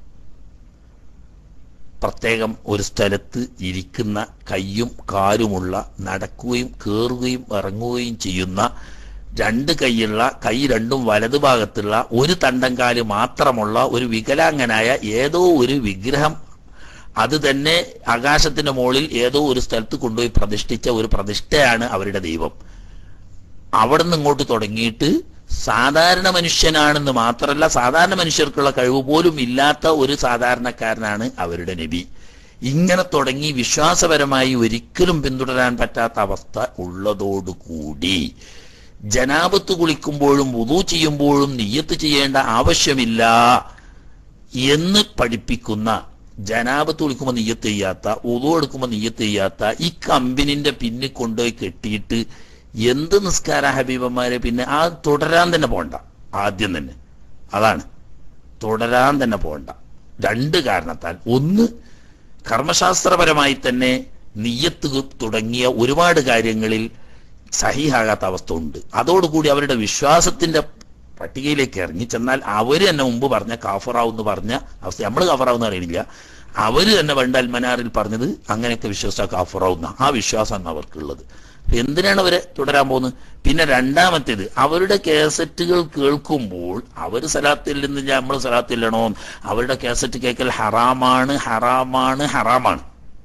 പ്രത്യേകം ഒരു സ്ഥലത്ത് ഇരിക്കുന്ന കയ്യും കാലുമുള്ള നടക്കുകയും കയറുകയും ഇറങ്ങുകയും ചെയ്യുന്ന രണ്ട് കൈയുള്ള കൈ രണ്ടും വലതു ഭാഗത്തുള്ള ഒരു തണ്ടംകാല് മാത്രമുള്ള ഒരു വികലാംഗനായ ഏതോ ഒരു വിഗ്രഹം അത് തന്നെ ആകാശത്തിന്റെ മുകളിൽ ഏതോ ഒരു സ്ഥലത്ത് കൊണ്ടുപോയി പ്രതിഷ്ഠിച്ച ഒരു പ്രതിഷ്ഠയാണ് അവരുടെ ദൈവം അവിടെ നിന്ന് ഇങ്ങോട്ട് തുടങ്ങിയിട്ട് സാധാരണ മനുഷ്യനാണെന്ന് മാത്രമല്ല സാധാരണ മനുഷ്യർക്കുള്ള കഴിവ് പോലും ഇല്ലാത്ത ഒരു സാധാരണക്കാരനാണ് അവരുടെ നബി ഇങ്ങനെ തുടങ്ങി വിശ്വാസപരമായി ഒരിക്കലും പിന്തുടരാൻ പറ്റാത്ത അവസ്ഥ ഉള്ളതോടുകൂടി ജനാപത്ത് കുളിക്കുമ്പോഴും വുതു ചെയ്യുമ്പോഴും നിയ്യത്ത് ചെയ്യേണ്ട ആവശ്യമില്ല എന്ന് പഠിപ്പിക്കുന്ന ജനാപത്ത് കുളിക്കുമ്പോൾ നിയ്യത്ത് ചെയ്യാത്ത ഉതു എടുക്കുമ്പോൾ നിയ്യത്ത് ചെയ്യാത്ത ഈ കമ്പനിന്റെ പിന്നിൽ കൊണ്ടുപോയി കെട്ടിയിട്ട് എന്ത് നിസ്കാര ഹബീബന്മാരെ പിന്നെ ആ തുടരാൻ തന്നെ പോണ്ട ആദ്യം തന്നെ അതാണ് തുടരാൻ തന്നെ പോണ്ട രണ്ട് കാരണത്താൽ ഒന്ന് കർമ്മശാസ്ത്രപരമായി തന്നെ നിയ്യത്ത് തുടങ്ങിയ ഒരുപാട് കാര്യങ്ങളിൽ സഹിഹാകാത്ത അവസ്ഥ ഉണ്ട് അതോടുകൂടി അവരുടെ വിശ്വാസത്തിന്റെ പട്ടികയിലേക്ക് ഇറങ്ങി ചെന്നാൽ അവര് തന്നെ മുമ്പ് പറഞ്ഞ കാഫറാവെന്ന് പറഞ്ഞ അവസ്ഥ നമ്മൾ കാഫറാവെന്ന് അറിയില്ല അവര് തന്നെ പണ്ട് അൽമനാറിൽ പറഞ്ഞത് അങ്ങനെയൊക്കെ വിശ്വസിച്ചാൽ കാഫറാവുന്ന ആ വിശ്വാസമാണ് അവർക്കുള്ളത് എന്തിനാണ് അവരെ തുടരാൻ പോകുന്നത് പിന്നെ രണ്ടാമത്തേത് അവരുടെ കാസറ്റുകൾ കേൾക്കുമ്പോൾ അവര് സലാത്തിൽ നിന്ന് നമ്മൾ സലാത്തില്ലണോ അവരുടെ കാസറ്റ് കേൾക്കൽ ഹറാമാണ് ഹറാമാണ് ഹറാമാണ്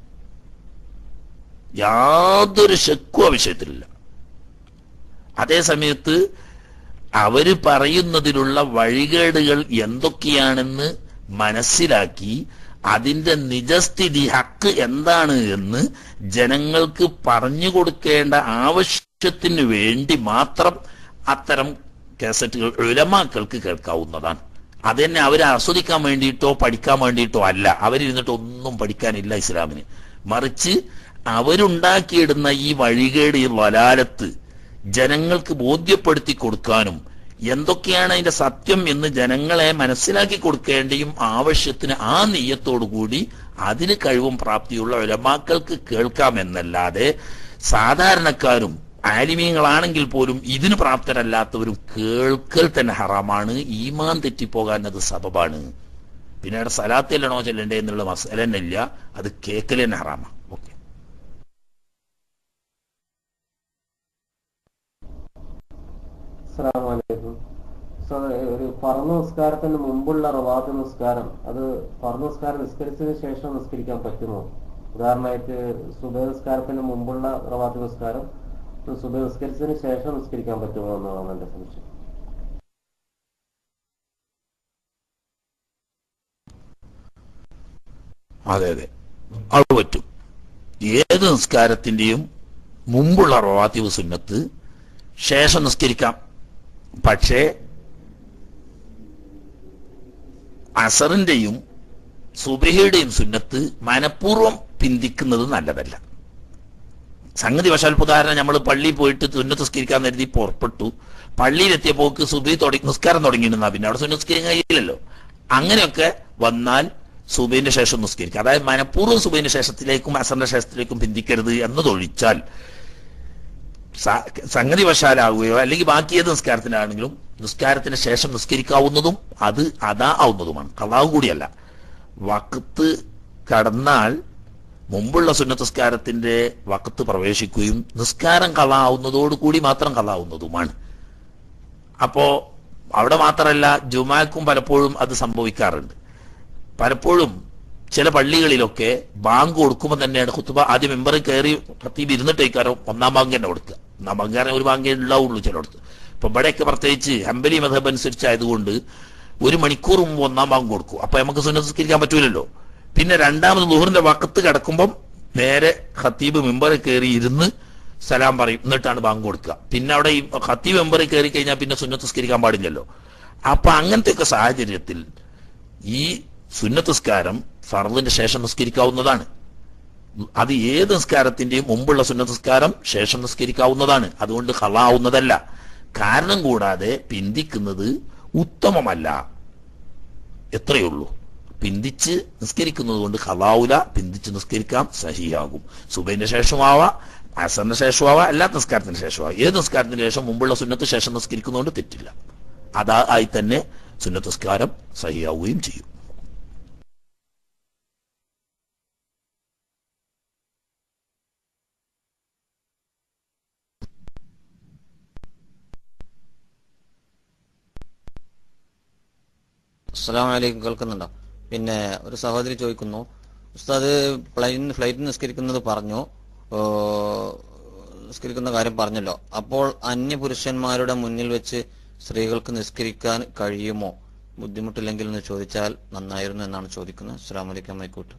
യാതൊരു ശക്കും ആ വിഷയത്തിലില്ല അതേ സമയത്ത് അവര് പറയുന്നതിലുള്ള വഴികേടുകൾ എന്തൊക്കെയാണെന്ന് മനസ്സിലാക്കി അതിന്റെ നിജസ്ഥിതി ഹക്ക് എന്താണ് എന്ന് ജനങ്ങൾക്ക് പറഞ്ഞു കൊടുക്കേണ്ട ആവശ്യത്തിന് വേണ്ടി മാത്രം അത്തരം കാസറ്റുകൾ ഉലമാക്കൾക്ക് കേൾക്കാവുന്നതാണ് അത് തന്നെ അവരെ ആസ്വദിക്കാൻ വേണ്ടിയിട്ടോ പഠിക്കാൻ വേണ്ടിയിട്ടോ അല്ല അവരിരുന്നിട്ട് ഒന്നും പഠിക്കാനില്ല ഇസ്ലാമിന് മറിച്ച് അവരുണ്ടാക്കിയിടുന്ന ഈ വഴികേട് ഈ വലാലത്ത് ജനങ്ങൾക്ക് ബോധ്യപ്പെടുത്തി കൊടുക്കാനും എന്തൊക്കെയാണ് അതിന്റെ സത്യം എന്ന് ജനങ്ങളെ മനസ്സിലാക്കി കൊടുക്കേണ്ടിയും ആവശ്യത്തിന് ആ നെയ്യത്തോടുകൂടി അതിന് കഴിവും പ്രാപ്തിയുള്ള ഉലമാക്കൾക്ക് കേൾക്കാമെന്നല്ലാതെ സാധാരണക്കാരും ആലിമീങ്ങളാണെങ്കിൽ പോലും ഇതിന് പ്രാപ്തരല്ലാത്തവരും കേൾക്കൽ തന്നെ ഹറാമാണ് ഈമാൻ തെറ്റിപ്പോകാൻ അത് സബബാണ് പിന്നെ അവിടെ സലാത്തില്ലണോ ചെല്ലണ്ടേ എന്നുള്ള മസല തന്നെ ഇല്ല അത് കേൾക്കൽ തന്നെ ഹറാമാണ് ഓക്കെ അസ്സലാമലൈക്കും ഉസ്താദേ, ഒരു ഫർദ് നിസ്കാരത്തിന് മുമ്പുള്ള റവാത്ത് നിസ്കാരം അത് ഫർദ് നിസ്കാരം നിസ്കരിച്ചതിന് ശേഷം നിസ്കരിക്കാൻ പറ്റുമോ ഉദാഹരണമായിട്ട് സുബൈ നിസ്കാരത്തിന് മുമ്പുള്ള റവാത്ത് നിസ്കാരം സുബൈ നിസ്കരിച്ചതിന് ശേഷം നിസ്കരിക്കാൻ പറ്റുമോ എന്നാണ് എന്റെ സംശയം അതെ അതെ അത് പറ്റും ഏത് നിസ്കാരത്തിന്റെയും മുമ്പുള്ള റവാത്തിവ് സുന്നത്ത് ശേഷം നിസ്കരിക്കാം പക്ഷേ അസറിന്റെയും സുബഹിയുടെയും സുന്നത്ത് മനഃപൂർവ്വം പിന്തിക്കുന്നത് നല്ലതല്ല സംഗതി വശാൽ ഉദാഹരണം നമ്മൾ പള്ളിയിൽ പോയിട്ട് സുന്നത്ത് നിസ്കരിക്കാൻ കരുതി പുറപ്പെട്ടു പള്ളിയിലെത്തിയപ്പോക്ക് സുബി തുടങ്ങി നിസ്കാരം തുടങ്ങിയിരുന്നാ പിന്നെ അവിടെ സുന്നത്ത് നിസ്കരിക്കാൻ കഴിയില്ലല്ലോ അങ്ങനെയൊക്കെ വന്നാൽ സുബൈന്റെ ശേഷം നിസ്കരിക്കുക അതായത് മനഃപൂർവ്വം സുബൈന്റെ ശേഷത്തിലേക്കും അസറിന്റെ ശേഷത്തിലേക്കും പിന്തിക്കരുത് എന്നതൊഴിച്ചാൽ സ- സംഗതി വശാലാവുകയോ അല്ലെങ്കിൽ ബാക്കി ഏത് നിസ്കാരത്തിനാണെങ്കിലും നിസ്കാരത്തിന് ശേഷം നിസ്കരിക്കാവുന്നതും അത് അതാ ആവുന്നതുമാണ് കള്ളാവ് കൂടിയല്ല വക്കത്ത് കടന്നാൽ മുമ്പുള്ള സുന്നത്ത് നിസ്കാരത്തിന്റെ വക്കത്ത് പ്രവേശിക്കുകയും നിസ്കാരം കള്ളാവുന്നതോടുകൂടി മാത്രം കള്ളാവുന്നതുമാണ് അപ്പോ അവിടെ മാത്രമല്ല ജുമാക്കും പലപ്പോഴും അത് സംഭവിക്കാറുണ്ട് പലപ്പോഴും ചില പള്ളികളിലൊക്കെ ബാങ്ക് കൊടുക്കുമ്പോൾ തന്നെയാണ് കുത്തുബ ആദ്യം മെമ്പറിൽ കയറി ഖത്തീബ് ഇരുന്നിട്ടേക്കാരോ ഒന്നാം ബാങ്ക് തന്നെ കൊടുക്കുക ഒന്നാം ബാങ്ക് കാരണം ഒരു ബാങ്കേ ഉണ്ടാവുള്ളൂ ചിലയിടത്ത് ഇപ്പൊ ഇവിടെയൊക്കെ പ്രത്യേകിച്ച് ഹംബലി മതബ് അനുസരിച്ചായതുകൊണ്ട് ഒരു മണിക്കൂർ മുമ്പ് ഒന്നാം ബാങ്ക് കൊടുക്കും അപ്പൊ നമുക്ക് സുന്നസ്കരിക്കാൻ പറ്റൂലല്ലോ പിന്നെ രണ്ടാമത് ലുഹറിന്റെ വക്കത്ത് കിടക്കുമ്പം നേരെ ഖത്തീബ് മെമ്പറിൽ കയറി ഇരുന്ന് സലാം പറയും എന്നിട്ടാണ് ബാങ്ക് കൊടുക്കുക പിന്നെ അവിടെ ഈ ഖത്തീബ് മെമ്പറിൽ കയറി കഴിഞ്ഞാൽ പിന്നെ സുന്നത്തസ്കരിക്കാൻ പാടില്ലല്ലോ അപ്പൊ അങ്ങനത്തെയൊക്കെ സാഹചര്യത്തിൽ ഈ സുന്നത്തസ്കാരം ഫർദിന്റെ ശേഷം നിസ്കരിക്കാവുന്നതാണ് അത് ഏത് നിസ്കാരത്തിന്റെയും മുമ്പുള്ള സുന്നത്തസ്കാരം ശേഷം നിസ്കരിക്കാവുന്നതാണ് അതുകൊണ്ട് ഹലാവുന്നതല്ല കാരണം കൂടാതെ പിന്തിക്കുന്നത് ഉത്തമമല്ല എത്രയുള്ളൂ പിന്തിച്ച് നിസ്കരിക്കുന്നത് കൊണ്ട് ഹലാവുല പിന്തിച്ച് നിസ്കരിക്കാം സഹിയാകും സുബൈന്റെ ശേഷമാവാം അസറിന്റെ ശേഷമാവാം എല്ലാ നിസ്കാരത്തിന് ശേഷമാവാം ഏത് നിസ്കാരത്തിന് ശേഷം മുമ്പുള്ള സുന്നത്ത് ശേഷം നിസ്കരിക്കുന്നതുകൊണ്ട് തെറ്റില്ല അതാ ആയി തന്നെ സുന്നത്ത് നിസ്കാരം സഹിയാവുകയും ചെയ്യും അസ്സലാം വലൈക്കും കേൾക്കുന്നുണ്ടോ പിന്നെ ഒരു സഹോദരി ചോദിക്കുന്നു ഉസ്താദ് പ്ലെയിൻ ഫ്ലൈറ്റ് നിസ്കരിക്കുന്നത് പറഞ്ഞു ഓ, നിസ്കരിക്കുന്ന കാര്യം പറഞ്ഞല്ലോ അപ്പോൾ അന്യപുരുഷന്മാരുടെ മുന്നിൽ വെച്ച് സ്ത്രീകൾക്ക് നിസ്കരിക്കാൻ കഴിയുമോ ബുദ്ധിമുട്ടില്ലെങ്കിൽ എന്ന് ചോദിച്ചാൽ നന്നായിരുന്നു എന്നാണ് ചോദിക്കുന്നത് അസ്സലാം വലൈക്കും മൈക്കൂട്ട്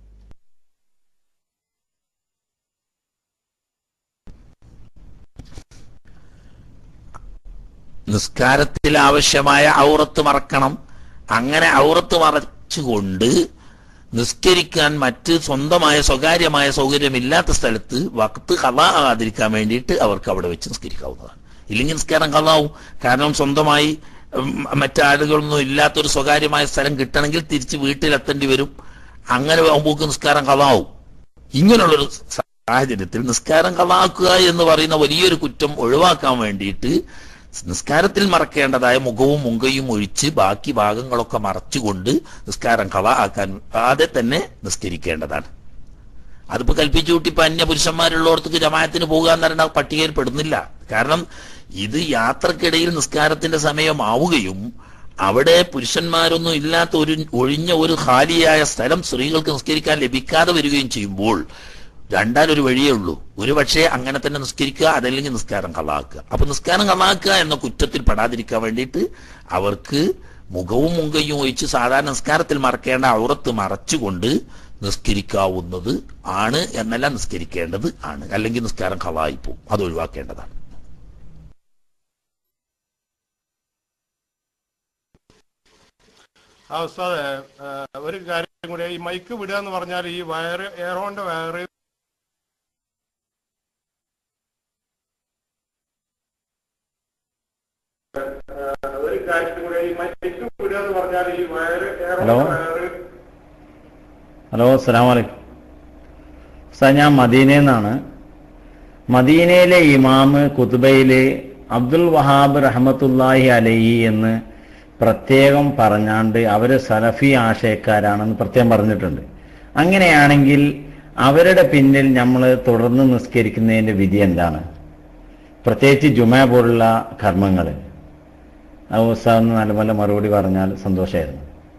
നിസ്കാരത്തിൽ ആവശ്യമായ ഔറത്ത് മറക്കണം അങ്ങനെ ഔറത്ത് മറച്ചുകൊണ്ട് നിസ്കരിക്കാൻ മറ്റ് സ്വന്തമായ സ്വകാര്യമായ സൗകര്യമില്ലാത്ത സ്ഥലത്ത് വക്ത് കലാ ആകാതിരിക്കാൻ വേണ്ടിയിട്ട് അവർക്ക് അവിടെ വെച്ച് നിസ്കരിക്കാവുന്നതാണ് ഇല്ലെങ്കിൽ നിസ്കാരം കലാവും കാരണം സ്വന്തമായി ഉം, മറ്റാളുകളൊന്നും ഇല്ലാത്തൊരു സ്വകാര്യമായ സ്ഥലം കിട്ടണമെങ്കിൽ തിരിച്ച് വീട്ടിലെത്തേണ്ടി വരും അങ്ങനെ ആകുമ്പോൾ നിസ്കാരം കലാവും ഇങ്ങനെയുള്ളൊരു സാഹചര്യത്തിൽ നിസ്കാരം കളാക്കുക എന്ന് പറയുന്ന വലിയൊരു കുറ്റം ഒഴിവാക്കാൻ വേണ്ടിയിട്ട് നിസ്കാരത്തിൽ മറക്കേണ്ടതായ മുഖവും മുങ്കയും ഒഴിച്ച് ബാക്കി ഭാഗങ്ങളൊക്കെ മറച്ചുകൊണ്ട് നിസ്കാരം കള ആക്കാൻ ആദ്യം തന്നെ നിസ്കരിക്കേണ്ടതാണ് അതിപ്പോ കൽപ്പിച്ചു കൂട്ടി ഇപ്പൊ അന്യ പുരുഷന്മാരുള്ളവർക്ക് ജമായത്തിന് പോകുക എന്ന് പറയുന്ന പട്ടികയിൽ പെടുന്നില്ല കാരണം ഇത് യാത്രക്കിടയിൽ നിസ്കാരത്തിന്റെ സമയമാവുകയും അവിടെ പുരുഷന്മാരൊന്നും ഇല്ലാത്ത ഒരു ഒഴിഞ്ഞ ഒരു ഖാലിയായ സ്ഥലം സ്ത്രീകൾക്ക് നിസ്കരിക്കാൻ ലഭിക്കാതെ വരികയും ചെയ്യുമ്പോൾ രണ്ടാലൊരു വഴിയേ ഉള്ളൂ ഒരു പക്ഷേ അങ്ങനെ തന്നെ നിസ്കരിക്കുക അതല്ലെങ്കിൽ നിസ്കാരം കള്ളാക്കുക അപ്പൊ നിസ്കാരം കള്ളാക്കുക എന്ന കുറ്റത്തിൽ പെടാതിരിക്കാൻ വേണ്ടിയിട്ട് അവർക്ക് മുഖവും മുങ്കയും ഒഴിച്ച് സാധാരണ നിസ്കാരത്തിൽ മറക്കേണ്ട ഔറത്ത് മറച്ചുകൊണ്ട് നിസ്കരിക്കാവുന്നത് ആണ് എന്നല്ല നിസ്കരിക്കേണ്ടത് ആണ് അല്ലെങ്കിൽ നിസ്കാരം കളായി പോകും അത് ഒഴിവാക്കേണ്ടതാണ് ആ ഉസ്താദെ ആ, ഒരു കാര്യം കൂടി ഈ മൈക്ക് വിടുക എന്ന് പറഞ്ഞാൽ ഈ വയറ് എയറോന്റെ വയറ് ഒരു കാര്യം കൂടി ഈ മൈക്ക് വിടുക എന്ന് പറഞ്ഞാൽ ഈ വയറ് ഹലോ എയറോന്റെ വയറ് ഹലോ അസ്സാം വലൈക്കും സാർ ഞാൻ മദീനയിൽ നിന്നാണ് മദീനയിലെ ഇമാമ് കുത്തുബയിലെ അബ്ദുൽ വഹാബ് റഹമത്തുല്ലാഹി അലൈഹി എന്ന് പ്രത്യേകം പറഞ്ഞാണ്ട് അവര് സലഫി ആശയക്കാരാണെന്ന് പ്രത്യേകം പറഞ്ഞിട്ടുണ്ട് അങ്ങനെയാണെങ്കിൽ അവരുടെ പിന്നിൽ നമ്മൾ തുടർന്ന് നിസ്കരിക്കുന്നതിന്റെ വിധി എന്താണ് പ്രത്യേകിച്ച് ജുമ പോലുള്ള കർമ്മങ്ങൾ അത് ഉസ്താദ് നല്ലപോലെ മറുപടി പറഞ്ഞാൽ സന്തോഷമായിരുന്നു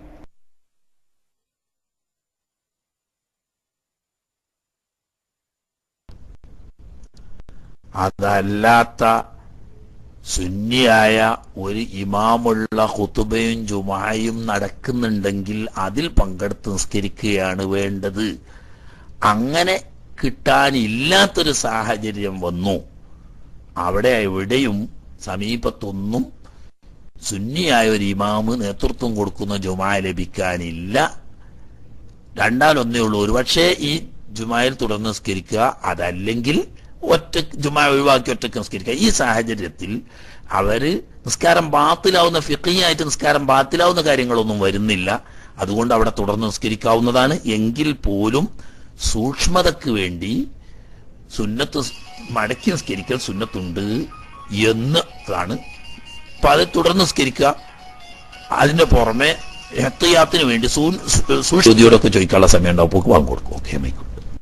അതല്ലാത്ത സുന്നിയായ ഒരു ഇമാമുള്ള ഹുത്തുബയും ജുമായും നടക്കുന്നുണ്ടെങ്കിൽ അതിൽ പങ്കെടുത്ത് നിസ്കരിക്കുകയാണ് വേണ്ടത് അങ്ങനെ കിട്ടാനില്ലാത്തൊരു സാഹചര്യം വന്നു അവിടെ എവിടെയും സമീപത്തൊന്നും സുന്നിയായ ഒരു ഇമാമ് നേതൃത്വം കൊടുക്കുന്ന ജുമാ ലഭിക്കാനില്ല രണ്ടാലൊന്നേ ഉള്ളൂ ഒരുപക്ഷെ ഈ ജുമായിൽ തുടർന്ന് നിസ്കരിക്കുക അതല്ലെങ്കിൽ ഒറ്റ ജുമാ ഒഴിവാക്കി ഒറ്റക്ക് നിസ്കരിക്കുക ഈ സാഹചര്യത്തിൽ അവര് നിസ്കാരം ബാത്തിലാവുന്ന ഫിഖിയായിട്ട് നിസ്കാരം ബാത്തിലാവുന്ന കാര്യങ്ങളൊന്നും വരുന്നില്ല അതുകൊണ്ട് അവിടെ തുടർന്ന് നിസ്കരിക്കാവുന്നതാണ് എങ്കിൽ പോലും സൂക്ഷ്മതക്ക് വേണ്ടി സുന്നത്ത് സ് മടക്കി നിസ്കരിക്കൽ സുന്നത്തുണ്ട് എന്ന് ആണ് അപ്പൊ അത് തുടർന്ന് നിസ്കരിക്കുക അതിന്റെ പുറമെ എത്തയാത്തിന് വേണ്ടി സൂക്ഷ്മതയോടൊക്കെ ചോദിക്കാനുള്ള സമയം ഉണ്ടാവും അപ്പോൾ വാങ്ങി കൊടുക്കും ഓക്കെ മൈക്കും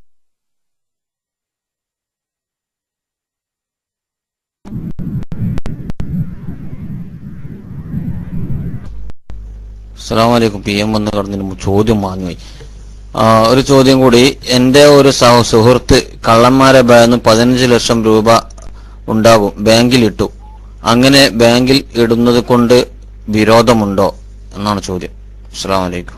അസ്സലാമലൈക്കും പി എം വന്ന് കടന്നതിന് ചോദ്യം വാങ്ങി ഒരു ചോദ്യം കൂടി എൻ്റെ ഒരു സഹ- സുഹൃത്ത് കള്ളന്മാരെ ഭയന്ന് പതിനഞ്ച് ലക്ഷം രൂപ ഉണ്ടാകും ബാങ്കിൽ ഇട്ടു അങ്ങനെ ബാങ്കിൽ ഇടുന്നത് കൊണ്ട് വിരോധമുണ്ടോ എന്നാണ് ചോദ്യം അസ്സലാമു അലൈക്കും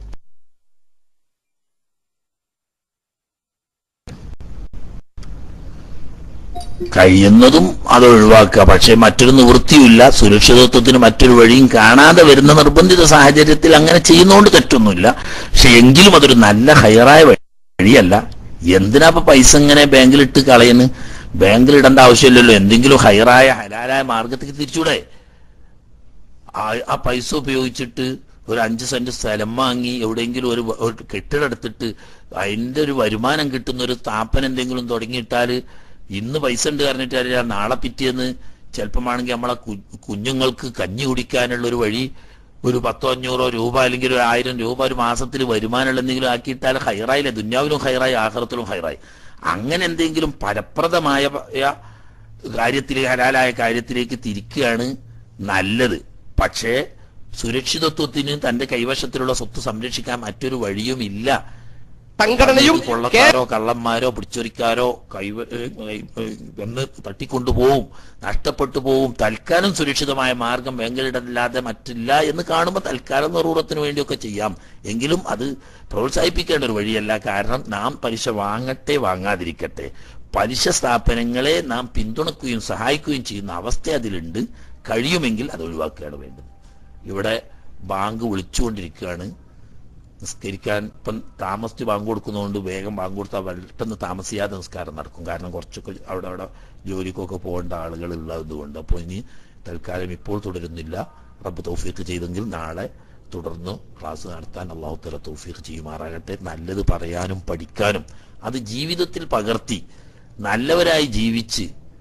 കഴിയുന്നതും അത് ഒഴിവാക്കുക പക്ഷേ മറ്റൊരു നിവൃത്തിയുമില്ല സുരക്ഷിതത്വത്തിന് മറ്റൊരു വഴിയും കാണാതെ വരുന്ന നിർബന്ധിത സാഹചര്യത്തിൽ അങ്ങനെ ചെയ്യുന്നതുകൊണ്ട് തെറ്റൊന്നുമില്ല പക്ഷെ എങ്കിലും അതൊരു നല്ല ഹയറായ വഴിയല്ല എന്തിനാ ഇപ്പൊ പൈസ ഇങ്ങനെ ബാങ്കിലിട്ട് കളയുന്നു ബാങ്കിൽ ഇടേണ്ട ആവശ്യമില്ലല്ലോ എന്തെങ്കിലും ഹയറായ ഹലാലായ മാർഗത്തേക്ക് തിരിച്ചൂടെ ആ- ആ പൈസ ഉപയോഗിച്ചിട്ട് ഒരു അഞ്ച് സെന്റ് സ്ഥലം വാങ്ങി എവിടെയെങ്കിലും ഒരു വ- ഒരു കെട്ടിടം എടുത്തിട്ട് അതിന്റെ ഒരു വരുമാനം കിട്ടുന്ന ഒരു സ്ഥാപനം എന്തെങ്കിലും തുടങ്ങിയിട്ടാല് ഇന്ന് പൈസ ഉണ്ട് പറഞ്ഞിട്ട് കാര്യമില്ല നാളെ പിറ്റേന്ന് ചിലപ്പമാണെങ്കിൽ നമ്മളെ കു- കുഞ്ഞുങ്ങൾക്ക് കഞ്ഞി കുടിക്കാനുള്ള ഒരു വഴി ഒരു പത്തോ അഞ്ഞൂറോ രൂപ അല്ലെങ്കിൽ ഒരു ആയിരം രൂപ ഒരു മാസത്തിൽ വരുമാനമുള്ള എന്തെങ്കിലും ആക്കിയിട്ടാൽ ഹൈറായില്ലേ ദുന്യാവിലും ഹൈറായി ആഹ്റത്തിലും ഹൈറായി അങ്ങനെ എന്തെങ്കിലും ഫലപ്രദമായ പ- കാര്യത്തിൽ ഹലാലായ കാര്യത്തിലേക്ക് തിരിക്കുകയാണ് നല്ലത് പക്ഷേ സുരക്ഷിതത്വത്തിന് തന്റെ കൈവശത്തിലുള്ള സ്വത്ത് സംരക്ഷിക്കാൻ മറ്റൊരു വഴിയും ഇല്ല സംഘടനയും അത് കൊള്ളക്കാരോ കള്ളന്മാരോ പിടിച്ചൊരിക്കാരോ കൈവ ഏഹ് ഏഹ് ഏഹ് വന്ന് തട്ടിക്കൊണ്ടുപോവും നഷ്ടപ്പെട്ടു പോവും തൽക്കാലം സുരക്ഷിതമായ മാർഗം ബാങ്കിലിടല്ലാതെ മറ്റില്ല എന്ന് കാണുമ്പോൾ തൽക്കാലം നെറൂറത്തിന് വേണ്ടിയൊക്കെ ചെയ്യാം എങ്കിലും അത് പ്രോത്സാഹിപ്പിക്കേണ്ട ഒരു വഴിയല്ല കാരണം നാം പലിശ വാങ്ങട്ടെ വാങ്ങാതിരിക്കട്ടെ പലിശ സ്ഥാപനങ്ങളെ നാം പിന്തുണക്കുകയും സഹായിക്കുകയും ചെയ്യുന്ന അവസ്ഥ അതിലുണ്ട് കഴിയുമെങ്കിൽ അത് ഒഴിവാക്കുകയാണ് വേണ്ടത് ഇവിടെ ബാങ്ക് വിളിച്ചുകൊണ്ടിരിക്കുകയാണ് നിസ്കരിക്കാൻ ഇപ്പം താമസിച്ച് ബാങ്ക് കൊടുക്കുന്നതുകൊണ്ട് വേഗം ബാങ്ക് കൊടുത്താൽ പെട്ടെന്ന് താമസിയാതെ നിസ്കാരം നടക്കും കാരണം കുറച്ചൊക്കെ അവിടെ അവിടെ ജോലിക്കൊക്കെ പോകേണ്ട ആളുകൾ ഉള്ളതുകൊണ്ട് അപ്പോൾ ഇനി തൽക്കാലം ഇപ്പോൾ തുടരുന്നില്ല റബ്ബ് തൗഫീഖ് ചെയ്തെങ്കിൽ നാളെ തുടർന്ന് ക്ലാസ് നടത്താൻ അള്ളാഹു തല തൗഫീഖ് ചെയ്യുമാറാകട്ടെ നല്ലത് പറയാനും പഠിക്കാനും അത് ജീവിതത്തിൽ പകർത്തി നല്ലവരായി ജീവിച്ച്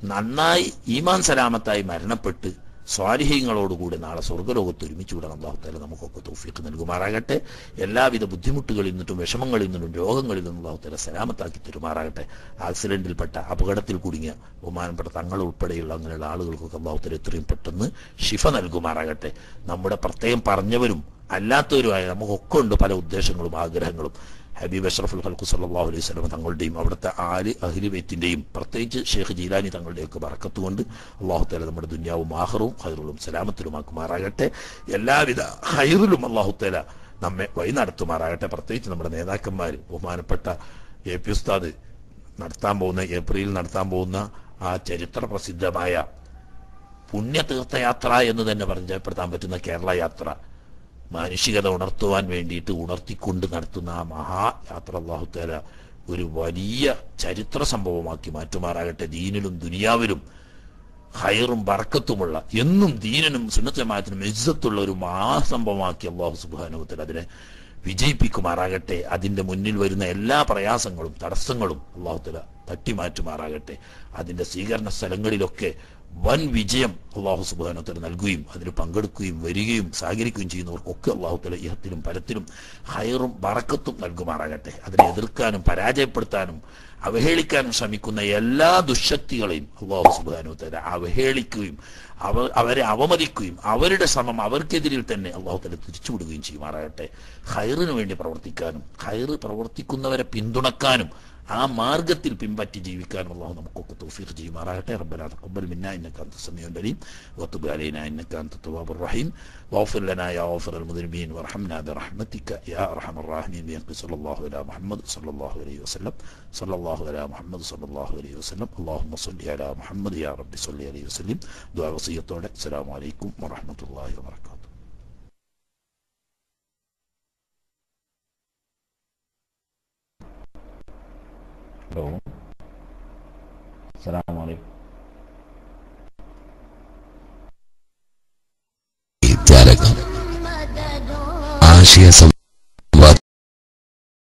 നന്നായി ഈമാൻ സലാമത്തായി മരണപ്പെട്ട് സ്വാരിഹ്യങ്ങളോടുകൂടി നാളെ സ്വർഗ്ഗലോകത്ത് ഒരുമിച്ച് വിടാൻ അള്ളാഹുത്താല നമുക്കൊക്കെ തൗഫീഖ് നൽകുമാറാകട്ടെ എല്ലാവിധ ബുദ്ധിമുട്ടുകളിൽ നിന്നിട്ടും വിഷമങ്ങളിൽ നിന്നും രോഗങ്ങളിൽ നിന്നും അള്ളാഹുത്താല സലാമത്താക്കി തരുമാറാകട്ടെ ആക്സിഡന്റിൽപ്പെട്ട അപകടത്തിൽ കുടുങ്ങിയ ബഹുമാനപ്പെട്ട തങ്ങൾ ഉൾപ്പെടെയുള്ള അങ്ങനെയുള്ള ആളുകൾക്കൊക്കെ അള്ളാഹുത്താല എത്രയും പെട്ടെന്ന് ശിഫ നൽകുമാറാകട്ടെ നമ്മുടെ പ്രത്യേകം പറഞ്ഞവരും അല്ലാത്തവരുമായ നമുക്കൊക്കെ ഉണ്ട് പല ഉദ്ദേശങ്ങളും ആഗ്രഹങ്ങളും ഹബീബ് അഷ്റഫുൽ ഖൽഖു സല്ലല്ലാഹു അലൈഹി വസല്ലം തങ്ങളുടെയും അവിടുത്തെ ആല് അഹ്ലി ബൈത്തിന്റെയും പ്രത്യേകിച്ച് ഷേഖ് ജീലാനി തങ്ങളുടെയൊക്കെ ബറക്കത്ത് കൊണ്ട് അള്ളാഹു താല നമ്മുടെ ദുന്യാവും ആഹറും ഹൈറുകളും സലാമത്തിലുമാക്കുമാറാകട്ടെ എല്ലാവിധ ഹൈറിലും അള്ളാഹു താല നമ്മെ വഴി നടത്തുമാറാകട്ടെ പ്രത്യേകിച്ച് നമ്മുടെ നേതാക്കന്മാർ ബഹുമാനപ്പെട്ട എ പി ഉസ്താദ് നടത്താൻ പോകുന്ന ഏപ്രിലിൽ നടത്താൻ പോകുന്ന ആ ചരിത്ര പ്രസിദ്ധമായ പുണ്യ തീർത്ഥയാത്ര എന്ന് തന്നെ പരിചയപ്പെടുത്താൻ പറ്റുന്ന കേരള യാത്ര മാനുഷികത ഉണർത്തുവാൻ വേണ്ടിയിട്ട് ഉണർത്തിക്കൊണ്ട് നടത്തുന്ന ആ മഹായാത്ര അള്ളാഹുത്തേല ഒരു വലിയ ചരിത്ര സംഭവമാക്കി മാറ്റുമാറാകട്ടെ ദീനിലും ദുനിയാവിലും ഹൈറും ബറക്കത്തുമുള്ള എന്നും ദീനനും സുന്നത്തമായത്തിനും ഇജ്ജത്തുള്ള ഒരു മഹാസംഭവമാക്കി അള്ളാഹു സുബാനുവത്തിൽ അതിനെ വിജയിപ്പിക്കുമാറാകട്ടെ അതിന്റെ മുന്നിൽ വരുന്ന എല്ലാ പ്രയാസങ്ങളും തടസ്സങ്ങളും അള്ളാഹുത്തല തട്ടിമാറ്റുമാറാകട്ടെ അതിന്റെ സ്വീകരണ സ്ഥലങ്ങളിലൊക്കെ വൻ വിജയം അള്ളാഹു സുബാനോത്തല നൽകുകയും അതിൽ പങ്കെടുക്കുകയും വരികയും സഹകരിക്കുകയും ചെയ്യുന്നവർക്കൊക്കെ അള്ളാഹുത്തല ഇഹത്തിലും പരത്തിലും ഹയറും ബറക്കത്തും നൽകുമാറാകട്ടെ അതിനെ എതിർക്കാനും പരാജയപ്പെടുത്താനും അവഹേളിക്കാനും ശ്രമിക്കുന്ന എല്ലാ ദുശക്തികളെയും അള്ളാഹു സുബാനോത്തല അവഹേളിക്കുകയും അവ അവരെ അവമതിക്കുകയും അവരുടെ ശ്രമം അവർക്കെതിരിൽ തന്നെ അള്ളാഹു തല തിരിച്ചുവിടുകയും ചെയ്യുമാറാകട്ടെ ഹൈറിന് വേണ്ടി പ്രവർത്തിക്കാനും ഹൈറ് പ്രവർത്തിക്കുന്നവരെ പിന്തുണക്കാനും ആ മാർഗത്തിൽ പിൻപറ്റി ജീവിക്കാനും അള്ളാഹു നമുക്കൊക്കെ തൗഫീഖ് ചെയ്യുമാറാകട്ടെ റബ്ബന തഖബ്ബൽ മിന്ന ഇന്നക അൻത സമീഉൽ അലീം വതുബ് അലൈനാ ഇന്നക അൻത തവ്വാബുർ റഹീം واغفر لنا يا غافر المذنبين وارحمنا برحمتك يا ارحم الراحمين بحق صلى الله على محمد صلى الله عليه وسلم صلى الله على محمد صلى الله عليه وسلم اللهم صل على محمد يا رب صل عليه وسلم دعاء وصيتنا السلام عليكم ورحمه الله وبركاته ഹലോ അസ്സലാമു അലൈക്കും ആശയ